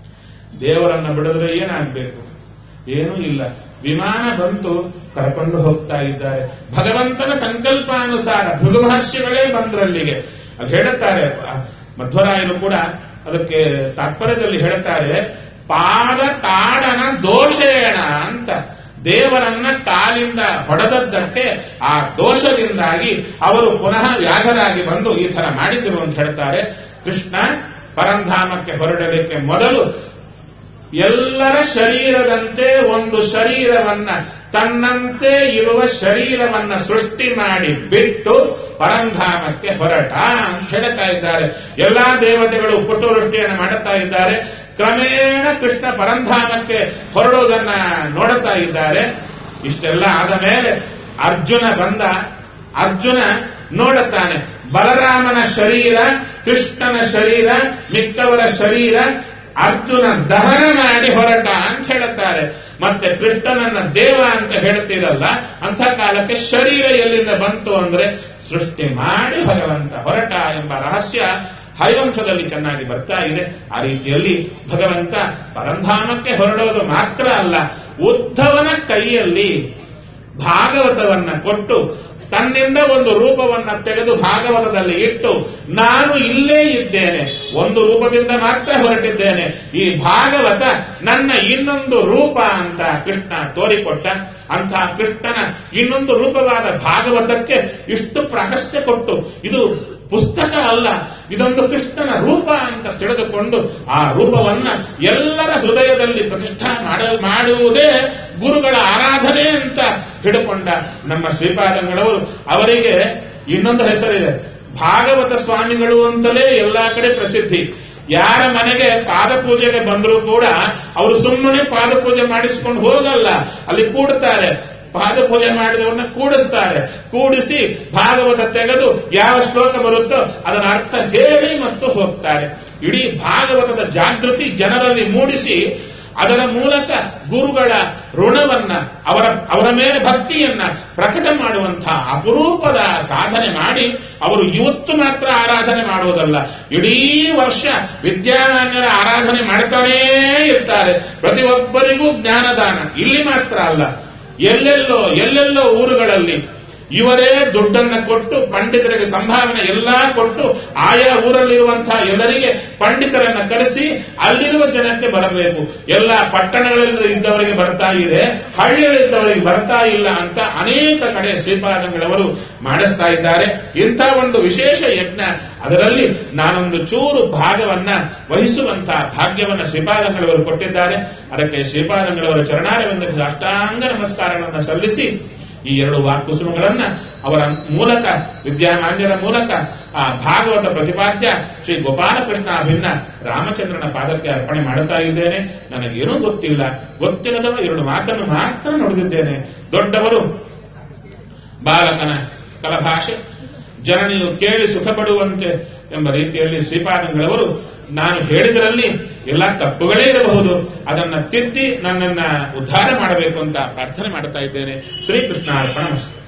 ದೇವರನ್ನ ಬಿಡಿದ್ರೆ ಏನಾಗಬೇಕು ಏನೂ ಇಲ್ಲ ವಿಮಾನ ಬಂತು ಕರ್ಕೊಂಡು ಹೋಗ್ತಾ ಇದ್ದಾರೆ ಭಗವಂತನ ಸಂಕಲ್ಪಾನುಸಾರ ಭೃಗು ಮಹರ್ಷಿಗಳೇ ಬಂದ್ರಲ್ಲಿಗೆ ಅದು ಹೇಳುತ್ತಾರೆ ಮಧ್ವರಾಯರು ಕೂಡ ಅದಕ್ಕೆ ತಾತ್ಪರ್ಯದಲ್ಲಿ ಹೇಳುತ್ತಾರೆ ಪಾದ ತಾಡನ ದೋಷೇಣ ಅಂತ ದೇವರನ್ನ ಕಾಲಿಂದ ಹೊಡೆದದ್ದಕ್ಕೆ ಆ ದೋಷದಿಂದಾಗಿ ಅವರು ಪುನಃ ವ್ಯಾಘರಾಗಿ ಬಂದು ಈ ತರ ಮಾಡಿದ್ರು ಅಂತ ಹೇಳ್ತಾರೆ ಕೃಷ್ಣ ಪರಂಧಾಮಕ್ಕೆ ಹೊರಡಲಿಕ್ಕೆ ಮೊದಲು ಎಲ್ಲರ ಶರೀರದಂತೆ ಒಂದು ಶರೀರವನ್ನ ತನ್ನಂತೆ ಇರುವ ಶರೀರವನ್ನ ಸೃಷ್ಟಿ ಮಾಡಿ ಬಿಟ್ಟು ಪರಂಧಾಮಕ್ಕೆ ಹೊರಟ ಅಂತ ಹೇಳ್ತಾ ಇದ್ದಾರೆ ಎಲ್ಲಾ ದೇವತೆಗಳು ಪುಟ್ಟವೃಷ್ಟಿಯನ್ನು ಮಾಡುತ್ತಾ ಇದ್ದಾರೆ ಕ್ರಮೇಣ ಕೃಷ್ಣ ಪರಂಧಾಮಕ್ಕೆ ಹೊರಡುವುದನ್ನ ನೋಡುತ್ತಾ ಇದ್ದಾರೆ ಇಷ್ಟೆಲ್ಲ ಆದ ಮೇಲೆ ಅರ್ಜುನ ಬಂದ ಅರ್ಜುನ ನೋಡುತ್ತಾನೆ ಬಲರಾಮನ ಶರೀರ ಕೃಷ್ಣನ ಶರೀರ ಮಿಕ್ಕವರ ಶರೀರ ಅರ್ಜುನ ದಹನ ಮಾಡಿ ಹೊರಟ ಅಂತ ಹೇಳುತ್ತಾರೆ ಮತ್ತೆ ಕೃಷ್ಣನನ್ನ ದೇವ ಅಂತ ಹೇಳ್ತೀರಲ್ಲ ಅಂಥ ಕಾಲಕ್ಕೆ ಶರೀರ ಎಲ್ಲಿಂದ ಬಂತು ಅಂದ್ರೆ ಸೃಷ್ಟಿ ಮಾಡಿ ಭಗವಂತ ಹೊರಟ ಎಂಬ ರಹಸ್ಯ ಹರಿವಂಶದಲ್ಲಿ ಚೆನ್ನಾಗಿ ಬರ್ತಾ ಇದೆ ಆ ರೀತಿಯಲ್ಲಿ ಭಗವಂತ ಪರಂಧಾಮಕ್ಕೆ ಹೊರಡೋದು ಮಾತ್ರ ಅಲ್ಲ ಉದ್ಧವನ ಕೈಯಲ್ಲಿ ಭಾಗವತವನ್ನ ಕೊಟ್ಟು ತನ್ನಿಂದ ಒಂದು ರೂಪವನ್ನ ತೆಗೆದು ಭಾಗವತದಲ್ಲಿ ಇಟ್ಟು ನಾನು ಇಲ್ಲೇ ಇದ್ದೇನೆ ಒಂದು ರೂಪದಿಂದ ಮಾತ್ರ ಹೊರಟಿದ್ದೇನೆ ಈ ಭಾಗವತ ನನ್ನ ಇನ್ನೊಂದು ರೂಪ ಅಂತ ಕೃಷ್ಣ ತೋರಿಕೊಟ್ಟ ಅಂಥ ಕೃಷ್ಣನ ಇನ್ನೊಂದು ರೂಪವಾದ ಭಾಗವತಕ್ಕೆ ಇಷ್ಟು ಪ್ರಾಶಸ್ತ್ಯ ಕೊಟ್ಟು ಇದು ಪುಸ್ತಕ ಅಲ್ಲ ಇದೊಂದು ಕೃಷ್ಣನ ರೂಪ ಅಂತ ತಿಳಿದುಕೊಂಡು ಆ ರೂಪವನ್ನ ಎಲ್ಲರ ಹೃದಯದಲ್ಲಿ ಪ್ರತಿಷ್ಠಾ ಮಾಡ ಮಾಡುವುದೇ ಗುರುಗಳ ಆರಾಧನೆ ಅಂತ ಹಿಡ್ಕೊಂಡ ನಮ್ಮ ಶ್ರೀಪಾದಂಗಳವರು ಅವರಿಗೆ ಇನ್ನೊಂದು ಹೆಸರಿದೆ ಭಾಗವತ ಸ್ವಾಮಿಗಳು ಅಂತಲೇ ಎಲ್ಲಾ ಕಡೆ ಪ್ರಸಿದ್ಧಿ ಯಾರ ಮನೆಗೆ ಪಾದ ಪೂಜೆಗೆ ಬಂದರೂ ಕೂಡ ಅವರು ಸುಮ್ಮನೆ ಪಾದ ಪೂಜೆ ಮಾಡಿಸಿಕೊಂಡು ಹೋಗಲ್ಲ ಅಲ್ಲಿ ಕೂಡುತ್ತಾರೆ ಪಾದ ಪೂಜೆ ಮಾಡಿದವನ್ನ ಕೂಡಿಸ್ತಾರೆ ಕೂಡಿಸಿ ಭಾಗವತ ತೆಗೆದು ಯಾವ ಶ್ಲೋಕ ಬರುತ್ತೋ ಅದರ ಅರ್ಥ ಹೇಳಿ ಮತ್ತು ಹೋಗ್ತಾರೆ ಇಡೀ ಭಾಗವತದ ಜಾಗೃತಿ ಜನರಲ್ಲಿ ಮೂಡಿಸಿ ಅದರ ಮೂಲಕ ಗುರುಗಳ ಋಣವನ್ನ ಅವರ ಅವರ ಮೇಲೆ ಭಕ್ತಿಯನ್ನ ಪ್ರಕಟ ಮಾಡುವಂತಹ ಅಪರೂಪದ ಸಾಧನೆ ಮಾಡಿ ಅವರು ಇವತ್ತು ಮಾತ್ರ ಆರಾಧನೆ ಮಾಡುವುದಲ್ಲ ಇಡೀ ವರ್ಷ ವಿದ್ಯಾಮಾನ್ಯರ ಆರಾಧನೆ ಮಾಡ್ತಾನೇ ಇರ್ತಾರೆ ಪ್ರತಿಯೊಬ್ಬರಿಗೂ ಜ್ಞಾನದಾನ ಇಲ್ಲಿ ಮಾತ್ರ ಅಲ್ಲ ಎಲ್ಲೆಲ್ಲೋ ಎಲ್ಲೆಲ್ಲೋ ಊರುಗಳಲ್ಲಿ ಇವರೇ ದುಡ್ಡನ್ನ ಕೊಟ್ಟು ಪಂಡಿತರಿಗೆ ಸಂಭಾವನೆ ಎಲ್ಲಾ ಕೊಟ್ಟು ಆಯಾ ಊರಲ್ಲಿರುವಂತಹ ಎಲ್ಲರಿಗೆ ಪಂಡಿತರನ್ನ ಕರೆಸಿ ಅಲ್ಲಿರುವ ಜನಕ್ಕೆ ಬರಬೇಕು ಎಲ್ಲ ಪಟ್ಟಣಗಳಲ್ಲಿ ಇದ್ದವರಿಗೆ ಬರ್ತಾ ಇದೆ ಹಳ್ಳಿಗಳಿದ್ದವರಿಗೆ ಬರ್ತಾ ಇಲ್ಲ ಅಂತ ಅನೇಕ ಕಡೆ ಶ್ರೀಪಾದಂಗಳವರು ಮಾಡಿಸ್ತಾ ಇದ್ದಾರೆ ಇಂಥ ಒಂದು ವಿಶೇಷ ಯಜ್ಞ ಅದರಲ್ಲಿ ನಾನೊಂದು ಚೂರು ಭಾಗವನ್ನ ವಹಿಸುವಂತಹ ಭಾಗ್ಯವನ್ನ ಶ್ರೀಪಾದಂಗಳವರು ಕೊಟ್ಟಿದ್ದಾರೆ ಅದಕ್ಕೆ ಶ್ರೀಪಾದಂಗಳವರ ಚರಣಾರವಿಂದ ಅಷ್ಟಾಂಗ ನಮಸ್ಕಾರಗಳನ್ನು ಸಲ್ಲಿಸಿ ಈ ಎರಡು ವಾಕುಸುಮಗಳನ್ನ ಅವರ ಮೂಲಕ ವಿದ್ಯಾಮಾನ್ಯರ ಮೂಲಕ ಆ ಭಾಗವತ ಪ್ರತಿಪಾದ್ಯ ಶ್ರೀ ಗೋಪಾಲಕೃಷ್ಣ ಅಭಿನ್ನ ರಾಮಚಂದ್ರನ ಪಾದಕ್ಕೆ ಅರ್ಪಣೆ ಮಾಡುತ್ತಾ ಇದ್ದೇನೆ ನನಗೇನೂ ಗೊತ್ತಿಲ್ಲ ಗೊತ್ತಿಲ್ಲದವ ಎರಡು ಮಾತನ್ನು ಮಾತ್ರ ನುಡಿದಿದ್ದೇನೆ ದೊಡ್ಡವರು ಬಾಲಕನ ಕಲಭಾಷೆ ಜನನಿಯು ಕೇಳಿ ಸುಖಪಡುವಂತೆ ಎಂಬ ರೀತಿಯಲ್ಲಿ ಶ್ರೀಪಾದಂಗಳವರು ನಾನು ಹೇಳಿದರಲ್ಲಿ ಎಲ್ಲ ತಪ್ಪುಗಳೇ ಇರಬಹುದು ಅದನ್ನ ತಿದ್ದಿ ನನ್ನನ್ನ ಉದ್ಧಾರ ಮಾಡಬೇಕು ಅಂತ ಪ್ರಾರ್ಥನೆ ಮಾಡುತ್ತಾ ಇದ್ದೇನೆ ಶ್ರೀಕೃಷ್ಣ ಅರ್ಪಣ